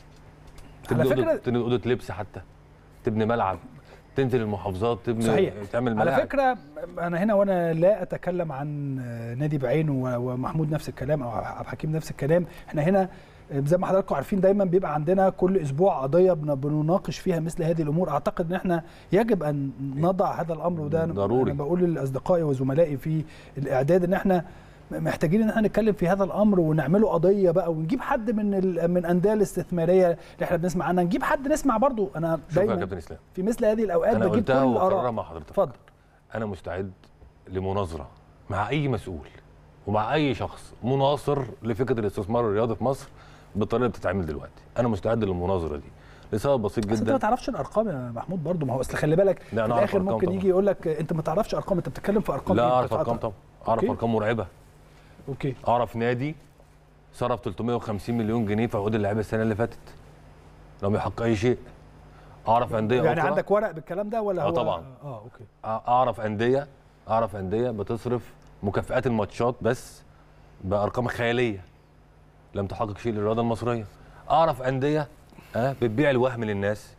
على تبني فكرة- أوضة- تبني اوضه لبس حتى تبني ملعب تنزل المحافظات تبني صحيح تعمل ملاعب على فكره انا هنا وانا لا اتكلم عن نادي بعينه و- ومحمود نفس الكلام او عبد الحكيم نفس الكلام احنا هنا زي ما حضراتكم عارفين دايما بيبقى عندنا كل اسبوع قضيه بن- بنناقش فيها مثل هذه الامور اعتقد ان احنا يجب ان نضع هذا الامر وده أنا- ضروري. انا بقول لاصدقائي وزملائي في الاعداد ان احنا محتاجين ان احنا نتكلم في هذا الامر ونعمله قضيه بقى ونجيب حد من ال- من الانديه الاستثماريه اللي احنا بنسمع عنها نجيب حد نسمع برضو انا شوف يا دايما كابتن اسلام في مثل هذه الاوقات انا بجيب كل قلتها وكررها الاراء مع حضرتك اتفضل انا مستعد لمناظره مع اي مسؤول ومع اي شخص مناصر لفكره الاستثمار الرياضي في مصر بالطريقه اللي بتتعمل دلوقتي انا مستعد للمناظره دي لسبب بسيط بس انت ما جدا تعرفش الارقام يا محمود برضو ما هو اصل خلي بالك في لا، أنا أعرف الاخر أرقام ممكن طبعاً. يجي يقول لك انت ما تعرفش ارقام انت بتتكلم في ارقام لا إيه؟ اعرف بتتقطع. ارقام طبعا اعرف أوكي. ارقام مرعبه اوكي اعرف نادي صرف 350 مليون جنيه في عقود اللعيبه السنه اللي فاتت لم يحقق اي شيء اعرف انديه يعني أخرى عندك ورق بالكلام ده ولا آه هو طبعاً. اه اوكي اعرف انديه اعرف انديه بتصرف مكافئات الماتشات بس بارقام خياليه لم تحقق شيء للرياضه المصريه اعرف انديه اه بتبيع الوهم للناس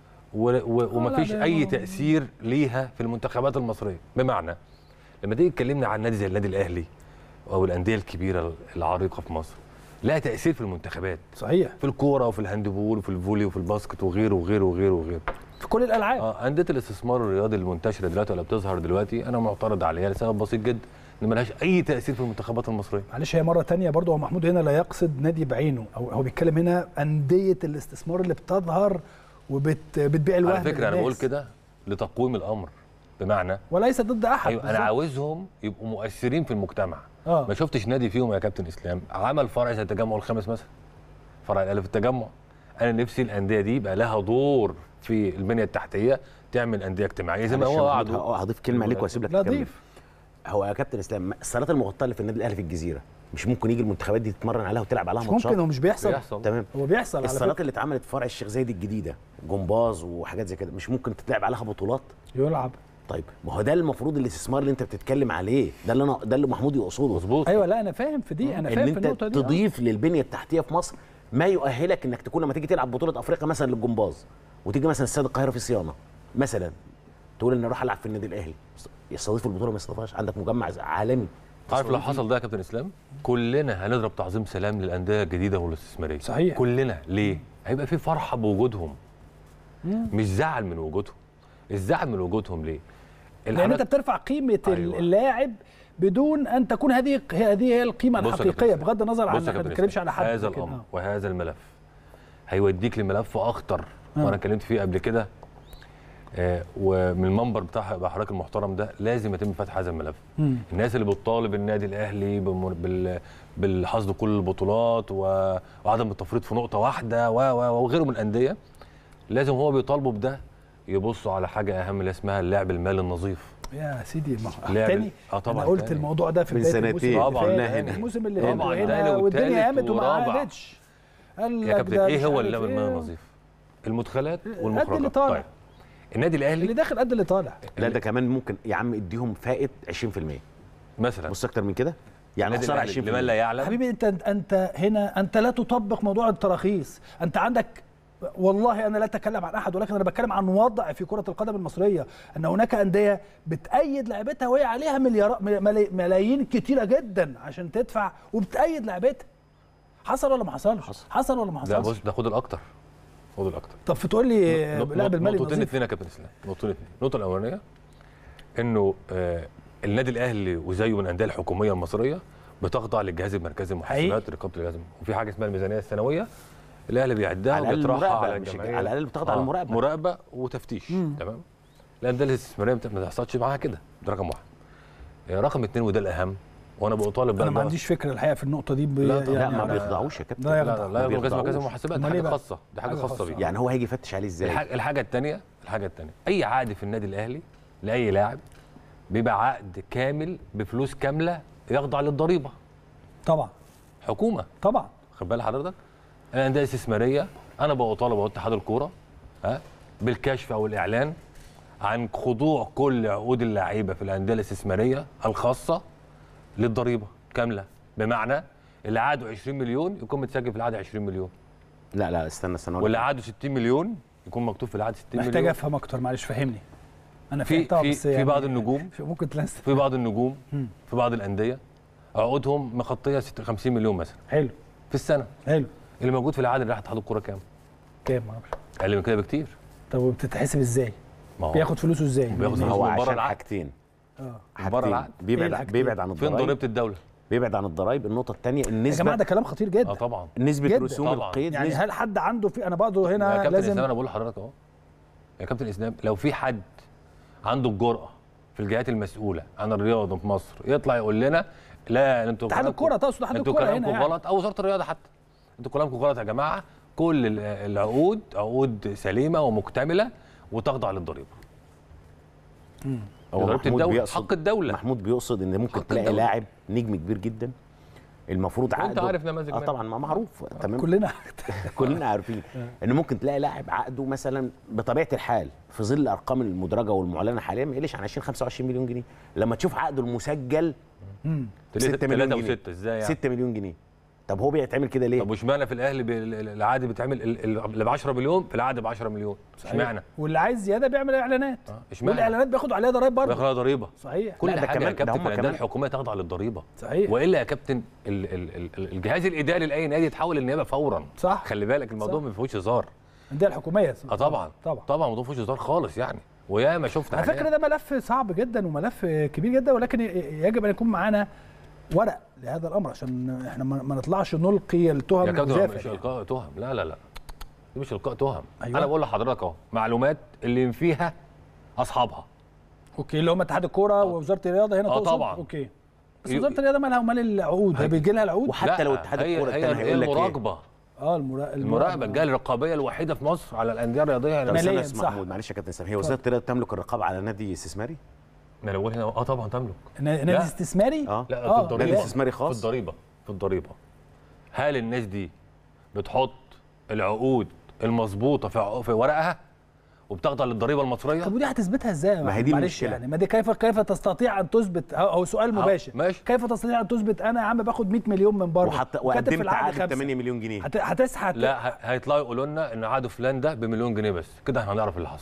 و- و- ومفيش ده اي ما- تاثير ليها في المنتخبات المصريه بمعنى لما تيجي تكلمنا عن نادي زي النادي الاهلي او الانديه الكبيره العريقه في مصر لها تاثير في المنتخبات صحيح في الكوره وفي الهاندبول وفي الفولي وفي الباسكت وغيره وغيره وغيره وغيره في كل الالعاب اه انديه الاستثمار الرياضي المنتشره دلوقتي ولا بتظهر دلوقتي انا معترض عليها لسبب بسيط جدا ان ملهاش اي تاثير في المنتخبات المصريه معلش هي مره تانية برضو هو محمود هنا لا يقصد نادي بعينه او هو بيتكلم هنا انديه الاستثمار اللي بتظهر وبتبيع الوهم على فكره انا للناس. بقول كده لتقويم الامر بمعنى وليس ضد احد أيوة انا بالظبط. عاوزهم يبقوا مؤثرين في المجتمع اه ما شفتش نادي فيهم يا كابتن اسلام عمل فرع زي التجمع الخامس مثلا فرع الاهلي في التجمع انا نفسي الانديه دي يبقى لها دور في البنيه التحتيه تعمل انديه اجتماعيه زي ما معلش هو يا محمود، قعدوا ه- هضيف كلمه عليك واسيب لك لا تكمل. ضيف هو يا كابتن اسلام الصالات المغطاه اللي في النادي الاهلي في الجزيره مش ممكن يجي المنتخبات دي تتمرن عليها وتلعب عليها مش ماتشات ممكن هو مش بيحصل بيحصل تمام هو بيحصل على الصالات فكره اللي اتعملت في فرع الشيخ زايد الجديده جمباز وحاجات زي كده مش ممكن تتلعب عليها بطولات يلعب طيب ما هو ده المفروض الاستثمار اللي انت بتتكلم عليه ده اللي انا ده اللي محمود يقصده مظبوط ايوه لا انا فاهم في دي انا ان فاهم في انت النقطه دي آه. تضيف للبنيه التحتيه في مصر ما يؤهلك انك تكون لما تيجي تلعب بطوله افريقيا مثلا للجمباز وتيجي مثلا استاد القاهره في صيانه مثلا تقول ان اروح العب في النادي الاهلي يستضيفوا البطوله ما يستضيفهاش عندك مجمع عالمي عارف لو تستضيف حصل ده يا كابتن اسلام كلنا هنضرب تعظيم سلام للانديه الجديده والاستثماريه صحيح. كلنا ليه هيبقى في فرحه بوجودهم مش زعل من وجودهم الزعل من وجودهم ليه لان الحاجات- انت بترفع قيمه أيوة. أيوة. اللاعب بدون ان تكون هذه هذه هي القيمه بص يا الحقيقيه كابتن بغض النظر عن بص يا احنا ما كابتن بنتكلمش إسلام، على حد هذا لكن الامر آه. وهذا الملف هيوديك لملف اخطر آه. وانا اتكلمت فيه قبل كده آه، ومن المنبر بتاع بتاع حضرتك المحترم ده لازم يتم فتح هذا الملف مم. الناس اللي بتطالب النادي الاهلي بم- بال- بالحصد كل البطولات و- وعدم التفريط في نقطه واحده و- و- وغيره من الانديه لازم هو بيطالبوا بده يبصوا على حاجه اهم اللي اسمها اللعب المالي النظيف يا سيدي ما هو لعب- تاني اه طبعا انا قلت تاني. الموضوع ده في من بدايه سنتين. الموسم اللي طبعاً، فات، لا هنا. الموسم اللي طبعاً، فات تاني وهنا والدنيا والتالت قامت وما ورابع. قعدتش قال يا لك كابتن ده ايه مش هو عارف اللعب إيه. المالي النظيف المدخلات قد والمخرجات اللي طالع. طيب النادي الاهلي اللي داخل قد اللي طالع لا ده كمان ممكن يا عم اديهم فائد 20% مثلا بص اكتر من كده يعني النادي خساره الاهلي 20% لمن لا يعلم حبيبي انت انت هنا انت لا تطبق موضوع التراخيص انت عندك والله انا لا اتكلم عن احد ولكن انا بتكلم عن وضع في كره القدم المصريه ان هناك انديه بتأيد لعبتها وهي عليها مليارات ملا- ملايين كتيره جدا عشان تدفع وبتأيد لعبتها حصل ولا ما حصلش حصل, حصل ولا ما لا حصلش بص ده خد الاكتر خد الاكتر طب فتقول لي نق- لاعب نق- المالي نقطتين النظيف اثنين يا كابتن اسلام نقطتين اثنين النقطه الاولانيه انه آه النادي الاهلي وزيه من الانديه الحكوميه المصريه بتخضع للجهاز المركزي للمحاسبات رقابه الجهاز وفي حاجه اسمها الميزانيه السنويه الاهلي بيعدها على الأقل وبيطرحها المراقبة، على مش- الجمعيه على الأقل بتخضع للمراقبة. مراقبه وتفتيش مم. تمام الانديه الاستثماريه بت- ما تحصلش معاها كده ده رقم واحد آه، رقم اثنين وده الاهم وانا بطالب بقى انا ما ده- عنديش فكره الحقيقه في النقطه دي ب... لا طبعاً. لا ما أنا- بيخضعوش يا كابتن لا لا يخضع. لا ما لا يخضع جهاز بيخضعوش. مركزي المحاسبات دي أمال إيه حاجه بقى؟ خاصه دي حاجه حاجة خاصه خاصة. بيه يعني هو هيجي يفتش عليه ازاي الحاجة, الحاجة التانية الحاجة التانية أي عقد في النادي الأهلي لأي لاعب بيبقى عقد كامل بفلوس كاملة يخضع للضريبة طبعا حكومة طبعا خد بال حضرتك الأندية الاستثمارية أنا بطالب أهو اتحاد الكورة ها بالكشف أو الإعلان عن خضوع كل عقود اللعيبة في الأندية الاستثمارية الخاصة للضريبة كاملة بمعنى اللي عقده 20 مليون يكون متسجل في العقد 20 مليون لا لا استنى استنى أقول واللي لك. عقده 60 مليون يكون مكتوب في العقد 60 مليون محتاج افهم اكتر معلش فهمني انا في فهمتها في بس في يعني بعض النجوم في- ممكن تلنس في بعض النجوم مم. في بعض الانديه عقودهم مخطيه 60 50 مليون مثلا حلو في السنه حلو اللي موجود في العقد اللي راح اتحاد الكوره كام؟ كام معرفش اقل من كده بكتير طب وبتتحسب ازاي ما هو بياخد فلوسه ازاي بياخد ما فلوس هو من بره عشان العقد حاجتين اه من بره حاجتين العقد إيه بيبعد الحاجتين؟ بيبعد عن فين الضرايب ضريبه الدوله؟ بيبعد عن الضرايب النقطه الثانيه يا جماعه النسبه ده كلام خطير جدا اه طبعا نسبه جداً. رسوم طبعاً. القيد يعني نسبة هل حد عنده في انا برضه يا هنا كابتن لازم اسلام انا بقول لحضرتك اهو يا كابتن اسلام لو في حد عنده الجرأه في الجهات المسؤوله عن الرياضه في مصر يطلع يقول لنا لا انتوا اتحاد كلامكم- الكرة تقصد اتحاد انتوا الكرة هنا كلامكم يعني. غلط او وزاره الرياضه حتى انتوا كلامكم غلط يا جماعه كل ال- العقود عقود سليمه ومكتمله وتخضع للضريبه هو ضريبه محمود الدوله بيقصد حق الدوله محمود بيقصد ان ممكن حق تلاقي الدولة. لاعب نجم كبير جدا المفروض وانت عقده عارف نماذج اه منهم. طبعا ما معروف تمام كلنا كلنا عارفين ان ممكن تلاقي لاعب عقده مثلا بطبيعه الحال في ظل الارقام المدرجه والمعلنه حاليا ما يقلش عن 20 25 مليون جنيه لما تشوف عقده المسجل مم. 6 مليون ثلاثة جنيه وستة ازاي يعني 6 مليون جنيه طب هو بيتعمل كده ليه؟ طب واشمعنى في الاهلي بال- ال- العقد بيتعمل ال- ال- اللي ب 10 مليون في العقد ب 10 مليون اشمعنى؟ واللي عايز زياده بيعمل اعلانات اه اشمعنى؟ والاعلانات بياخد عليها ضرايب برضه بياخدها ضريبه صحيح كل لا، ده حاجه كمان- يا ده كابتن هم في الانديه كمان- الحكوميه تخضع للضريبه صحيح والا يا كابتن ال ال ال ال- الجهاز الاداري لاي نادي يتحول للنيابه فورا صح خلي بالك الموضوع صح. ما فيهوش هزار الانديه الحكوميه اه طبعا طبعا طبعا الموضوع ما فيهوش هزار خالص يعني ويا ما شفنا على فكره حاجات. ده ملف صعب جدا وملف كبير جدا ولكن يجب ان يكون معانا ورق لهذا الامر عشان احنا ما ما نطلعش نلقي التهم يا كابتن الجافة مش يعني. القاء تهم لا لا لا دي مش القاء تهم أيوة. انا بقول لحضرتك اهو معلومات اللي فيها اصحابها اوكي اللي هم اتحاد الكوره ووزاره الرياضه هنا آه تقصد؟ طبعا. اوكي بس يو- وزاره الرياضه مالها ومال العقود هي بيجي لها العقود وحتى لو لا، اتحاد هي- الكوره هي التاني هيقول لك ايه؟ المراقبه اه المرا... المراقبه الجهه الرقابيه الوحيده في مصر على الانديه الرياضيه طب هنا استنى مالياً، يا أستاذ صح. محمود معلش يا كابتن سامي هي وزاره الرياضه تملك الرقابه على نادي استثماري؟ ما انا بقول هنا اه طبعا تملك نادي لا. استثماري اه لا آه، في الضريبه نادي استثماري في خاص الضريبه في الضريبه هل الناس دي بتحط العقود المظبوطه في عق- في ورقها وبتخضع للضريبه المصريه طب ودي هتثبتها ازاي يا ما هي محمود؟ دي معلش المشكلة. يعني ما دي كيف كيف تستطيع ان تثبت او أو سؤال مباشر ماشي. كيف تستطيع ان تثبت انا يا عم باخد 100 مليون من بره وحتى وكاتب في وقدمت العقد عقد ب خمسة. 8 مليون جنيه هت... هتسحب لا ه- هيطلعوا يقولوا لنا ان عقد فلان ده بمليون جنيه بس كده احنا هنعرف اللي حصل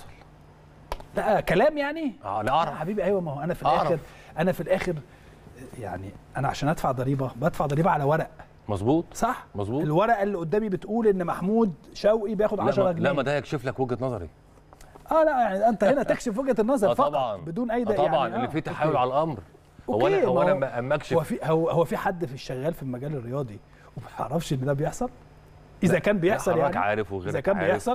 لا كلام يعني اه لا يا اعرف حبيبي ايوه ما هو انا في أعرف. الاخر انا في الاخر يعني انا عشان ادفع ضريبه بدفع ضريبه على ورق مظبوط صح مظبوط. الورقه اللي قدامي بتقول ان محمود شوقي بياخد لا 10 ما, جنيه لا ما ده هيكشف لك وجهه نظري اه لا يعني انت هنا تكشف وجهه النظر اه فقط طبعا بدون اي آه ده طبعا يعني اللي فيه أوكي. تحايل على الامر هو أوكي، انا هو ما انا هو- ما- اما هو اكشف في هو هو في حد في الشغال في المجال الرياضي وما يعرفش ان ده بيحصل اذا كان بيحصل حضرتك يعني عارف وغيرك اذا كان عارف. بيحصل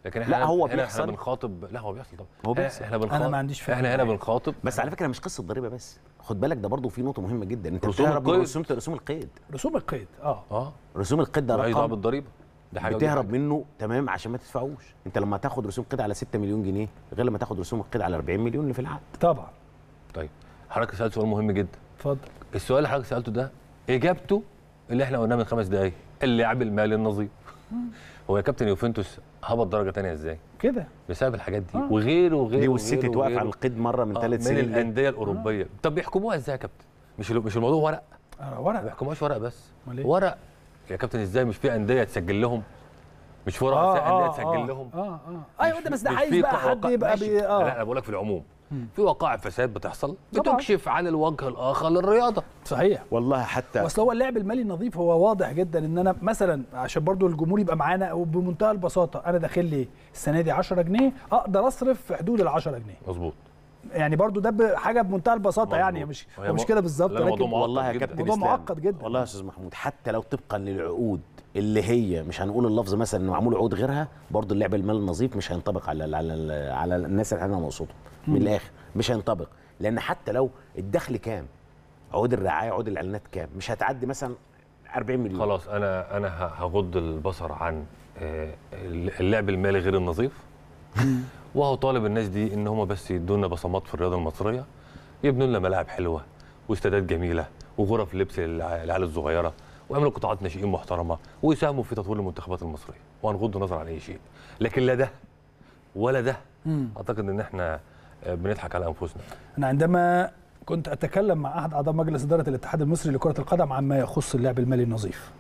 لكن لا، احنا هو هنا بيحصل. احنا بنخاطب لا هو بيحصل طبعا هو إحنا- بيحصل. احنا أنا بنخاطب ما عنديش فكرة. احنا هنا بنخاطب بس على فكره مش قصه ضريبه بس خد بالك ده برضه في نقطه مهمه جدا انت رسوم بتهرب من القيد. رسوم رسوم القيد رسوم القيد اه اه رسوم القيد ده مالهاش دعوه رقم بالضريبه ده حاجه ودي بتهرب حاجة. منه تمام عشان ما تدفعوش انت لما تاخد رسوم قيد على 6 مليون جنيه غير لما تاخد رسوم القيد على 40 مليون اللي في العقد طبعا طيب حضرتك سالت سؤال مهم جدا اتفضل السؤال اللي حضرتك سالته ده اجابته اللي احنا قلناه من خمس دقايق اللاعب المالي النظيف هو يا كابتن يوفنتوس هبط درجه ثانيه ازاي؟ كده بسبب الحاجات دي آه. وغيره وغيره دي والسيتي وغيره توقف وغيره. على القيد مره من آه، ثلاث من سنين ليه؟ الانديه الاوروبيه طب بيحكموها ازاي يا كابتن؟ مش مش الموضوع ورق آه ما ورق بيحكموهاش ورق بس أمال إيه؟ ورق يا كابتن ازاي مش في انديه تسجل لهم مش في ورق اه انديه اه تسجل اه لهم اه اه ايوه مش ده بس في- ده مش عايز في بقى وقائع- حد يبقى ماشي. بي لا اه انا بقول لك في العموم مم. في وقائع فساد بتحصل طبعاً. بتكشف عن الوجه الاخر للرياضه صحيح والله حتى اصل هو اللعب المالي النظيف هو واضح جدا ان انا مثلا عشان برضو الجمهور يبقى معانا وبمنتهى البساطه انا داخل لي السنه دي 10 جنيه اقدر اصرف في حدود ال 10 جنيه مظبوط يعني برضو ده ب- حاجه بمنتهى البساطه مظبوط. يعني مش وهي هو مش مو- كده بالظبط لا، الموضوع لكن معقد والله يا جداً. كابتن موضوع اسلام معقد جدا. والله يا استاذ محمود حتى لو طبقا للعقود اللي هي مش هنقول اللفظ مثلا انه معمول عقود غيرها برضه اللعب المالي النظيف مش هينطبق على على على الناس اللي احنا نقصدهم من الاخر مش هينطبق لان حتى لو الدخل كام عقود الرعايه عقود الاعلانات كام مش هتعدي مثلا 40 مليون خلاص انا انا ه- هغض البصر عن آه، اللعب المالي غير النظيف وهو طالب الناس دي ان هم بس يدونا بصمات في الرياضه المصريه يبنوا لنا ملاعب حلوه واستادات جميله وغرف لبس للع- للعيال الصغيره ويعملوا قطاعات ناشئين محترمه ويساهموا في تطوير المنتخبات المصريه وهنغض النظر عن اي شيء لكن لا ده ولا ده مم. اعتقد ان احنا آه، بنضحك على انفسنا انا عندما كنت اتكلم مع احد اعضاء مجلس اداره الاتحاد المصري لكره القدم عما يخص اللعب المالي النظيف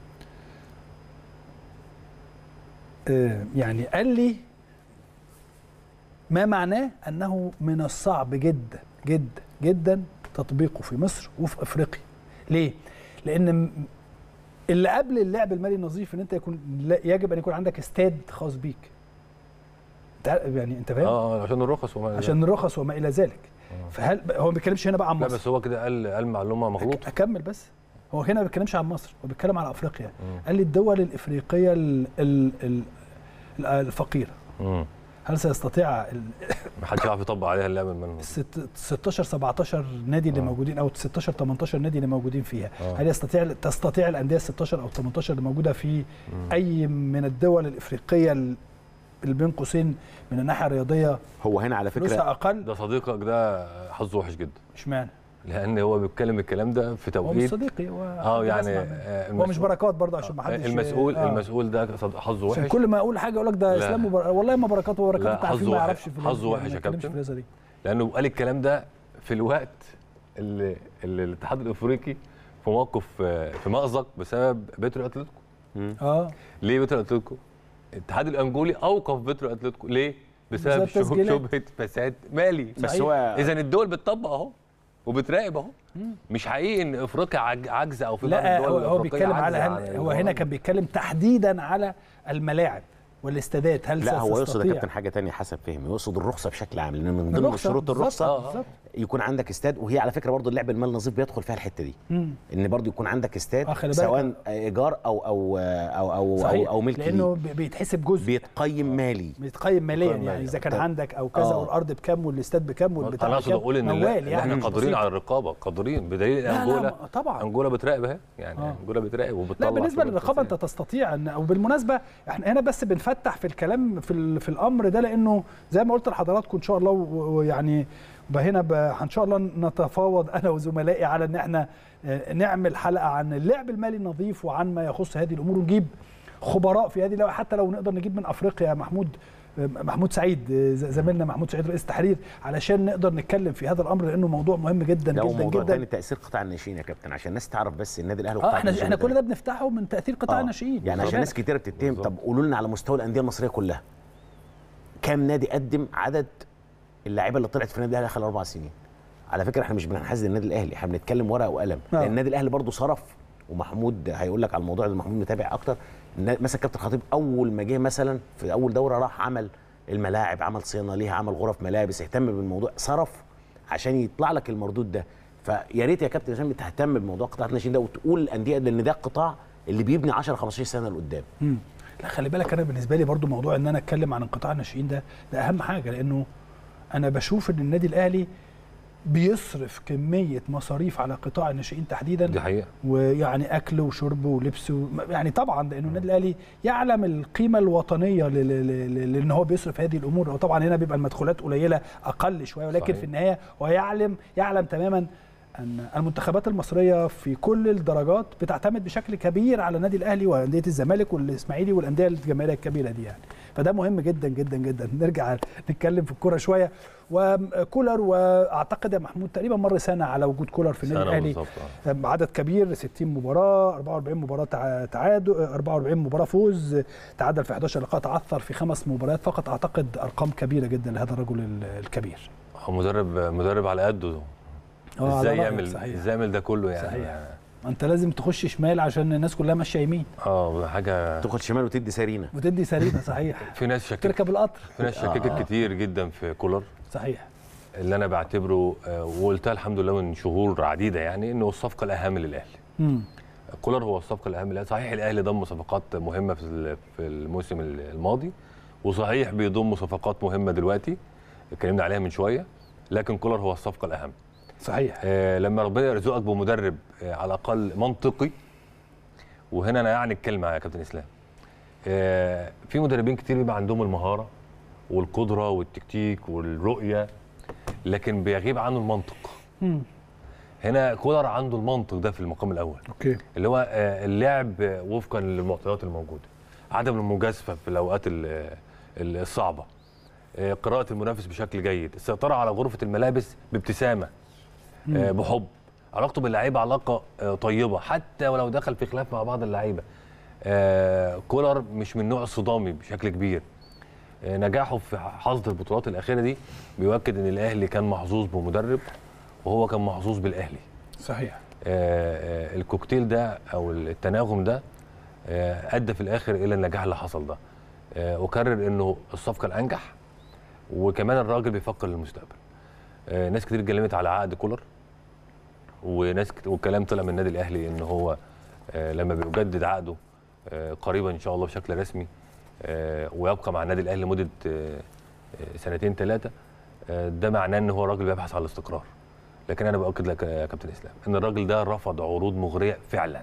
آه، يعني قال لي ما معناه انه من الصعب جدا جدا جدا تطبيقه في مصر وفي افريقيا ليه لان م- اللي قبل اللعب المالي النظيف ان انت يكون لا- يجب ان يكون عندك استاد خاص بيك أنت عارف- يعني انت فاهم اه عشان الرخص وما عشان الرخص وما الى ذلك فهل هو ما بيتكلمش هنا بقى عن لا مصر بس هو كده قال قال معلومه مغلوطه اكمل بس هو هنا ما بيتكلمش عن مصر هو بيتكلم على افريقيا قال لي الدول الافريقيه ال ال ال ال- الفقيره مم. هل سيستطيع ال ما حدش يعرف يطبق عليها اللعب المالي الست- 16 17 نادي اللي آه. موجودين او 16 18 نادي اللي موجودين فيها آه. هل يستطيع تستطيع الانديه ال 16 او 18 اللي موجوده في اي من الدول الافريقيه ال- اللي بين قوسين من الناحيه الرياضيه هو هنا على فلوسها فكره اقل ده صديقك ده حظه وحش جدا اشمعنى لان هو بيتكلم الكلام ده في هو مش توقيت صديقي هو اه حد يعني بسمع منه. آه، هو مش المسؤول- بركات برضه عشان ما حدش المسؤول آه. المسؤول ده صد- حظه عشان وحش كل ما اقول حاجه اقول لك ده لا. اسلام وبر... والله ما بركات وبركات لا، انت عارفين حظه ما وحش- يعرفش في حظه الرياضة، وحش ما يا يتكلمش كابتن. في الرياضة دي لانه قال الكلام ده في الوقت اللي, اللي الاتحاد الافريقي في موقف آه، في مأزق بسبب بيترو اتلتيكو اه ليه بيترو اتلتيكو؟ الاتحاد الانجولي اوقف بيترو اتلتيكو ليه؟ بسبب بسبب شبه- تسجيلات. شبهه فساد مالي بس هو اذا الدول بتطبق اهو وبتراقب اهو مش حقيقي ان افريقيا عج- عاجزه او في بعض لا الدول هو, هو الأفريقية بيتكلم على عاجزة هل عن هو هنا الموضوع. كان بيتكلم تحديدا على الملاعب والاستادات هل لا هو يقصد يا ستستطيع؟ كابتن حاجه تانية حسب فهمي يقصد الرخصه بشكل عام لان من ضمن الرخصة، شروط بالظبط، الرخصه بالظبط. يكون عندك استاد وهي على فكره برضو اللعب المال النظيف بيدخل فيها الحته دي مم. ان برضو يكون عندك استاد آه، خلي بالك. سواء ايجار او او او او صحيح او, أو ملك لانه ليه. بي- بيتحسب جزء بيتقيم مالي بيتقيم ماليا بيتقيم يعني ماليا. اذا كان طب- عندك او كذا آه. والارض بكام والاستاد بكام والبتاع انا اقصد بكام اقول ان موال لا- يعني احنا مش قادرين بسيط. على الرقابه قادرين بدليل لا، لا، انجولا ما- طبعا انجولا بتراقب اهي يعني آه. انجولا بتراقب وبتطلع لا بالنسبه شغل للرقابه انت فساد. تستطيع ان او بالمناسبه احنا هنا بس بنفتح في الكلام في ال- في الامر ده لانه زي ما قلت لحضراتكم ان شاء الله و- ويعني ب- هنا ب- ان شاء الله نتفاوض انا وزملائي على ان احنا آه، نعمل حلقه عن اللعب المالي النظيف وعن ما يخص هذه الامور ونجيب خبراء في هذه اللعبة حتى لو نقدر نجيب من افريقيا محمود آه، محمود سعيد آه، ز- زميلنا محمود سعيد رئيس التحرير علشان نقدر نتكلم في هذا الامر لانه موضوع مهم جدا ده جدا موضوع جدا تاني تاثير قطاع الناشئين يا كابتن عشان الناس تعرف بس النادي الاهلي اه وقطاع احنا الناشئين احنا كل ده بنفتحه من تاثير قطاع آه. الناشئين يعني عشان ناس كتيره بتتهم طب قولوا لنا على مستوى الانديه المصريه كلها كام نادي قدم عدد اللعيبه اللي طلعت في النادي الاهلي خلال اربع سنين على فكره احنا مش بننحاز للنادي الاهلي احنا بنتكلم ورقه وقلم آه. لان النادي الاهلي برضه صرف ومحمود هيقول لك على الموضوع ده محمود متابع اكتر النا- مثلا كابتن خطيب اول ما جه مثلا في اول دوره راح عمل الملاعب عمل صيانه ليها عمل غرف ملابس اهتم بالموضوع صرف عشان يطلع لك المردود ده فيا ريت يا كابتن هشام تهتم بموضوع قطاع الناشئين ده وتقول الانديه لان ده القطاع اللي بيبني 10 15 سنه لقدام مم. لا خلي بالك انا بالنسبه لي برضو موضوع ان انا اتكلم عن انقطاع الناشئين ده ده اهم حاجه لانه انا بشوف ان النادي الاهلي بيصرف كميه مصاريف على قطاع الناشئين تحديدا دي حقيقه ويعني اكل وشرب ولبس و... يعني طبعا لانه النادي الاهلي يعلم القيمه الوطنيه ل- ل- ل- لان هو بيصرف هذه الامور وطبعا هنا بيبقى المدخولات قليله اقل شويه ولكن صحيح. في النهايه هو يعلم يعلم تماما ان المنتخبات المصريه في كل الدرجات بتعتمد بشكل كبير على النادي الاهلي وانديه الزمالك والاسماعيلي والانديه الجماهيريه الكبيره دي يعني فده مهم جدا جدا جدا نرجع نتكلم في الكوره شويه وكولر واعتقد يا محمود تقريبا مر سنه على وجود كولر في النادي سنة الاهلي بالظبط، آه. عدد كبير 60 مباراه 44 مباراه تع- تعادل 44 مباراه فوز تعادل في 11 لقاء تعثر في خمس مباريات فقط اعتقد ارقام كبيره جدا لهذا الرجل ال- الكبير هو مدرب مدرب على قده آه، على ازاي رأيك، يعمل صحيح. ازاي يعمل ده كله يعني صحيح. انت لازم تخش شمال عشان الناس كلها ماشيه يمين اه حاجه تاخد شمال وتدي سرينا وتدي سرينا صحيح في ناس شككت تركب القطر في ناس شككت آه. كتير جدا في كولر صحيح اللي انا بعتبره آه، وقلتها الحمد لله من شهور عديده يعني انه الصفقه الاهم للاهلي مم. كولر هو الصفقه الاهم للاهلي صحيح الاهلي ضم صفقات مهمه في ال- في الموسم الماضي وصحيح بيضم صفقات مهمه دلوقتي اتكلمنا عليها من شويه لكن كولر هو الصفقه الاهم صحيح آه لما ربنا يرزقك بمدرب آه على الاقل منطقي وهنا انا يعني الكلمه يا كابتن اسلام آه في مدربين كتير بيبقى عندهم المهاره والقدره والتكتيك والرؤيه لكن بيغيب عنه المنطق مم. هنا كولر عنده المنطق ده في المقام الاول اوكي اللي هو آه، اللعب آه، وفقا للمعطيات الموجوده عدم المجازفه في الاوقات ال- ال- الصعبه آه، قراءه المنافس بشكل جيد السيطره على غرفه الملابس بابتسامه آه، مم. بحب علاقته باللعيبه علاقه آه، طيبه حتى ولو دخل في خلاف مع بعض اللعيبه آه، كولر مش من النوع الصدامي بشكل كبير آه، نجاحه في حصد البطولات الاخيره دي بيؤكد ان الاهلي كان محظوظ بمدرب وهو كان محظوظ بالاهلي صحيح آه، آه، الكوكتيل ده او التناغم ده آه، ادى في الاخر الى النجاح اللي حصل ده آه، اكرر انه الصفقه الانجح وكمان الراجل بيفكر للمستقبل آه، ناس كتير اتكلمت على عقد كولر وناس كت... والكلام طلع من النادي الاهلي ان هو آه، لما بيجدد عقده آه، قريبا ان شاء الله بشكل رسمي آه، ويبقى مع النادي الاهلي لمده آه، آه، سنتين ثلاثه ده معناه ان هو راجل بيبحث على الاستقرار لكن انا باكد لك يا كابتن اسلام ان الراجل ده رفض عروض مغريه فعلا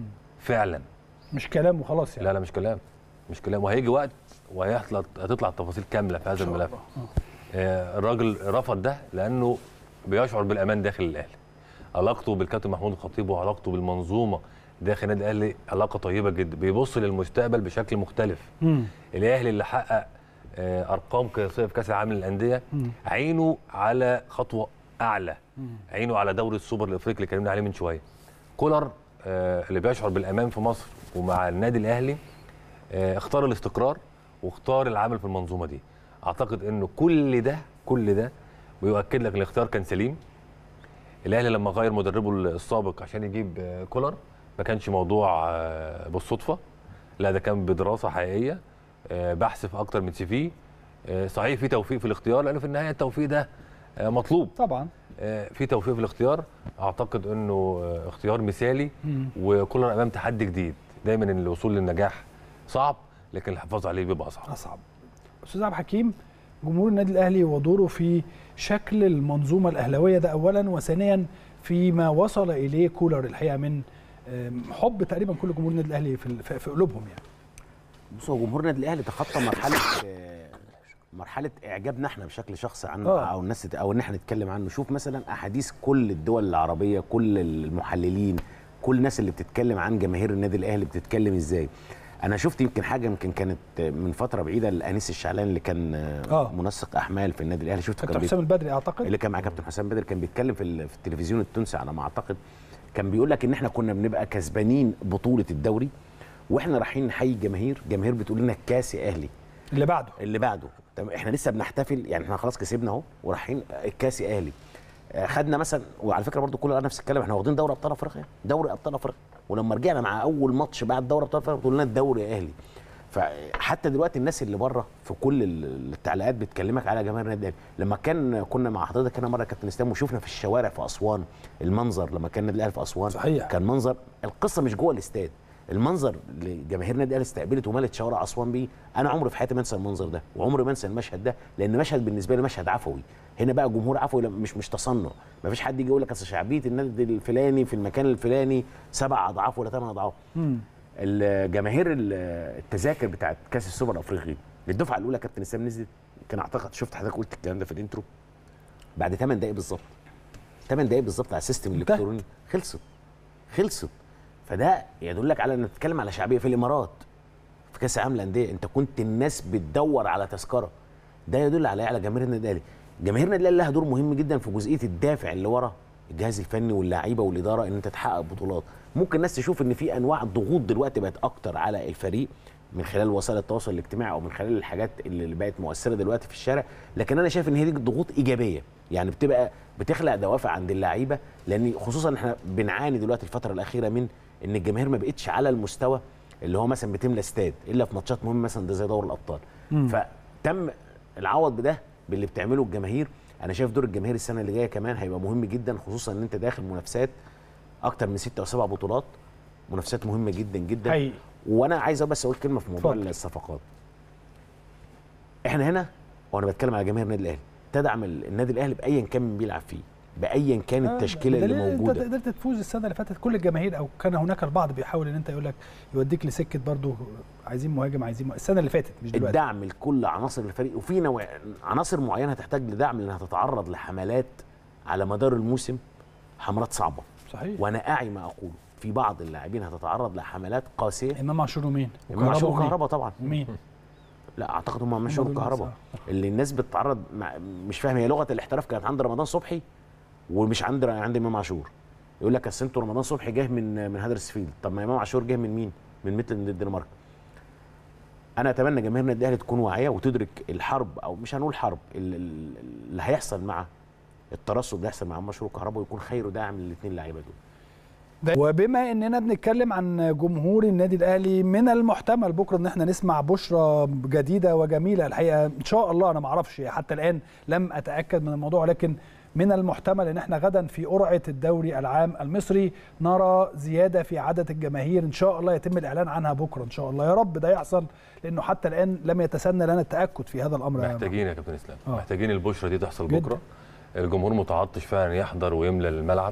فعلا مش كلام وخلاص يعني لا لا مش كلام مش كلام وهيجي وقت وهيطلع هتطلع التفاصيل كامله في هذا شاء الملف الله. آه، الراجل رفض ده لانه بيشعر بالامان داخل الاهلي علاقته بالكابتن محمود الخطيب وعلاقته بالمنظومه داخل النادي الاهلي علاقه طيبه جدا بيبص للمستقبل بشكل مختلف مم. الاهلي اللي حقق آه، ارقام قياسيه في كاس العالم للانديه مم. عينه على خطوه اعلى مم. عينه على دوري السوبر الافريقي اللي اتكلمنا عليه من شويه كولر آه، اللي بيشعر بالامان في مصر ومع النادي الاهلي آه، اختار الاستقرار واختار العمل في المنظومه دي اعتقد انه كل ده كل ده بيؤكد لك الاختيار كان سليم الاهلي لما غير مدربه السابق عشان يجيب آه، كولر ما كانش موضوع آه، بالصدفه لا ده كان بدراسه حقيقيه آه، بحث في اكتر من سي في آه، صحيح في توفيق في الاختيار لانه في النهايه التوفيق ده آه، مطلوب طبعا آه، في توفيق في الاختيار اعتقد انه آه، اختيار مثالي مم. وكولر امام تحدي جديد دايما ان الوصول للنجاح صعب لكن الحفاظ عليه بيبقى اصعب اصعب استاذ عبد الحكيم جمهور النادي الاهلي ودوره في شكل المنظومه الاهلاويه ده اولا وثانيا فيما وصل اليه كولر الحقيقه من آم، حب تقريبا كل جمهور النادي الاهلي في ال- في في قلوبهم يعني بص هو جمهور النادي الاهلي تخطى مرحله آه، مرحله اعجابنا احنا بشكل شخصي عنه آه. او الناس او ان احنا نتكلم عنه شوف مثلا احاديث كل الدول العربيه كل المحللين كل الناس اللي بتتكلم عن جماهير النادي الاهلي بتتكلم ازاي انا شفت يمكن حاجه يمكن كانت من فتره بعيده الانيس الشعلان اللي كان آه، آه. منسق احمال في النادي الاهلي شفت كابتن بي- حسام البدري اعتقد اللي كان مع كابتن حسام بدر كان بيتكلم في, ال- في التلفزيون التونسي على ما اعتقد كان بيقول لك ان احنا كنا بنبقى كسبانين بطوله الدوري واحنا رايحين نحيي الجماهير الجماهير بتقول لنا الكاس يا اهلي اللي بعده اللي بعده تمام احنا لسه بنحتفل يعني احنا خلاص كسبنا اهو ورايحين الكاس يا اهلي آه، خدنا مثلا وعلى فكره برضو كل نفس الكلام احنا واخدين دوري ابطال افريقيا دوري ابطال افريقيا ولما رجعنا مع اول ماتش بعد دوري ابطال افريقيا بتقول لنا الدوري يا اهلي فحتى دلوقتي الناس اللي بره في كل ال- التعليقات بتكلمك على جماهير النادي الاهلي لما كان كنا مع حضرتك هنا مره يا كابتن اسلام وشفنا في الشوارع في اسوان المنظر لما كان النادي الاهلي في اسوان صحيح. كان منظر القصه مش جوه الاستاد المنظر اللي جماهير النادي الاهلي استقبلت وملت شوارع اسوان بيه انا عمري في حياتي ما انسى المنظر ده وعمري ما انسى المشهد ده لان مشهد بالنسبه لي مشهد عفوي هنا بقى جمهور عفوي لا، مش مش تصنع ما فيش حد يجي يقول لك اصل شعبيه النادي الفلاني في المكان الفلاني سبع اضعاف ولا ثمان اضعاف مم. الجماهير ال- التذاكر بتاعت كاس السوبر الافريقي الدفعه الاولى كابتن اسلام نزلت كان اعتقد شفت حضرتك قلت الكلام ده في الانترو بعد 8 دقائق بالظبط 8 دقائق بالظبط على السيستم انتهى. الالكتروني خلصت خلصت فده يدل على ان بتتكلم على شعبيه في الامارات في كاس العالم للانديه انت كنت الناس بتدور على تذكره ده يدل على إيه؟ على جماهير النادي الاهلي جماهير النادي الاهلي لها دور مهم جدا في جزئيه الدافع اللي ورا الجهاز الفني واللعيبه والاداره ان انت تحقق بطولات ممكن الناس تشوف ان في انواع ضغوط دلوقتي بقت اكتر على الفريق من خلال وسائل التواصل الاجتماعي او من خلال الحاجات اللي بقت مؤثره دلوقتي في الشارع لكن انا شايف ان هي دي ضغوط ايجابيه يعني بتبقى بتخلق دوافع عند اللعيبه لان خصوصا احنا بنعاني دلوقتي الفتره الاخيره من ان الجماهير ما بقتش على المستوى اللي هو مثلا بتملى استاد الا في ماتشات مهمه مثلا ده زي دوري الابطال مم. فتم العوض بده باللي بتعمله الجماهير انا شايف دور الجماهير السنه اللي جايه كمان هيبقى مهم جدا خصوصا ان انت داخل منافسات اكتر من ستة او سبع بطولات منافسات مهمه جدا جدا حقيقي. وانا عايز بس اقول كلمه في موضوع اتفضل. الصفقات احنا هنا وانا بتكلم على جماهير النادي الاهلي تدعم النادي الاهلي بايا كان من بيلعب فيه بايا كان آه، التشكيله اللي بدليل موجوده انت قدرت تفوز السنه اللي فاتت كل الجماهير او كان هناك البعض بيحاول ان انت يقول لك يوديك لسكه برضو عايزين مهاجم عايزين مهاجم. السنه اللي فاتت مش دلوقتي الدعم لكل عناصر الفريق وفي نوع عناصر معينه هتحتاج لدعم لانها تتعرض لحملات على مدار الموسم حملات صعبه صحيح وانا اعي ما اقوله في بعض اللاعبين هتتعرض لحملات قاسيه امام عاشور ومين؟ امام عاشور ومين؟ وكهربا طبعا ومين؟ لا اعتقد هم عاشور دول وكهربا بس، اللي الناس بتتعرض مع مش فاهم هي لغه الاحتراف كانت عند رمضان صبحي ومش عند عند امام عاشور يقول لك اصل انتوا رمضان صبحي جه من من هدرسفيلد طب ما امام عاشور جه من مين؟ من مثل من الدنمارك انا اتمنى جماهير النادي الاهلي تكون واعيه وتدرك الحرب او مش هنقول حرب ال- ال- اللي هيحصل مع الترصد اللي هيحصل مع امام عاشور وكهربا ويكون خير داعم للاثنين لعيبه دول وبما اننا بنتكلم عن جمهور النادي الاهلي من المحتمل بكره ان احنا نسمع بشرى جديده وجميله الحقيقه ان شاء الله انا ما اعرفش حتى الان لم اتاكد من الموضوع لكن من المحتمل ان احنا غدا في قرعه الدوري العام المصري نرى زياده في عدد الجماهير ان شاء الله يتم الاعلان عنها بكره ان شاء الله يا رب ده يحصل لانه حتى الان لم يتسنى لنا التاكد في هذا الامر يا محتاجين يا كابتن اسلام آه. محتاجين البشره دي تحصل جداً. بكره الجمهور متعطش فعلا يحضر ويملى الملعب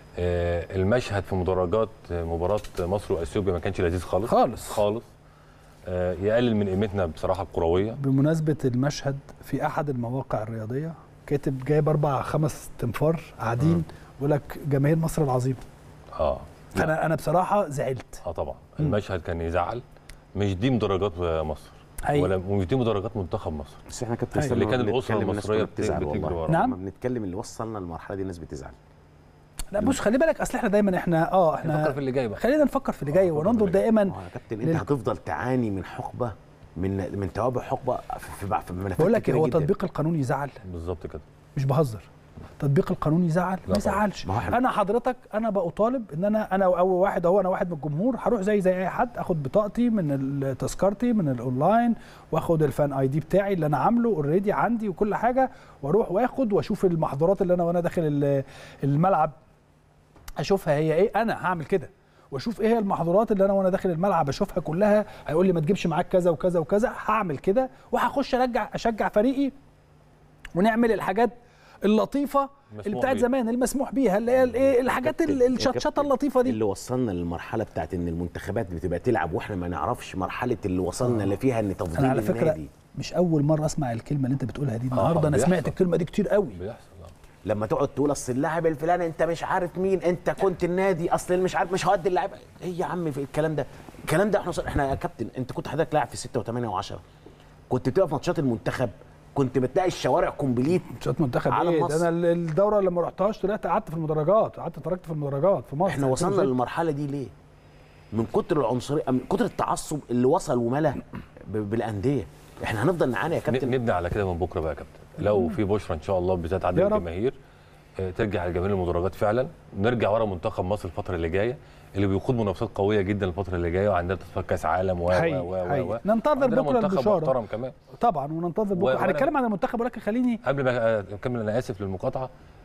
آه، المشهد في مدرجات مباراه مصر واثيوبيا ما كانش لذيذ خالص خالص. خالص آه، يقلل من قيمتنا بصراحه الكرويه بمناسبة المشهد في أحد المواقع الرياضية كاتب جايب أربع خمس تنفار قاعدين بيقول لك جماهير مصر العظيمة اه فأنا أنا بصراحة زعلت اه طبعا المشهد كان يزعل مش دي مدرجات مصر أيوة. ولا ومش دي مدرجات منتخب مصر بس احنا كابتن اللي كان الاسره المصريه بتزعل بتجري والله وراه نعم. لما بنتكلم اللي وصلنا للمرحله دي الناس بتزعل لا بص خلي بالك أصل إحنا دايما إحنا أه نفكر إحنا في اللي جاي بقى خلينا نفكر في اللي جاي وننظر اللي جاي. دائما ما هو يا كابتن انت لل- هتفضل تعاني من حقبه من من توابع حقبه في في, في ملفات بقول لك كتيرة هو جداً. تطبيق القانون يزعل بالظبط كده مش بهزر تطبيق القانون يزعل ما طبعاً. يزعلش ما هو إحنا- انا حضرتك انا بطالب ان انا انا اول واحد اهو انا واحد من الجمهور هروح زي زي اي حد اخد بطاقتي من ال- تذكرتي من الاونلاين واخد الفان اي دي بتاعي اللي انا عامله اوريدي عندي وكل حاجه واروح واخد واشوف المحظورات اللي انا وانا داخل ال- الملعب اشوفها هي ايه انا هعمل كده واشوف ايه هي المحظورات اللي انا وانا داخل الملعب اشوفها كلها هيقول لي ما تجيبش معاك كذا وكذا وكذا هعمل كده وهخش ارجع اشجع فريقي ونعمل الحاجات اللطيفه اللي مسموح بتاعت بيها. زمان المسموح بيها اللي هي الايه الحاجات كابتن- ال- يا الشطشطه كابتن، اللطيفه دي اللي وصلنا للمرحله بتاعت ان المنتخبات بتبقى تلعب واحنا ما نعرفش مرحله اللي وصلنا اللي فيها ان انا تفضيل على فكره النادي مش اول مره اسمع الكلمه اللي انت بتقولها دي النهارده انا بيحصل. سمعت الكلمه دي كتير قوي بيحصل آه. لما تقعد تقول اصل اللاعب الفلاني انت مش عارف مين انت كنت النادي اصل اللي مش عارف مش هودي اللاعب ايه يا عم في الكلام ده الكلام ده احنا وصل- احنا يا كابتن انت كنت حضرتك لاعب في 6 و8 و10 كنت بتبقى في ماتشات المنتخب كنت بتلاقي الشوارع كومبليت ماتشات منتخب علم ايه ده مصر. انا ال- الدوره اللي ما رحتهاش طلعت قعدت في المدرجات قعدت اتفرجت في المدرجات في مصر احنا وصلنا للمرحله دي ليه من كتر العنصريه من كتر التعصب اللي وصل وملا ب- بالانديه احنا هنفضل نعاني يا كابتن ن- نبني على كده من بكره بقى يا كابتن لو في بشرى ان شاء الله بذات عدد يا رب. الجماهير آه، ترجع الجماهير المدرجات فعلا نرجع ورا منتخب مصر الفتره اللي جايه اللي بيخوض منافسات قويه جدا الفتره اللي جايه وعندنا تصفيات كاس عالم و حقيقي، و و حقيقي. و ننتظر عندنا بكرة منتخب البشارة. محترم كمان طبعا وننتظر و- بكره وأنا- هنتكلم عن المنتخب ولكن خليني قبل ما اكمل انا اسف للمقاطعه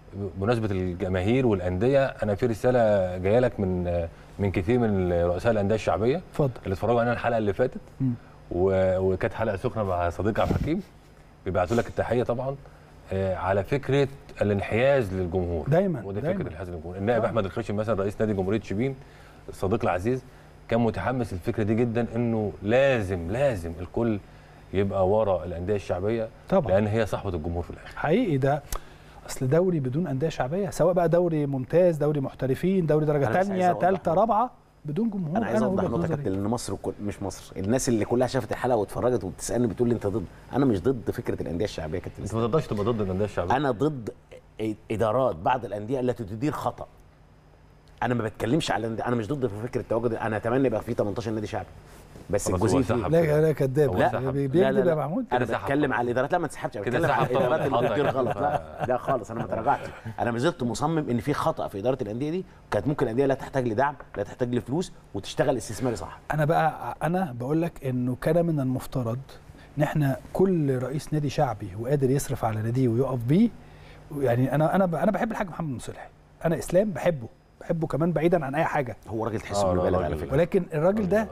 بمناسبه الجماهير والانديه انا في رساله جايه لك من من كثير من رؤساء الانديه الشعبيه اتفضل اللي اتفرجوا علينا الحلقه اللي فاتت مم. و- وكانت حلقه سخنه مع صديقي عبد الحكيم بيبعتوا لك التحيه طبعا آه، على فكره الانحياز للجمهور دايما ودي دايما. فكره الانحياز للجمهور النائب احمد الخشن مثلا رئيس نادي جمهوريه شبين الصديق العزيز كان متحمس الفكره دي جدا انه لازم لازم الكل يبقى ورا الانديه الشعبيه طبعا لان هي صاحبه الجمهور في الاخر حقيقي ده اصل دوري بدون انديه شعبيه سواء بقى دوري ممتاز دوري محترفين دوري درجه أنا بس عايز ثانيه أوضح ثالثه نقطة. رابعه بدون جمهور انا عايز اوضح وجهة نقطه يا نظري. كابتن ان مصر كل مش مصر الناس اللي كلها شافت الحلقه واتفرجت وبتسالني بتقول لي انت ضد انا مش ضد فكره الانديه الشعبيه يا كابتن انت ما تقدرش تبقى ضد الانديه الشعبيه انا ضد ادارات بعض الانديه التي تدير خطا انا ما بتكلمش على الأندية. انا مش ضد فكره التواجد انا اتمنى يبقى في 18 نادي شعبي بس خلاص هو الجزئيه فيه انسحب لا لا كذاب هو لا انسحب. بي- لا لا بيكذب يا لا محمود انا انسحب بتكلم طبعا. على الادارات لا ما انسحبش انا كده بتكلم على انسحب طبعا الادارات اللي الحضر بتدير كده. غلط لا لا خالص انا ما تراجعتش انا ما زلت مصمم ان في خطا في اداره الانديه دي كانت ممكن الانديه لا تحتاج لدعم لا تحتاج لفلوس وتشتغل استثماري صح انا بقى انا بقول لك انه كان من المفترض ان احنا كل رئيس نادي شعبي وقادر يصرف على ناديه ويقف بيه يعني انا انا ب- انا بحب الحاج محمد مصلحي انا اسلام بحبه بحبه كمان بعيدا عن اي حاجه هو راجل تحسه آه، لا، مبالغ على راجل. فكره ولكن الراجل ده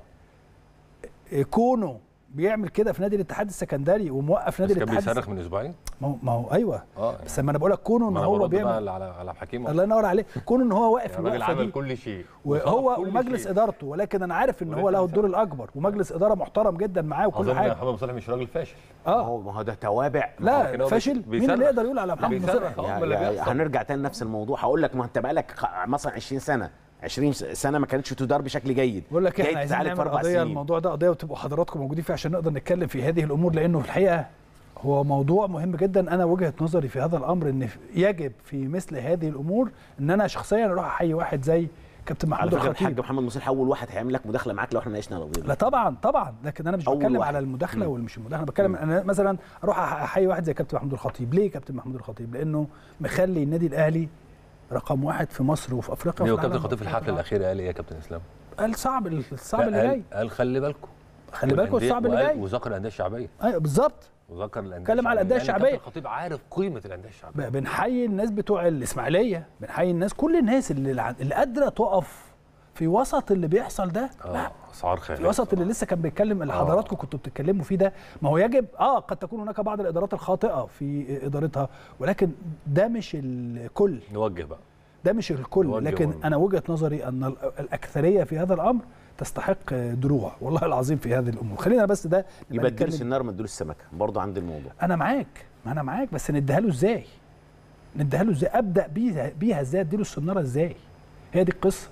كونه بيعمل كده في نادي الاتحاد السكندري وموقف نادي بس كان الاتحاد بيصرخ من اسبوعين ما هو- ما هو ايوه اه بس لما انا بقول لك كونه ان ما أنا هو برد بقى بيعمل على على عبد الحكيم الله ينور عليه كونه ان هو واقف الراجل الوقفه عمل دي كل شيء وهو وصرف كل ومجلس شيء. ادارته ولكن انا عارف ان هو ولكن له الدور فعلا. الاكبر ومجلس اداره محترم جدا معاه وكل اظن حاجه محمد مصالح مش راجل فاشل ما اه هو ما هو ده توابع لكن لا هو فاشل بيص- مين اللي بيصرخ. يقدر يقول على محمد بيصرخ. مصلحي آه، يا- ما اللي يا- بيحصل. هنرجع تاني لنفس الموضوع هقول لك ما انت بقالك خ- مثلا 20 سنه 20 سنه ما كانتش تدار بشكل جيد بقول لك جاي احنا عايزين تتعالج في نعمل أربع قضيه سنين. الموضوع ده قضيه وتبقوا حضراتكم موجودين فيها عشان نقدر نتكلم في هذه الامور لانه في الحقيقه هو موضوع مهم جدا انا وجهه نظري في هذا الامر ان يجب في مثل هذه الامور ان انا شخصيا اروح احيي واحد زي كابتن على محمود فكره الحاج الخطيب محمد مصلح اول واحد هيعمل لك مداخله معاك لو احنا ناقشنا القضيه دي. لا طبعا طبعا لكن انا مش أول بتكلم واحد. على المداخله والمش المداخله بتكلم انا مثلا اروح أح- احيي واحد زي كابتن محمود الخطيب ليه كابتن محمود الخطيب لانه مخلي النادي الاهلي رقم واحد في مصر وفي افريقيا ليه وفي كابتن العالم. الخطيب في الحفله الاخيره قال ايه يا كابتن اسلام؟ قال صعب الصعب اللي قال- جاي قال خلي بالكم خلي بالكم والأندية- الصعب اللي وقال- جاي وذكر الانديه الشعبيه ايوه بالظبط وذكر الانديه اتكلم على الأندية لأن الشعبية. كابتن الخطيب عارف قيمه الانديه الشعبيه ب- بنحيي الناس بتوع الاسماعيليه بنحيي الناس كل الناس اللي الع- اللي قادره تقف في وسط اللي بيحصل ده لا اه اسعار في خياليه وسط اللي لسه كان بيتكلم اللي آه. حضراتكم كنتوا بتتكلموا فيه ده ما هو يجب اه قد تكون هناك بعض الادارات الخاطئه في ادارتها ولكن ده مش الكل نوجه بقى ده مش الكل نوجه لكن ون- انا وجهه نظري ان ال- الاكثريه في هذا الامر تستحق دروع والله العظيم في هذه الامور خلينا بس ده نبقى يبقى اديله نتكلم- النار ما اديله السمكه برضه عند الموضوع انا معاك ما انا معاك بس نديها له ازاي نديها له ازاي ابدا بيها بيها ازاي اديله السناره ازاي هي دي القصه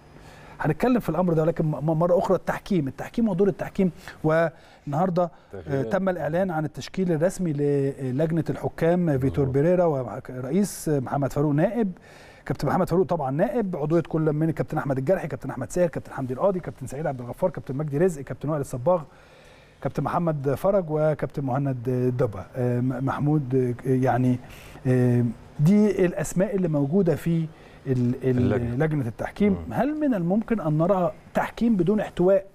هنتكلم في الامر ده ولكن م- مره اخرى التحكيم التحكيم ودور التحكيم والنهارده آه، تغييرات. تم الاعلان عن التشكيل الرسمي للجنه الحكام فيتور بيريرا ورئيس محمد فاروق نائب كابتن محمد فاروق طبعا نائب عضويه كل من الكابتن احمد الجرحي كابتن احمد ساهر كابتن حمدي القاضي كابتن سعيد عبد الغفار كابتن مجدي رزق كابتن وائل الصباغ كابتن محمد فرج وكابتن مهند دبا آه، م- محمود آه، يعني آه، دي الاسماء اللي موجوده في ال- ال- اللجنة. لجنه التحكيم مم. هل من الممكن ان نرى تحكيم بدون احتواء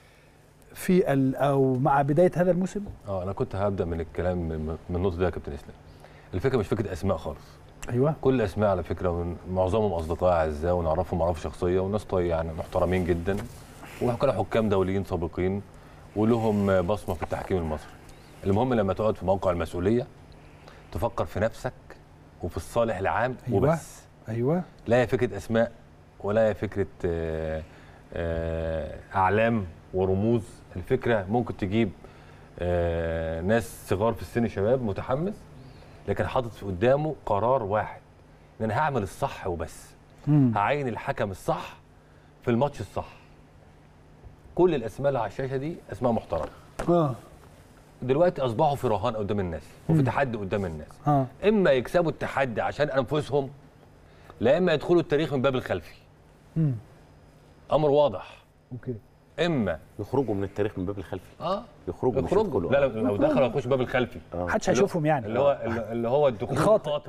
في ال- او مع بدايه هذا الموسم اه انا كنت هبدا من الكلام من من النقطه دي يا كابتن اسلام الفكره مش فكره اسماء خالص ايوه كل الاسماء على فكره من معظمهم اصدقاء اعزاء ونعرفهم معرفه شخصيه وناس طيب يعني محترمين جدا وكانوا حكام دوليين سابقين ولهم بصمه في التحكيم المصري المهم لما تقعد في موقع المسؤوليه تفكر في نفسك وفي الصالح العام أيوة. وبس ايوه لا هي فكره اسماء ولا هي فكره آه، آه، اعلام ورموز الفكره ممكن تجيب آه، ناس صغار في السن شباب متحمس لكن حاطط في قدامه قرار واحد ان انا هعمل الصح وبس مم. هعين الحكم الصح في الماتش الصح كل الاسماء اللي على الشاشه دي اسماء محترمه اه دلوقتي اصبحوا في رهان قدام الناس وفي تحدي قدام الناس اه اما يكسبوا التحدي عشان انفسهم لا اما يدخلوا التاريخ من باب الخلفي مم. امر واضح اوكي اما يخرجوا من التاريخ من باب الخلفي اه يخرجوا مش يخرجوا يدخلوا. لا لو لو دخلوا هيخشوا باب الخلفي محدش هيشوفهم يعني اللي هو اللي هو الدخول الخاطئ. الخاطئ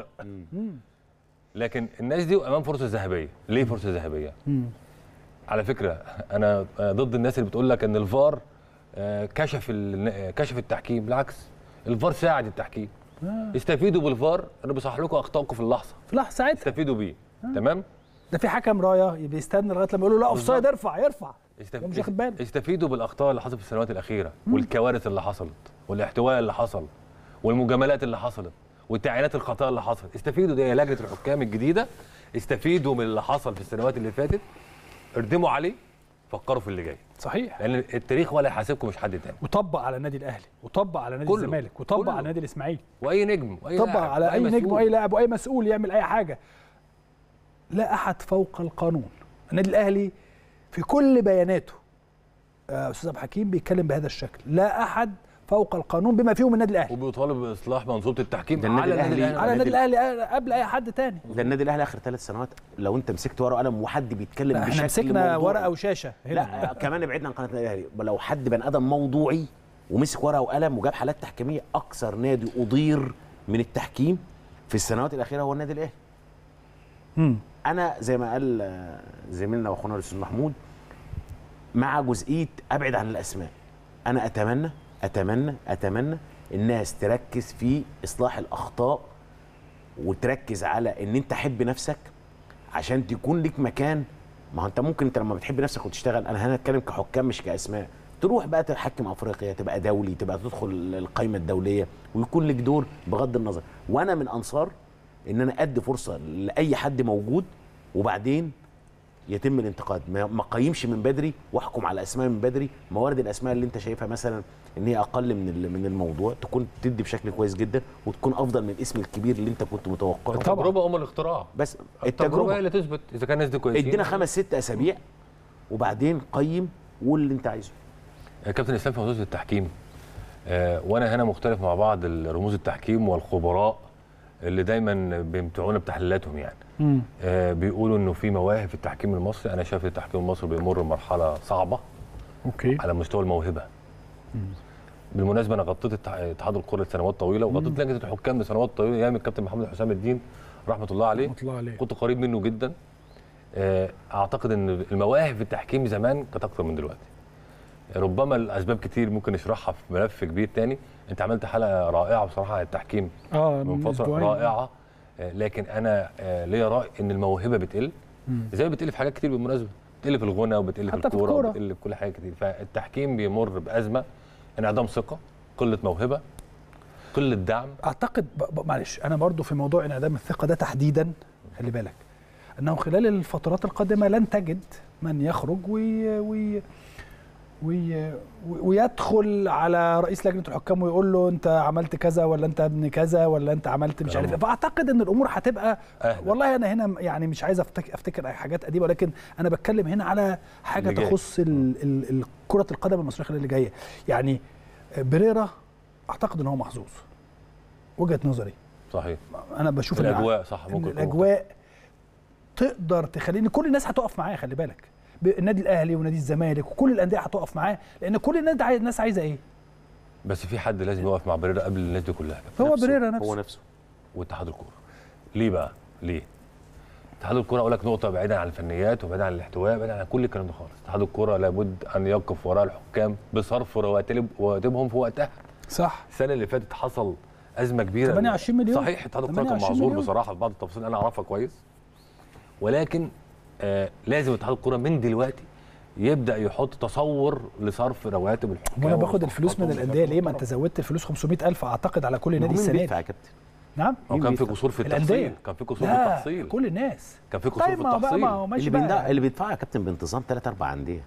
لكن الناس دي امام فرصه ذهبيه ليه فرصه ذهبيه مم. على فكره انا آه، ضد الناس اللي بتقول لك ان الفار آه، كشف ال- كشف التحكيم بالعكس الفار ساعد التحكيم آه. استفيدوا بالفار انه بيصحح لكم اخطائكم في اللحظه في لحظه ساعتها استفيدوا بيه تمام ده في حكم رايه بيستنى لغايه لما يقول له لا اوف سايد ارفع يرفع استف... هو مش واخد باله استفيدوا بالاخطاء اللي حصلت في السنوات الاخيره والكوارث اللي حصلت والاحتواء اللي حصل والمجاملات اللي حصلت والتعيينات الخطا اللي حصلت استفيدوا دي لجنه الحكام الجديده استفيدوا من اللي حصل في السنوات اللي فاتت اردموا عليه فكروا في اللي جاي صحيح لان التاريخ ولا يحاسبكم مش حد تاني وطبق على النادي الاهلي وطبق على نادي كله. الزمالك وطبق كله. على نادي الاسماعيلي واي نجم واي طبق لاعب على وأي اي نجم مسؤول. واي لاعب واي مسؤول يعمل اي حاجه لا احد فوق القانون النادي الاهلي في كل بياناته آه، استاذ عبد الحكيم بيتكلم بهذا الشكل لا احد فوق القانون بما فيهم النادي الاهلي وبيطالب باصلاح منظومه التحكيم ده النادي على النادي الأهلي- الاهلي على النادي الاهلي قبل اي حد تاني ده النادي الاهلي اخر ثلاث سنوات لو انت مسكت ورقه وقلم وحد بيتكلم لا، بشكل احنا مسكنا موضوعي. ورقه وشاشه هنا لا كمان بعدنا عن قناه النادي الاهلي لو حد بني ادم موضوعي ومسك ورقه وقلم وجاب حالات تحكيميه اكثر نادي اضير من التحكيم في السنوات الاخيره هو النادي الاهلي مم. انا زي ما قال آه، زميلنا واخونا الاستاذ محمود مع جزئيه ابعد عن الاسماء انا اتمنى اتمنى اتمنى الناس تركز في اصلاح الاخطاء وتركز على ان انت حب نفسك عشان تكون ليك مكان ما هو انت ممكن انت لما بتحب نفسك وتشتغل انا هنتكلم كحكام مش كاسماء تروح بقى تحكم افريقيا تبقى دولي تبقى تدخل القائمه الدوليه ويكون لك دور بغض النظر وانا من انصار ان انا ادي فرصه لاي حد موجود وبعدين يتم الانتقاد ما ما اقيمش من بدري واحكم على اسماء من بدري موارد الاسماء اللي انت شايفها مثلا ان هي اقل من ال- من الموضوع تكون تدي بشكل كويس جدا وتكون افضل من الاسم الكبير اللي انت كنت متوقعه التجربه ام الاختراع بس التجربه هي التجربه اللي تثبت اذا كان الناس دي كويسين ادينا خمس ست اسابيع وبعدين قيم وقول اللي انت عايزه يا كابتن اسلام في موضوع التحكيم آه وانا هنا مختلف مع بعض رموز التحكيم والخبراء اللي دايما بيمتعونا بتحليلاتهم يعني مم. آه بيقولوا انه في مواهب في التحكيم المصري انا شايف التحكيم المصري بيمر بمرحله صعبه اوكي على مستوى الموهبه بالمناسبه انا غطيت التح- اتحاد الكره لسنوات طويله وغطيت لجنه الحكام لسنوات طويله ايام الكابتن محمد حسام الدين رحمه الله عليه رحمة الله عليه. كنت قريب منه جدا آه، اعتقد ان المواهب في التحكيم زمان كانت اكتر من دلوقتي ربما الاسباب كتير ممكن نشرحها في ملف كبير تاني انت عملت حلقه رائعه بصراحه عن التحكيم اه من فتره أسبوعين. رائعه آه، لكن انا آه، ليا راي ان الموهبه بتقل مم. زي ما بتقل في حاجات كتير بالمناسبه بتقل في الغنى وبتقل في حتى في الكوره الكورة. وبتقل في كل حاجه كتير فالتحكيم بيمر بازمه انعدام ثقه قله موهبه قله دعم اعتقد ب... ب... معلش انا برضو في موضوع انعدام الثقه ده تحديدا خلي بالك انه خلال الفترات القادمه لن تجد من يخرج وي... وي... وي... ويدخل على رئيس لجنه الحكام ويقول له انت عملت كذا ولا انت ابن كذا ولا انت عملت مش عارف إيه. فاعتقد ان الامور هتبقى أهدى. والله انا هنا يعني مش عايز افتكر, أفتكر أي حاجات قديمه ولكن انا بتكلم هنا على حاجه اللي جاي. تخص ال... ال... ال- كره القدم المصريه خلال اللي جايه يعني بريرا اعتقد ان هو محظوظ وجهه نظري صحيح انا بشوف إن الاجواء صح إن ممكن يكون الاجواء تقدر تخليني كل الناس هتقف معاه خلي بالك ب- النادي الاهلي ونادي الزمالك وكل الانديه هتقف معاه لان كل الناس عايز الناس عايزه ايه بس في حد لازم يقف مع بريرا قبل الناس دي كلها هو نفسه. بريرا نفسه هو نفسه واتحاد الكوره ليه بقى ليه اتحاد الكوره اقول لك نقطه بعيدا عن الفنيات وبعيدا عن الاحتواء بعيدا عن كل الكلام ده خالص اتحاد الكوره لابد ان يقف وراء الحكام بصرف رواتب رواتبهم في وقتها صح السنه اللي فاتت حصل ازمه كبيره 28 مليون. صحيح اتحاد الكوره كان 28 معذور مليون. بصراحه في بعض التفاصيل انا اعرفها كويس ولكن آه لازم اتحاد الكوره من دلوقتي يبدا يحط تصور لصرف رواتب الحكام وانا باخد الفلوس من ومستحقاتهم الانديه ليه ما انت زودت الفلوس 500000 اعتقد على كل نادي مين السنه بيدفع دي يا كابتن نعم هو كان في بيدفع؟ قصور في الأندية. التحصيل كان في قصور في لا التحصيل كل الناس كان في قصور طيب في ما هو بقى التحصيل ما هو ماشي اللي بيندفع بقى اللي بيدفعوا يا كابتن بانتظام ثلاث اربع انديه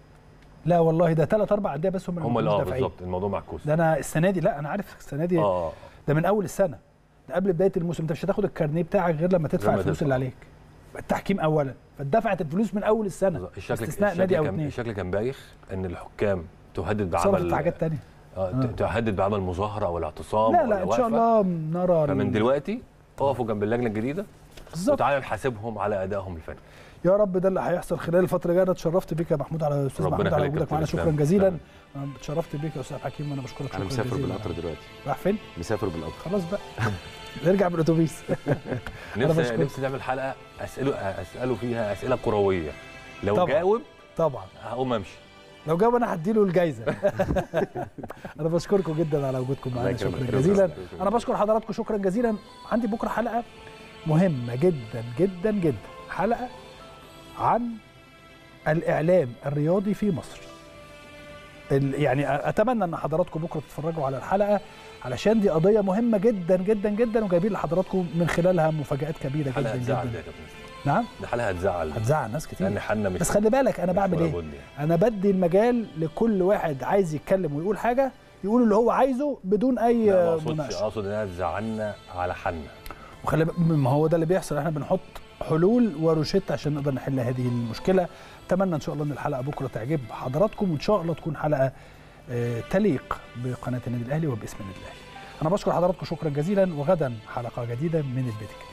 لا والله ده ثلاث اربع انديه بس هم اللي هم مش اللي اه دافعين. بالظبط الموضوع معكوس ده انا السنه دي لا انا عارف السنه دي اه ده من اول السنه ده قبل بدايه الموسم انت مش هتاخد الكارنيه بتاعك غير لما تدفع لما الفلوس تدفع. اللي عليك التحكيم اولا فدفعت الفلوس من اول السنه الشكل استثناء نادي الشكل او كان اثنين الشكل كان بايخ ان الحكام تهدد صرفت بعمل في حاجات تانية آه. ت- تهدد بعمل مظاهره او الاعتصام لا ولا لا ان شاء وقفة. الله نرى فمن ال- دلوقتي اقفوا جنب اللجنه الجديده بالظبط وتعالوا نحاسبهم على ادائهم الفني يا رب ده اللي هيحصل خلال الفتره الجايه انا اتشرفت بيك يا محمود على استاذ ربنا محمود على يخليك يا وجودك معانا كابتن شكرا إسلام. جزيلا تمام. أنا اتشرفت بيك يا استاذ حكيم وانا بشكرك شكرا انا مسافر جزيلا بالقطر دلوقتي راح فين؟ مسافر بالقطر خلاص بقى نرجع بالاتوبيس نفسي بشكرك. نفسي نعمل حلقه اساله اساله فيها اسئله كرويه لو طبعاً. جاوب طبعا هقوم امشي لو جاوب انا هديله الجايزه انا بشكركم جدا على وجودكم معانا الله يكرمك. شكرا جزيلا انا بشكر حضراتكم شكرا جزيلا عندي بكره حلقه مهمه جدا جدا جدا حلقه عن الاعلام الرياضي في مصر ال- يعني اتمنى ان حضراتكم بكره تتفرجوا على الحلقه علشان دي قضيه مهمه جدا جدا جدا وجايبين لحضراتكم من خلالها مفاجات كبيره حلقه جدا هتزعل جدا دي يا كابتن نعم دي حلقه هتزعل هتزعل ناس كتير لان حنا مش بس خلي بالك انا مش بعمل ولا ايه بد يعني. انا بدي المجال لكل واحد عايز يتكلم ويقول حاجه يقول اللي هو عايزه بدون اي لا، ما اقصدش مناقشه اقصد انها تزعلنا على حنا وخلي بالك- ما هو ده اللي بيحصل احنا بنحط حلول وروشته عشان نقدر نحل هذه المشكله اتمنى ان شاء الله ان الحلقه بكره تعجب حضراتكم وان شاء الله تكون حلقه آه، تليق بقناه النادي الاهلي وباسم النادي الاهلي انا بشكر حضراتكم شكرا جزيلا وغدا حلقه جديده من البيت الكبير